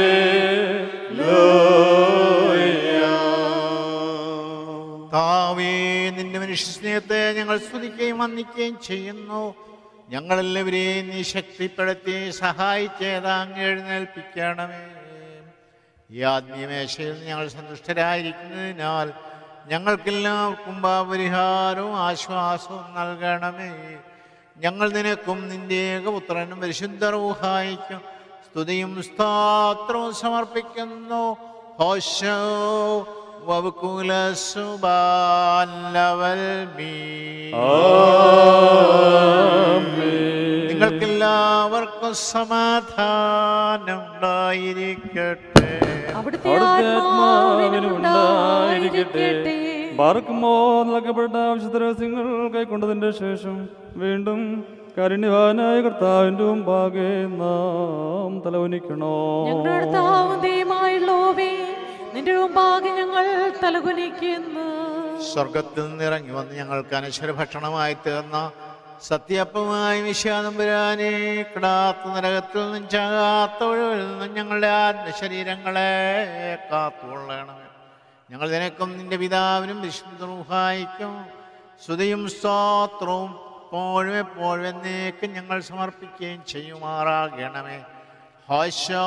താവേ നിന്റെ മനുഷ്യ സ്നേഹത്തെ ഞങ്ങൾ സ്തുതിക്കുകയും വന്ദിക്കുകയും ചെയ്യുന്നു ഞങ്ങളെല്ലാവരെയും നീ ശക്തിപ്പെടുത്തി സഹായിച്ച് താങ്ങി എഴുന്നേൽപ്പിക്കണമേ ഈ ആത്മീയമേശയിൽ ഞങ്ങൾ സന്തുഷ്ടരായിരിക്കുന്നതിനാൽ ഞങ്ങൾക്കെല്ലാവർക്കും പാപരിഹാരവും ആശ്വാസവും നൽകണമേ ഞങ്ങൾ നിനക്കും നിന്റെ ഏകപുത്രനും പരിശുദ്ധ റൂഹായിക്കും സ്തുതിയും സ്തോത്രവും സമർപ്പിക്കുന്നു ഹോശോ വബുക്കുല സുബാലവൽ മീ നിങ്ങൾക്കെല്ലാവർക്കും സമാധാനം ഉണ്ടായിരിക്കട്ടെ അവിടുത്തെ അവിടുത്തെ ആത്മാവിനും ഉണ്ടായിരിക്കട്ടെ ഉണ്ടായിരിക്കട്ടെ ബാർക്കുമോ നൽകപ്പെട്ട വിശുദ്ധ രഹസ്യങ്ങൾ കൈക്കൊണ്ടതിന്റെ ശേഷം വീണ്ടും കാരുണ്യവാനായ കർത്താവിന്റെ മുമ്പാകെ നാം തലവനിക്കണോ ഞങ്ങളുടെ അടുത്താവും ദൈവമായുള്ളോവേ നിന്റെ മുമ്പാകെ ഞങ്ങൾ തലകുനിക്കുന്നു സ്വർഗത്തിൽ നിന്ന് ഇറങ്ങി വന്ന് ഞങ്ങൾക്ക് അനശ്വര ഭക്ഷണമായി തീർന്ന സത്യപ്പമായി വിശ്വാതമ്പുരാനെ കിടാത്ത നരകത്തിൽ നിന്നും ചാകാത്ത ഒഴിവിൽ നിന്നും ഞങ്ങളുടെ ആത്മശരീരങ്ങളെ കാത്തുകൊള്ളണമേ ഞങ്ങൾ നിനക്കും നിന്റെ പിതാവിനും വിശുദ്ധഹായിക്കും സ്തുതിയും സ്തോത്രവും എപ്പോഴും എപ്പോഴും എന്നേക്കും ഞങ്ങൾ സമർപ്പിക്കുകയും ചെയ്യുമാറാകണമേ ഹോശോ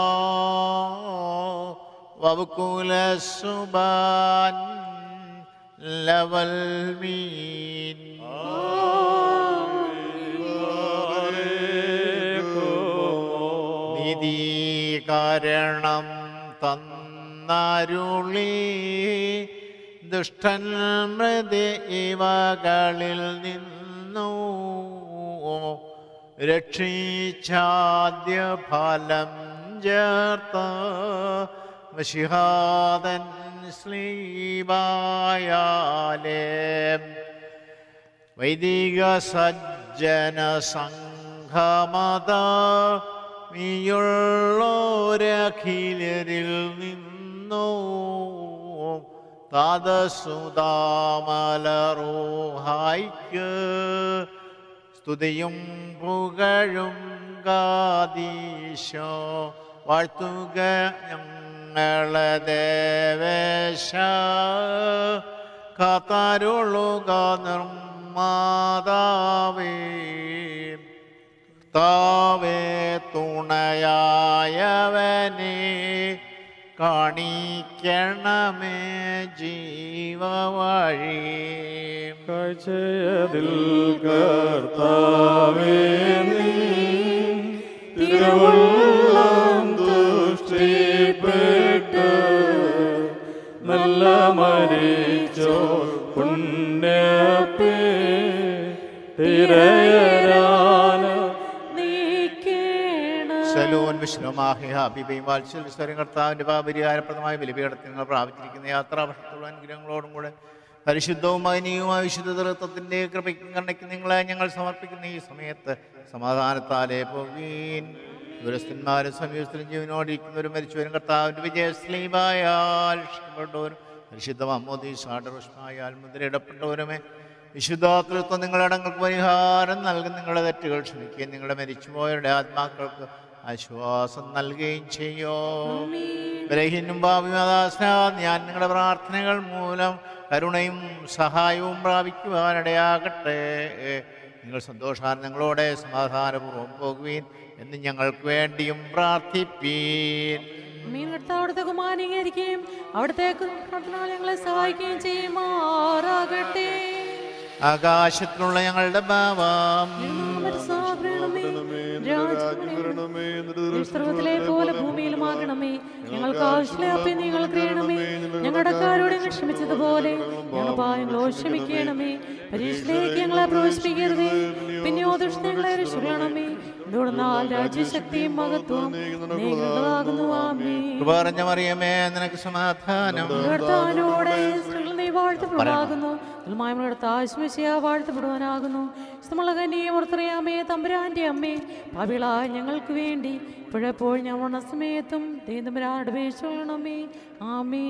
വബുക്കുല സുബാൻ ലവൽ മീൻ നീതീകരണം തന്നരുളി ദുഷ്ടൻ മൃതി ഇവകളിൽ നിന്നു രക്ഷിച്ചാദ്യ ഫലം ചേർത്ത വശിഹാദൻ ശ്ലീബായാലേ വൈദിക സജ്ജന സംഘമത നീയുള്ളോരഖിലരിൽ നിന്നു താതസുതാമലറൂഹായിക്ക് സ്തുതിയും പുകഴും ഗാദീശോ വാഴ്ത്തുക ഞങ്ങളെ ദേവേശ കാത്താരുള്ളുക നിർമാതാവേ താവേ തുണയായവനെ കാണിക്കണമേ ജീവവഴി കാഴ്ചയതിൽ കർത്താവേ നീ തിരുവുള്ളം തുഷ്ടിപ്പെട്ട് നല്ല മരിച്ചോ പുണ്യപ്പേ തിരയരാന നീക്കേണം സലൂൻ വിഷ്ണുമാഹി ഹാബിബയും വാത്സല്യ സ്വരം കർത്താവിന്റെ പാപരിഹാരപ്രദമായ ബലിപീഠത്തിൽ നിങ്ങൾ പ്രാപിച്ചിരിക്കുന്ന യാത്രാഭക്ഷണത്തുള്ള അനുഗ്രഹങ്ങളോടും കൂടെ പരിശുദ്ധവും മഹനീയവുമായ വിശുദ്ധ തൃത്വത്തിന്റെ കൃപയ്ക്കും കണ്ണയ്ക്കും നിങ്ങളെ ഞങ്ങൾ സമർപ്പിക്കുന്ന ഈ സമയത്ത് സമാധാനത്താലേ പോകീൻ ദുരസ്ഥന്മാരും സമീപസ്ഥരും ജീവനോടിരിക്കുന്നവരും മരിച്ചവരും കർത്താവിന്റെ വിജയസ്ലീമായാൽ രക്ഷപ്പെട്ടവരും പരിശുദ്ധ മമ്മൂദീസാഡറുഷ്മായാൽ മുദ്രയിടപ്പെട്ടവരുമേ വിശുദ്ധാതൃത്വം നിങ്ങളുടെ അടങ്ങൾക്ക് പരിഹാരം നൽകും നിങ്ങളുടെ തെറ്റുകൾ ക്ഷമിക്കുകയും നിങ്ങളുടെ മരിച്ചുപോയവരുടെ ആത്മാക്കൾക്ക് ആശ്വാസം നൽകുകയും ചെയ്യോ ബലഹീനും ഭാവിമദാസന ഞാൻ നിങ്ങളുടെ പ്രാർത്ഥനകൾ മൂലം കരുണയും സഹായവും പ്രാപിക്കുവാനിടയാകട്ടെ നിങ്ങൾ സന്തോഷാനന്ദങ്ങളോടെ സമാധാനപൂർവ്വം പോകുവീൻ എന്ന് ഞങ്ങൾക്ക് വേണ്ടിയും പ്രാർത്ഥിപ്പീൻ മീൻ കർത്താവ് അവിടുത്തെ കുമാരീകരിക്കുകയും അവിടുത്തെ പ്രാർത്ഥന ഞങ്ങളെ സഹായിക്കുകയും ചെയ്യുമാറാകട്ടെ ആകാശത്തിലുള്ള ഞങ്ങളുടെ ഭാവം സ്വർഗത്തിലെ പോലെ ഭൂമിയിലുമാകണമേ ഞങ്ങൾക്ക് ആവശ്യമുള്ള അപ്പം നിങ്ങൾ ക്രിയണമേ ഞങ്ങളുടെ കാരോട് ഞങ്ങൾ ക്ഷമിച്ചതുപോലെ ഞങ്ങൾ പായങ്ങളോ ക്ഷമിക്കണമേ പരീക്ഷയിലേക്ക് ഞങ്ങളെ പ്രവേശിപ്പിക്കരുതേ പിന്നെയോ ദുഷ്ടങ്ങളെ രക്ഷിക്കണമേ എന്തുകൊണ്ടെന്നാൽ രാജ്യശക്തിയും മഹത്വം നീങ്ങുന്നതാകുന്നു ആമേ പറഞ്ഞ മറിയമേ നിനക്ക് സമാധാനം കർത്താവിനോടെ സ്ത്രീകൾ നീ വാഴ്ത്തപ്പെടുവാകുന്നു നിർമ്മായങ്ങളുടെ ആശ്വസിയ വാഴ്ത്തപ്പെടുവാനാകുന്നു ഇഷ്ടമുള്ള കന്യയെ ഓർത്തറിയാമേ തമ്പുരാന്റെ അമ്മേ പാപിളായ ഞങ്ങൾക്ക് വേണ്ടി ഇപ്പോഴെപ്പോൾ ഞാൻ വന്ന സമയത്തും ദൈവമ്പരാട് പേശണമേ ആമേ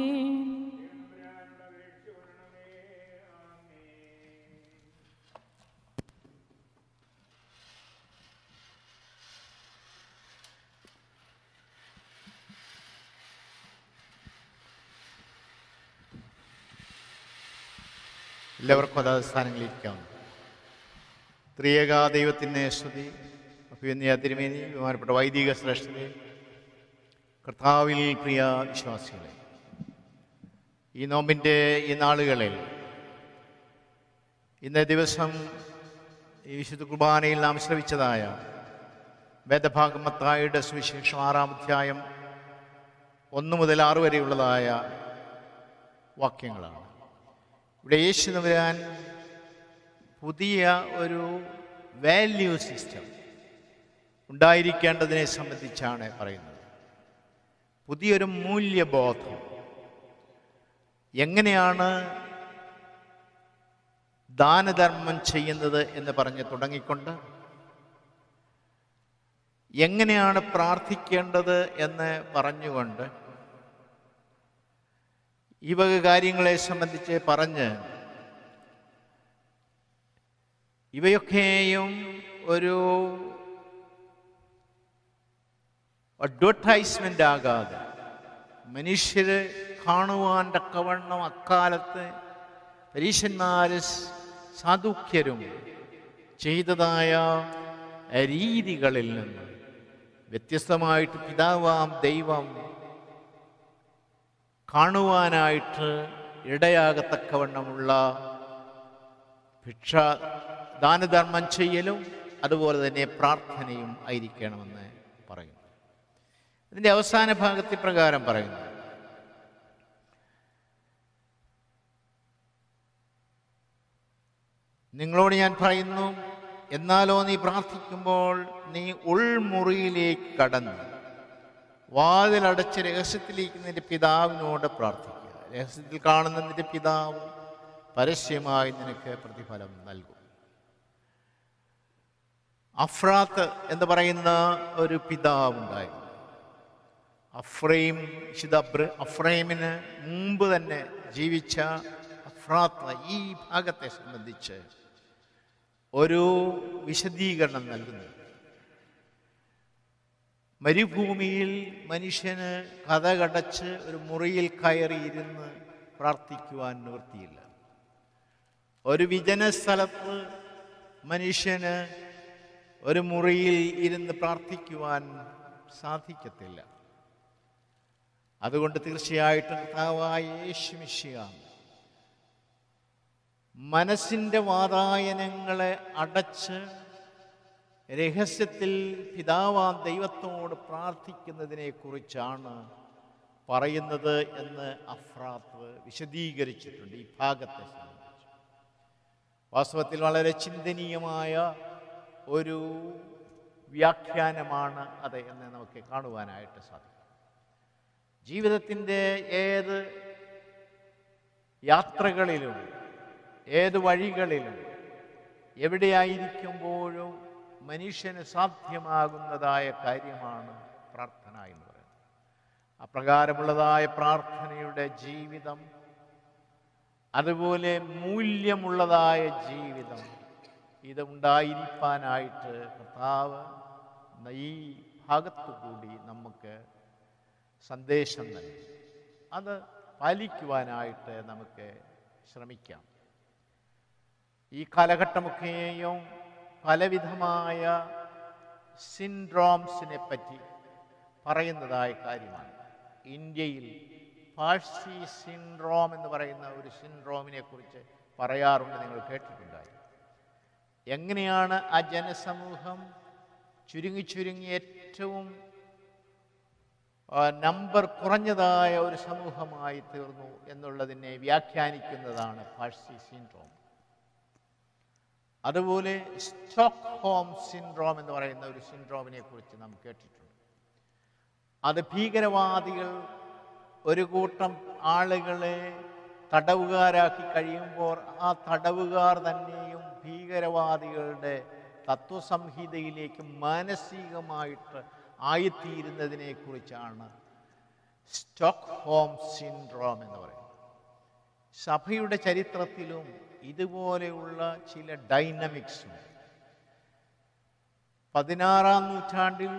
എല്ലാവർക്കും അതാത് സ്ഥാനങ്ങളിരിക്കാം ത്രിയേക ദൈവത്തിൻ്റെ സ്തുതി അഭിവന്യ തിരുമേനി ബഹുമാനപ്പെട്ട വൈദിക ശ്രേഷ്ഠരെ കർത്താവിൽ പ്രിയ വിശ്വാസികളെ ഈ നോമ്പിൻ്റെ ഈ നാളുകളിൽ ഇന്നേ ദിവസം ഈ വിശുദ്ധ കുർബാനയിൽ നാം ശ്രവിച്ചതായ വേദഭാഗമത്തായുടെ സുവിശേഷം ആറാം അധ്യായം ഒന്ന് മുതൽ ആറ് വരെയുള്ളതായ വാക്യങ്ങളാണ് ഇവിടെ യേശു നവരാൻ പുതിയ ഒരു വാല്യൂ സിസ്റ്റം ഉണ്ടായിരിക്കേണ്ടതിനെ സംബന്ധിച്ചാണ് പറയുന്നത് പുതിയൊരു മൂല്യബോധം എങ്ങനെയാണ് ദാനധർമ്മം ചെയ്യുന്നത് എന്ന് പറഞ്ഞ് തുടങ്ങിക്കൊണ്ട് എങ്ങനെയാണ് പ്രാർത്ഥിക്കേണ്ടത് എന്ന് പറഞ്ഞുകൊണ്ട് ഈ വക കാര്യങ്ങളെ സംബന്ധിച്ച് പറഞ്ഞ് ഇവയൊക്കെയും ഒരു അഡ്വർടൈസ്മെൻ്റ് ആകാതെ മനുഷ്യർ കാണുവാൻ തക്കവണ്ണം അക്കാലത്ത് പരീശന്മാര് സാധുക്യരും ചെയ്തതായ രീതികളിൽ നിന്ന് വ്യത്യസ്തമായിട്ട് പിതാവാം ദൈവം കാണുവാനായിട്ട് ഇടയാകത്തക്കവണ്ണമുള്ള ഭിക്ഷ ദാനധർമ്മം ചെയ്യലും അതുപോലെ തന്നെ പ്രാർത്ഥനയും ആയിരിക്കണമെന്ന് പറയുന്നു ഇതിൻ്റെ അവസാന ഭാഗത്തിൽ പ്രകാരം പറയുന്നു നിങ്ങളോട് ഞാൻ പറയുന്നു എന്നാലോ നീ പ്രാർത്ഥിക്കുമ്പോൾ നീ ഉൾമുറിയിലേക്ക് കടന്ന് വാതിലടച്ച് രഹസ്യത്തിലേക്ക് നിന്റെ പിതാവിനോട് പ്രാർത്ഥിക്കുക രഹസ്യത്തിൽ കാണുന്ന നിന്റെ പിതാവ് പരസ്യമായി നിനക്ക് പ്രതിഫലം നൽകും അഫ്രാത്ത് എന്ന് പറയുന്ന ഒരു പിതാവുണ്ടായിരുന്നു അഫ്രൈം വിശുദ്ധ അബ്ര- അഫ്രൈമിന് മുമ്പ് തന്നെ ജീവിച്ച അഫ്രാത്ത് ഈ ഭാഗത്തെ സംബന്ധിച്ച് ഒരു വിശദീകരണം നൽകുന്നു മരുഭൂമിയിൽ മനുഷ്യന് കഥ കടച്ച് ഒരു മുറിയിൽ കയറിയിരുന്ന് പ്രാർത്ഥിക്കുവാൻ നിവൃത്തിയില്ല ഒരു വിജന സ്ഥലത്ത് മനുഷ്യന് ഒരു മുറിയിൽ ഇരുന്ന് പ്രാർത്ഥിക്കുവാൻ സാധിക്കത്തില്ല അതുകൊണ്ട് തീർച്ചയായിട്ടും കർത്താവായ യേശുമിശിയ മനസ്സിൻ്റെ വാതായനങ്ങളെ അടച്ച് രഹസ്യത്തിൽ പിതാവാം ദൈവത്തോട് പ്രാർത്ഥിക്കുന്നതിനെ കുറിച്ചാണ് പറയുന്നത് എന്ന് അഫ്രാത്ത് വിശദീകരിച്ചിട്ടുണ്ട് ഈ ഭാഗത്തെ സംബന്ധിച്ച് വാസ്തവത്തിൽ വളരെ ചിന്തനീയമായ ഒരു വ്യാഖ്യാനമാണ് അത് എന്ന് നമുക്ക് കാണുവാനായിട്ട് സാധിക്കും ജീവിതത്തിൻ്റെ ഏത് യാത്രകളിലും ഏത് വഴികളിലും എവിടെയായിരിക്കുമ്പോഴും മനുഷ്യന് സാധ്യമാകുന്നതായ കാര്യമാണ് പ്രാർത്ഥന എന്ന് പറയുന്നത് അപ്രകാരമുള്ളതായ പ്രാർത്ഥനയുടെ ജീവിതം അതുപോലെ മൂല്യമുള്ളതായ ജീവിതം ഇത് ഉണ്ടായിരിക്കാനായിട്ട് കർത്താവ് ഈ ഭാഗത്തു കൂടി നമുക്ക് സന്ദേശം നൽകി അത് പാലിക്കുവാനായിട്ട് നമുക്ക് ശ്രമിക്കാം ഈ കാലഘട്ടമൊക്കെയും പലവിധമായ സിൻഡ്രോംസിനെ പറ്റി പറയുന്നതായ കാര്യമാണ് ഇന്ത്യയിൽ പാഴ്സി സിൻഡ്രോം എന്ന് പറയുന്ന ഒരു സിൻഡ്രോമിനെ കുറിച്ച് പറയാറുണ്ട് നിങ്ങൾ കേട്ടിട്ടുണ്ടായി എങ്ങനെയാണ് ആ ജനസമൂഹം ചുരുങ്ങി ചുരുങ്ങി ഏറ്റവും ആ, നമ്പർ കുറഞ്ഞതായ ഒരു സമൂഹമായി തീർന്നു എന്നുള്ളതിനെ വ്യാഖ്യാനിക്കുന്നതാണ് പാഴ്സി സിൻഡ്രോം അതുപോലെ സ്റ്റോക്ക് ഹോം സിൻഡ്രോം എന്ന് പറയുന്ന ഒരു സിൻഡ്രോമിനെ കുറിച്ച് നാം കേട്ടിട്ടുണ്ട് അത് ഭീകരവാദികൾ ഒരു കൂട്ടം ആളുകളെ തടവുകാരാക്കി കഴിയുമ്പോൾ ആ തടവുകാർ തന്നെയും ഭീകരവാദികളുടെ തത്വസംഹിതയിലേക്ക് മാനസികമായിട്ട് ആയിത്തീരുന്നതിനെ കുറിച്ചാണ് സ്റ്റോക്ക് ഹോം സിൻഡ്രോം എന്ന് പറയുന്നത് സഭയുടെ ചരിത്രത്തിലും ഇതുപോലെയുള്ള ചില ഡൈനമിക്സ് ഉണ്ട് പതിനാറാം നൂറ്റാണ്ടിൽ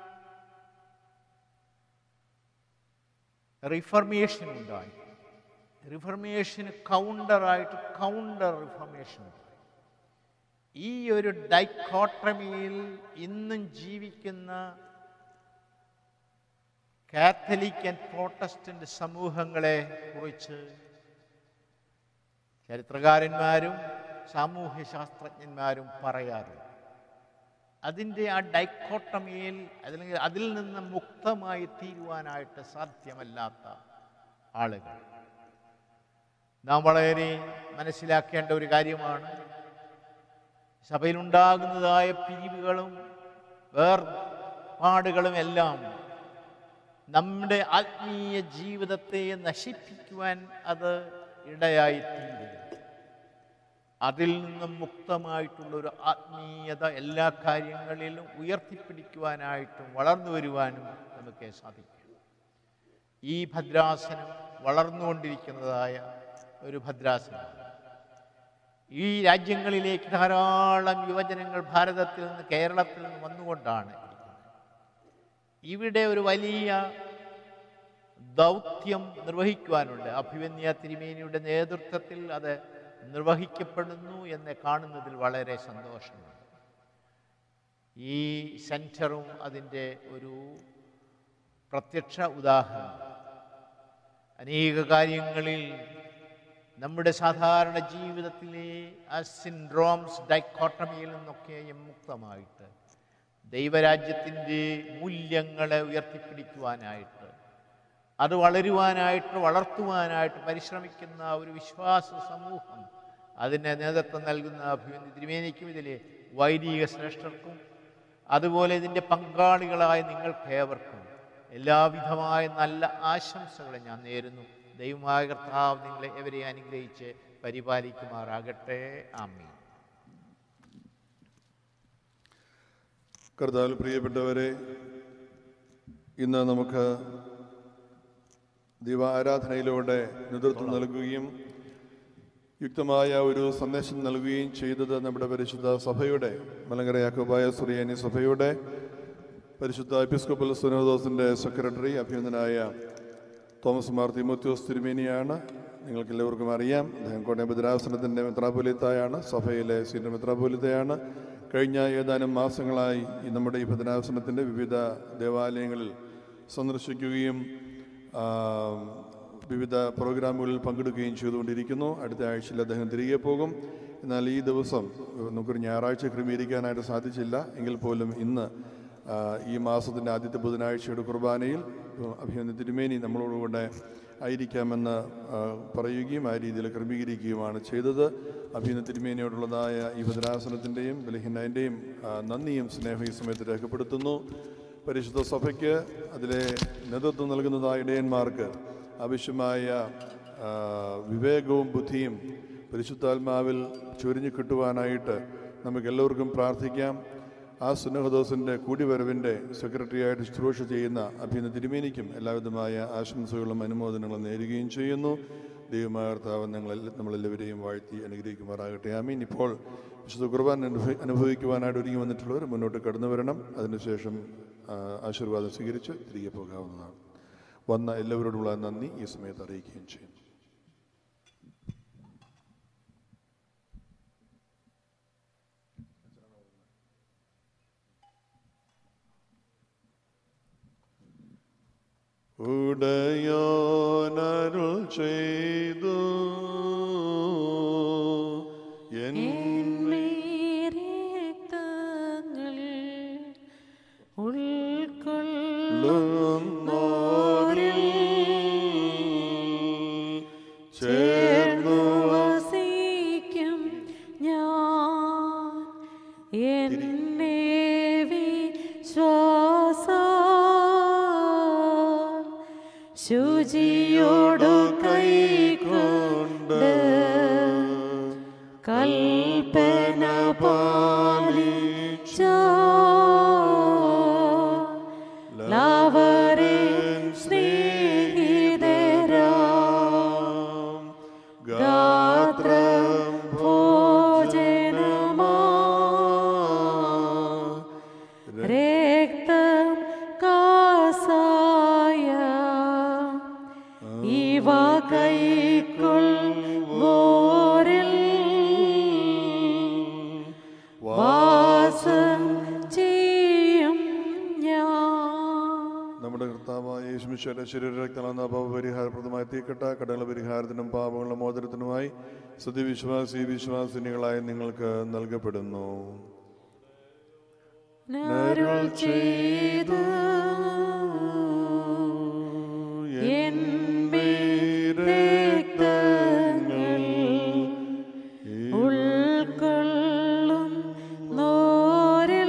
റിഫർമേഷൻ ഉണ്ടായി റിഫർമേഷന് കൗണ്ടറായിട്ട് കൗണ്ടർ റിഫർമേഷൻ ഉണ്ടായി ഈ ഒരു ഡൈക്കോട്ടമിയിൽ ഇന്നും ജീവിക്കുന്ന കാത്തലിക് ആൻഡ് പ്രോട്ടസ്റ്റന്റ് സമൂഹങ്ങളെ കുറിച്ച് ചരിത്രകാരന്മാരും സാമൂഹ്യ ശാസ്ത്രജ്ഞന്മാരും പറയാറുണ്ട് അതിൻ്റെ ആ ഡൈക്കോട്ടമിയിൽ അല്ലെങ്കിൽ അതിൽ നിന്ന് മുക്തമായി തീരുവാനായിട്ട് സാധ്യമല്ലാത്ത ആളുകൾ നാം വളരെ മനസ്സിലാക്കേണ്ട ഒരു കാര്യമാണ് സഭയിലുണ്ടാകുന്നതായ പിരിവുകളും വേർപാടുകളും എല്ലാം നമ്മുടെ ആത്മീയ ജീവിതത്തെ നശിപ്പിക്കുവാൻ അത് ഇടയായിത്തീരുന്നു അതിൽ നിന്നും മുക്തമായിട്ടുള്ള ഒരു ആത്മീയത എല്ലാ കാര്യങ്ങളിലും ഉയർത്തിപ്പിടിക്കുവാനായിട്ടും വളർന്നു വരുവാനും നമുക്ക് സാധിക്കും ഈ ഭദ്രാസനം വളർന്നുകൊണ്ടിരിക്കുന്നതായ ഒരു ഭദ്രാസനം ഈ രാജ്യങ്ങളിലേക്ക് ധാരാളം യുവജനങ്ങൾ ഭാരതത്തിൽ നിന്ന് കേരളത്തിൽ നിന്ന് വന്നുകൊണ്ടാണ് ഇരിക്കുന്നത് ഇവിടെ ഒരു വലിയ ദൗത്യം നിർവഹിക്കുവാനുണ്ട് അഭിമന്യ തിരുമേനിയുടെ നേതൃത്വത്തിൽ അത് നിർവഹിക്കപ്പെടുന്നു എന്ന് കാണുന്നതിൽ വളരെ സന്തോഷമുണ്ട് ഈ സെൻറ്ററും അതിൻ്റെ ഒരു പ്രത്യക്ഷ ഉദാഹരണം അനേക കാര്യങ്ങളിൽ നമ്മുടെ സാധാരണ ജീവിതത്തിലെ ആ സിൻഡ്രോംസ് ഡൈക്കോട്ടമിയിൽ നിന്നൊക്കെയും മുക്തമായിട്ട് ദൈവരാജ്യത്തിൻ്റെ മൂല്യങ്ങളെ ഉയർത്തിപ്പിടിക്കുവാനായിട്ട് അത് വളരുവാനായിട്ട് വളർത്തുവാനായിട്ട് പരിശ്രമിക്കുന്ന ഒരു വിശ്വാസ സമൂഹം അതിന് നേതൃത്വം നൽകുന്ന അഭിമന്യ തിരുമേനിക്കും ഇതിലെ വൈദിക ശ്രേഷ്ഠർക്കും അതുപോലെ ഇതിൻ്റെ പങ്കാളികളായ നിങ്ങൾക്കേവർക്കും എല്ലാവിധമായ നല്ല ആശംസകളെ ഞാൻ നേരുന്നു ദൈവമായ കർത്താവ് നിങ്ങളെ എവരെ അനുഗ്രഹിച്ച് പരിപാലിക്കുമാറാകട്ടെ ആമീൻ കർത്താവിൽ പ്രിയപ്പെട്ടവരെ ഇന്ന് നമുക്ക് ദൈവാരാധനയിലൂടെ നേതൃത്വം നൽകുകയും യുക്തമായ ഒരു സന്ദേശം നൽകുകയും ചെയ്തത് നമ്മുടെ പരിശുദ്ധ സഭയുടെ മലങ്കര യാക്കോബായ സുറിയാനി സഭയുടെ പരിശുദ്ധ എപ്പിസ്കോപ്പൽ സുനോദോസിൻ്റെ സെക്രട്ടറി അഭിനന്ദനായ തോമസ് മാർ തിമോത്യോസ് തിരുമേനിയാണ് നിങ്ങൾക്ക് എല്ലാവർക്കും അറിയാം അദ്ദേഹം കോട്ടയം ഭദ്രാസനത്തിൻ്റെ മെത്രാപോലിത്തായാണ് സഭയിലെ സീനിയർ മെത്രാപോലിത്തയാണ് കഴിഞ്ഞ ഏതാനും മാസങ്ങളായി ഈ നമ്മുടെ ഈ ഭദ്രാസനത്തിൻ്റെ വിവിധ ദേവാലയങ്ങളിൽ സന്ദർശിക്കുകയും ആ, വിവിധ പ്രോഗ്രാമുകളിൽ പങ്കെടുക്കുകയും ചെയ്തുകൊണ്ടിരിക്കുന്നു അടുത്ത ആഴ്ചയിൽ അദ്ദേഹം തിരികെ പോകും എന്നാൽ ഈ ദിവസം നമുക്കൊരു ഞായറാഴ്ച ക്രമീകരിക്കാനായിട്ട് സാധിച്ചില്ല എങ്കിൽ പോലും ഇന്ന് ആ, ഈ മാസത്തിൻ്റെ ആദ്യത്തെ ബുധനാഴ്ചയുടെ കുർബാനയിൽ അഭിനന്ദ തിരുമേനി നമ്മളോടുകൂടെ ആയിരിക്കാമെന്ന് ആ, പറയുകയും ആ രീതിയിൽ ക്രമീകരിക്കുകയുമാണ് ചെയ്തത് അഭിനന്ദ തിരുമേനിയോടുള്ളതായ ഈ ഭദ്രാസനത്തിൻ്റെയും ബലഹീനൻ്റെയും നന്ദിയും സ്നേഹം ഈ സമയത്ത് രേഖപ്പെടുത്തുന്നു പരിശുദ്ധ സഭയ്ക്ക് അതിലെ നേതൃത്വം നൽകുന്നതായ ഇടയന്മാർക്ക് ആവശ്യമായ ആ, വിവേകവും ബുദ്ധിയും പരിശുദ്ധാത്മാവിൽ ചൊരിഞ്ഞു കിട്ടുവാനായിട്ട് നമുക്ക് എല്ലാവർക്കും പ്രാർത്ഥിക്കാം ആ സുന്നഹദോസിൻ്റെ കൂടിവരവിൻ്റെ സെക്രട്ടറിയായിട്ട് ശുശ്രൂഷ ചെയ്യുന്ന അഭിനന്ദ തിരുമേനിക്കും എല്ലാവിധമായ ആശംസകളും അനുമോദനങ്ങളും നേരുകയും ചെയ്യുന്നു ദൈവമായ കർത്താവ് ഞങ്ങൾ നമ്മളെല്ലാവരെയും വാഴ്ത്തി അനുഗ്രഹിക്കുമാറാകട്ടെ ആമീൻ ഇപ്പോൾ വിശുദ്ധ കുർബാൻ അനുഭവി അനുഭവിക്കുവാനായിട്ട് ഒരുങ്ങി വന്നിട്ടുള്ളവർ മുന്നോട്ട് കടന്നു വരണം അതിനുശേഷം ആ, ആശീർവാദം സ്വീകരിച്ച് തിരികെ പോകാവുന്നതാണ് വന്ന എല്ലാവരോടുമുള്ള നന്ദി ഈ സമയത്ത് അറിയിക്കുകയും ചെയ്യുന്നു ഉടയോനരുൾ ചെയ്തു എൻ രക്തങ്ങൾ ഉൾക്കൊള്ളുന്നോരിൽ ുന്നോരിൽ ചേർന്നു വസിക്കും ഞാൻ എന്നെ വിശ്വാസ ശുചിയോടു കൈക്കൊണ്ട് കൽപ്പന പാലിച്ച ലവരെ സ്നേഹിതരാ ഗാത്രം ഭോജനമാ രക്തം കാസായ ഇവ കൈക്കൊള്ളുവോരിൽ നമ്മുടെ കർത്താവായ യേശുമിശയുടെ ശരീരരക്തമെന്ന പാപപരിഹാരപ്രദമായ തീക്കട്ട കടകള പരിഹാരത്തിനും പാപങ്ങളുടെ മോചനത്തിനുമായി സത്യവിശ്വാസി വിശ്വാസിനികളായി നിങ്ങൾക്ക് നൽകപ്പെടുന്നു അരുൾ ചെയ്തു രക്തങ്ങൾ ഉൾക്കൊള്ളും നോരിൽ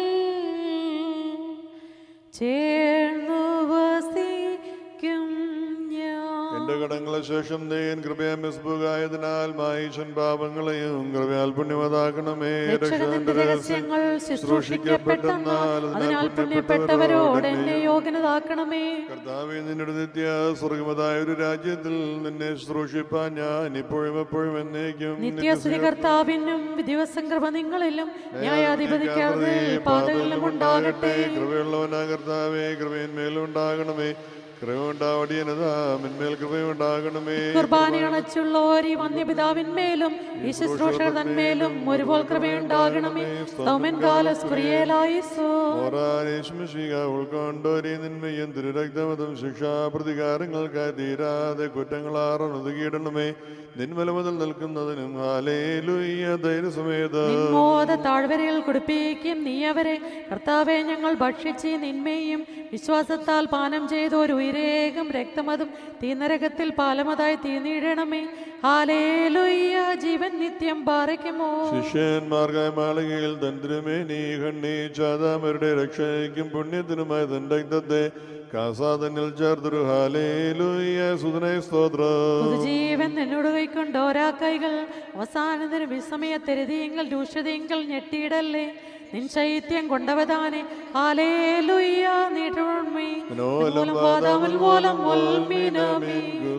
ചേർന്നു വസിക്കും ഞാൻ എന്റെ കടങ്ങളെ ശേഷം ദേൻ കൃപയാ മിസ്ബുകായതിനാൽ മായിശൻ പാപങ്ങളെയും കൃപയാൽ പുണ്യമതാക്കണമേ രക്ഷകന്റെ രഹസ്യങ്ങൾ ശുശ്രൂഷിക്കപ്പെട്ടെന്നാൽ അതിനാൽ പുണ്യപ്പെട്ടവരോട് എന്നെ യോഗ്യനതാക്കണമേ കർത്താവെ നിന്നോട് നിത്യ സ്വർഗമതായ ഒരു രാജ്യത്തിൽ നിന്നെ ശുശ്രൂഷിപ്പാൻ ഞാൻ ഇപ്പോഴും എപ്പോഴും എന്നേക്കും നിത്യസ്തുതി കർത്താവിനും ദിവസം കൃപ നിങ്ങളിലും ന്യായാധിപതിക്കാരുടെ പാതകളിലും ഉണ്ടാകട്ടെ കൃപയുള്ളവനാ കർത്താവേ കൃപയന്മേലുണ്ടാകണമേ കൃപയുണ്ടാവടിയനതാ മിന്മേൽ കൃപയുണ്ടാകണമേ കുർബാന അണച്ചുള്ളോർ ഈ വന്യപിതാവിന്മേലും ഈ ശുശ്രൂഷകർ തന്മേലും ഒരുപോൽ കൃപയുണ്ടാകണമേ സൗമൻ കാലസ്കുറിയേലായിസോ ഓരാനേശ്മിക ഉൾക്കൊണ്ടോരി നിന്മയും തിരുരക്തമതും ശിക്ഷാ പ്രതികാരങ്ങൾക്കായി തീരാതെ കുറ്റങ്ങളാറൊതുക്കിയിടണമേ നിന്മല മുതൽ നിൽക്കുന്നതിനും ഹാലേലുയ്യ ധൈര്യസമേത നിന്മോദ താഴ്വരയിൽ കുടിപ്പിക്കും നീ അവരെ കർത്താവെ ഞങ്ങൾ ഭക്ഷിച്ച് നിന്മയും വിശ്വാസത്താൽ പാനം ചെയ്ത ഒരു ഉയരേകം രക്തമതും തീനരകത്തിൽ പാലമതായി തീർന്നിടണമേ ഹാലേലുയ്യ ജീവൻ നിത്യം പാറയ്ക്കുമോ ശിഷ്യന്മാർക്കായ മാളികയിൽ തന്ത്രമേ നീ ഖണ്ഡിച്ചാതാമരുടെ രക്ഷയ്ക്കും പുണ്യത്തിനുമായി തന്റെ രക്തത്തെ കാസാതന്നിൽ ചേർത്തൊരു ഹാലേലുയ്യ സുതനേ സ്തോത്രം പുതുജീവൻ എന്നോട് കൈക്കൊണ്ട് ഓരാ കൈകൾ അവസാനത്തിന് വിസമയത്തെരുതിയെങ്കിൽ രൂക്ഷതയെങ്കിൽ ഞെട്ടിയിടല്ലേ നിൻ ശൈത്യം കൊണ്ടവതാനെ ഹാലേലുയ്യ നീട്ടുമേ മനോലം വാദാമൽ മൂലം മുൽമീനാമേ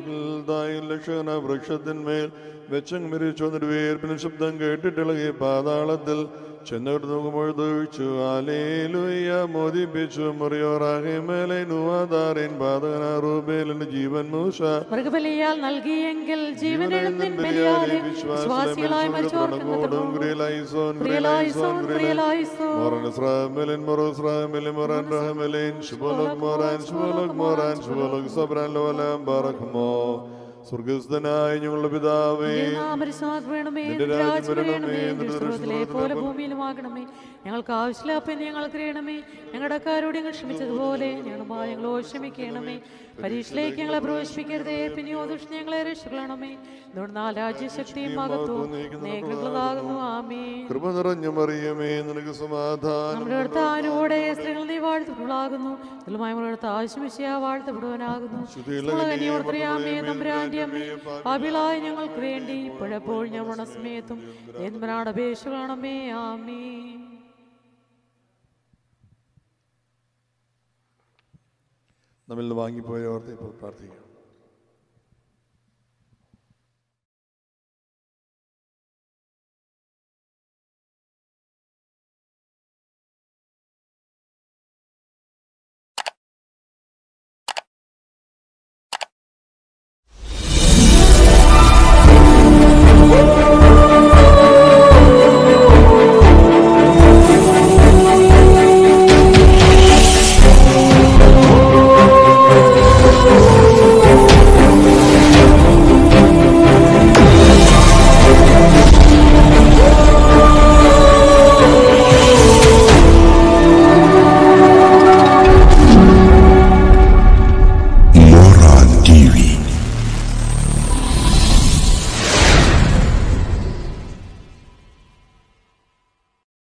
ലക്ഷണ വൃക്ഷത്തിന്മേൽ വെച്ചം മരിച്ചു വേർപ്പിന് ശബ്ദം കേട്ടിട്ടിളകി പാതാളത്തിൽ ചെന്നിട്ട് നോക്കുമ്പോൾ തൊഴിച്ചു ആലേലുയ്യ മോദിപ്പിച്ചു മുറിയോറാകെ മേലെ നുവാദാറിൻ പാതകന റൂബേലിന് ജീവൻ മൂഷ മൃഗബലിയാൽ നൽകിയെങ്കിൽ ജീവനെഴുന്നിൻ ബലിയാലെ വിശ്വാസികളായി മരിച്ചോർക്കുന്നതും പ്രിയലായിസോൻ പ്രിയലായിസോൻ മോറൻ ഇസ്രായേലിൻ മൊറോ ഇസ്രായേലിൻ മൊറാൻ റഹമലിൻ ശുഭലോക് മോറാൻ ശുഭലോക് മോറാൻ ശുഭലോക് സബ്രാൻ ലോലം ബറഖ്മോ സ്വർഗസ്ഥനായ ഞങ്ങളുടെ പിതാവേ വേണമേ നിന്റെ രാജ്യം വരണമേ, നിന്റെ സ്വർഗത്തിലെ ദർശനം പോലെ ഭൂമിയിലുമാകണമേ ഞങ്ങൾക്ക് ആവശ്യമില്ലാപ്പ ഞങ്ങൾക്ക് അറിയണമേ ഞങ്ങളുടെ കാരോട് ഞങ്ങൾ ക്ഷമിച്ചതുപോലെ ഞങ്ങളുടെ ഭയങ്ങളോ ക്ഷമിക്കണമേ പരീക്ഷയിലേക്ക് ഞങ്ങളെ പ്രവേശിപ്പിക്കരുതേ പിന്നെയോ ദുഷ്ട ഞങ്ങളെ രക്ഷിക്കണമേ എന്തുകൊണ്ടാൽ രാജ്യശക്തിയും മകത്വവും നേകളുള്ളതാകുന്നു ആമേ കൃപ നിറഞ്ഞ മറിയമേ നിനക്ക് സമാധാനം നമ്മുടെ അടുത്ത ആരോടെ സ്ത്രീകൾ നീ വാഴ്ത്തപ്പെടാകുന്നു ഇതിലുമായി നമ്മുടെ അടുത്ത് ആവശ്യമിശയാ വാഴ്ത്തപ്പെടുവാനാകുന്നു കന്യോർത്തറിയാമേ തമ്പുരാന്റെ അമ്മേ പാപിളായ ഞങ്ങൾക്ക് വേണ്ടി ഇപ്പോഴെപ്പോൾ ഞങ്ങളുടെ സമയത്തും എന്മനാട് അപേക്ഷകളാണമേ ആമേ നമ്മിൽ നിന്ന് വാങ്ങിപ്പോയവർക്ക് ഇപ്പോൾ പ്രാർത്ഥിക്കാം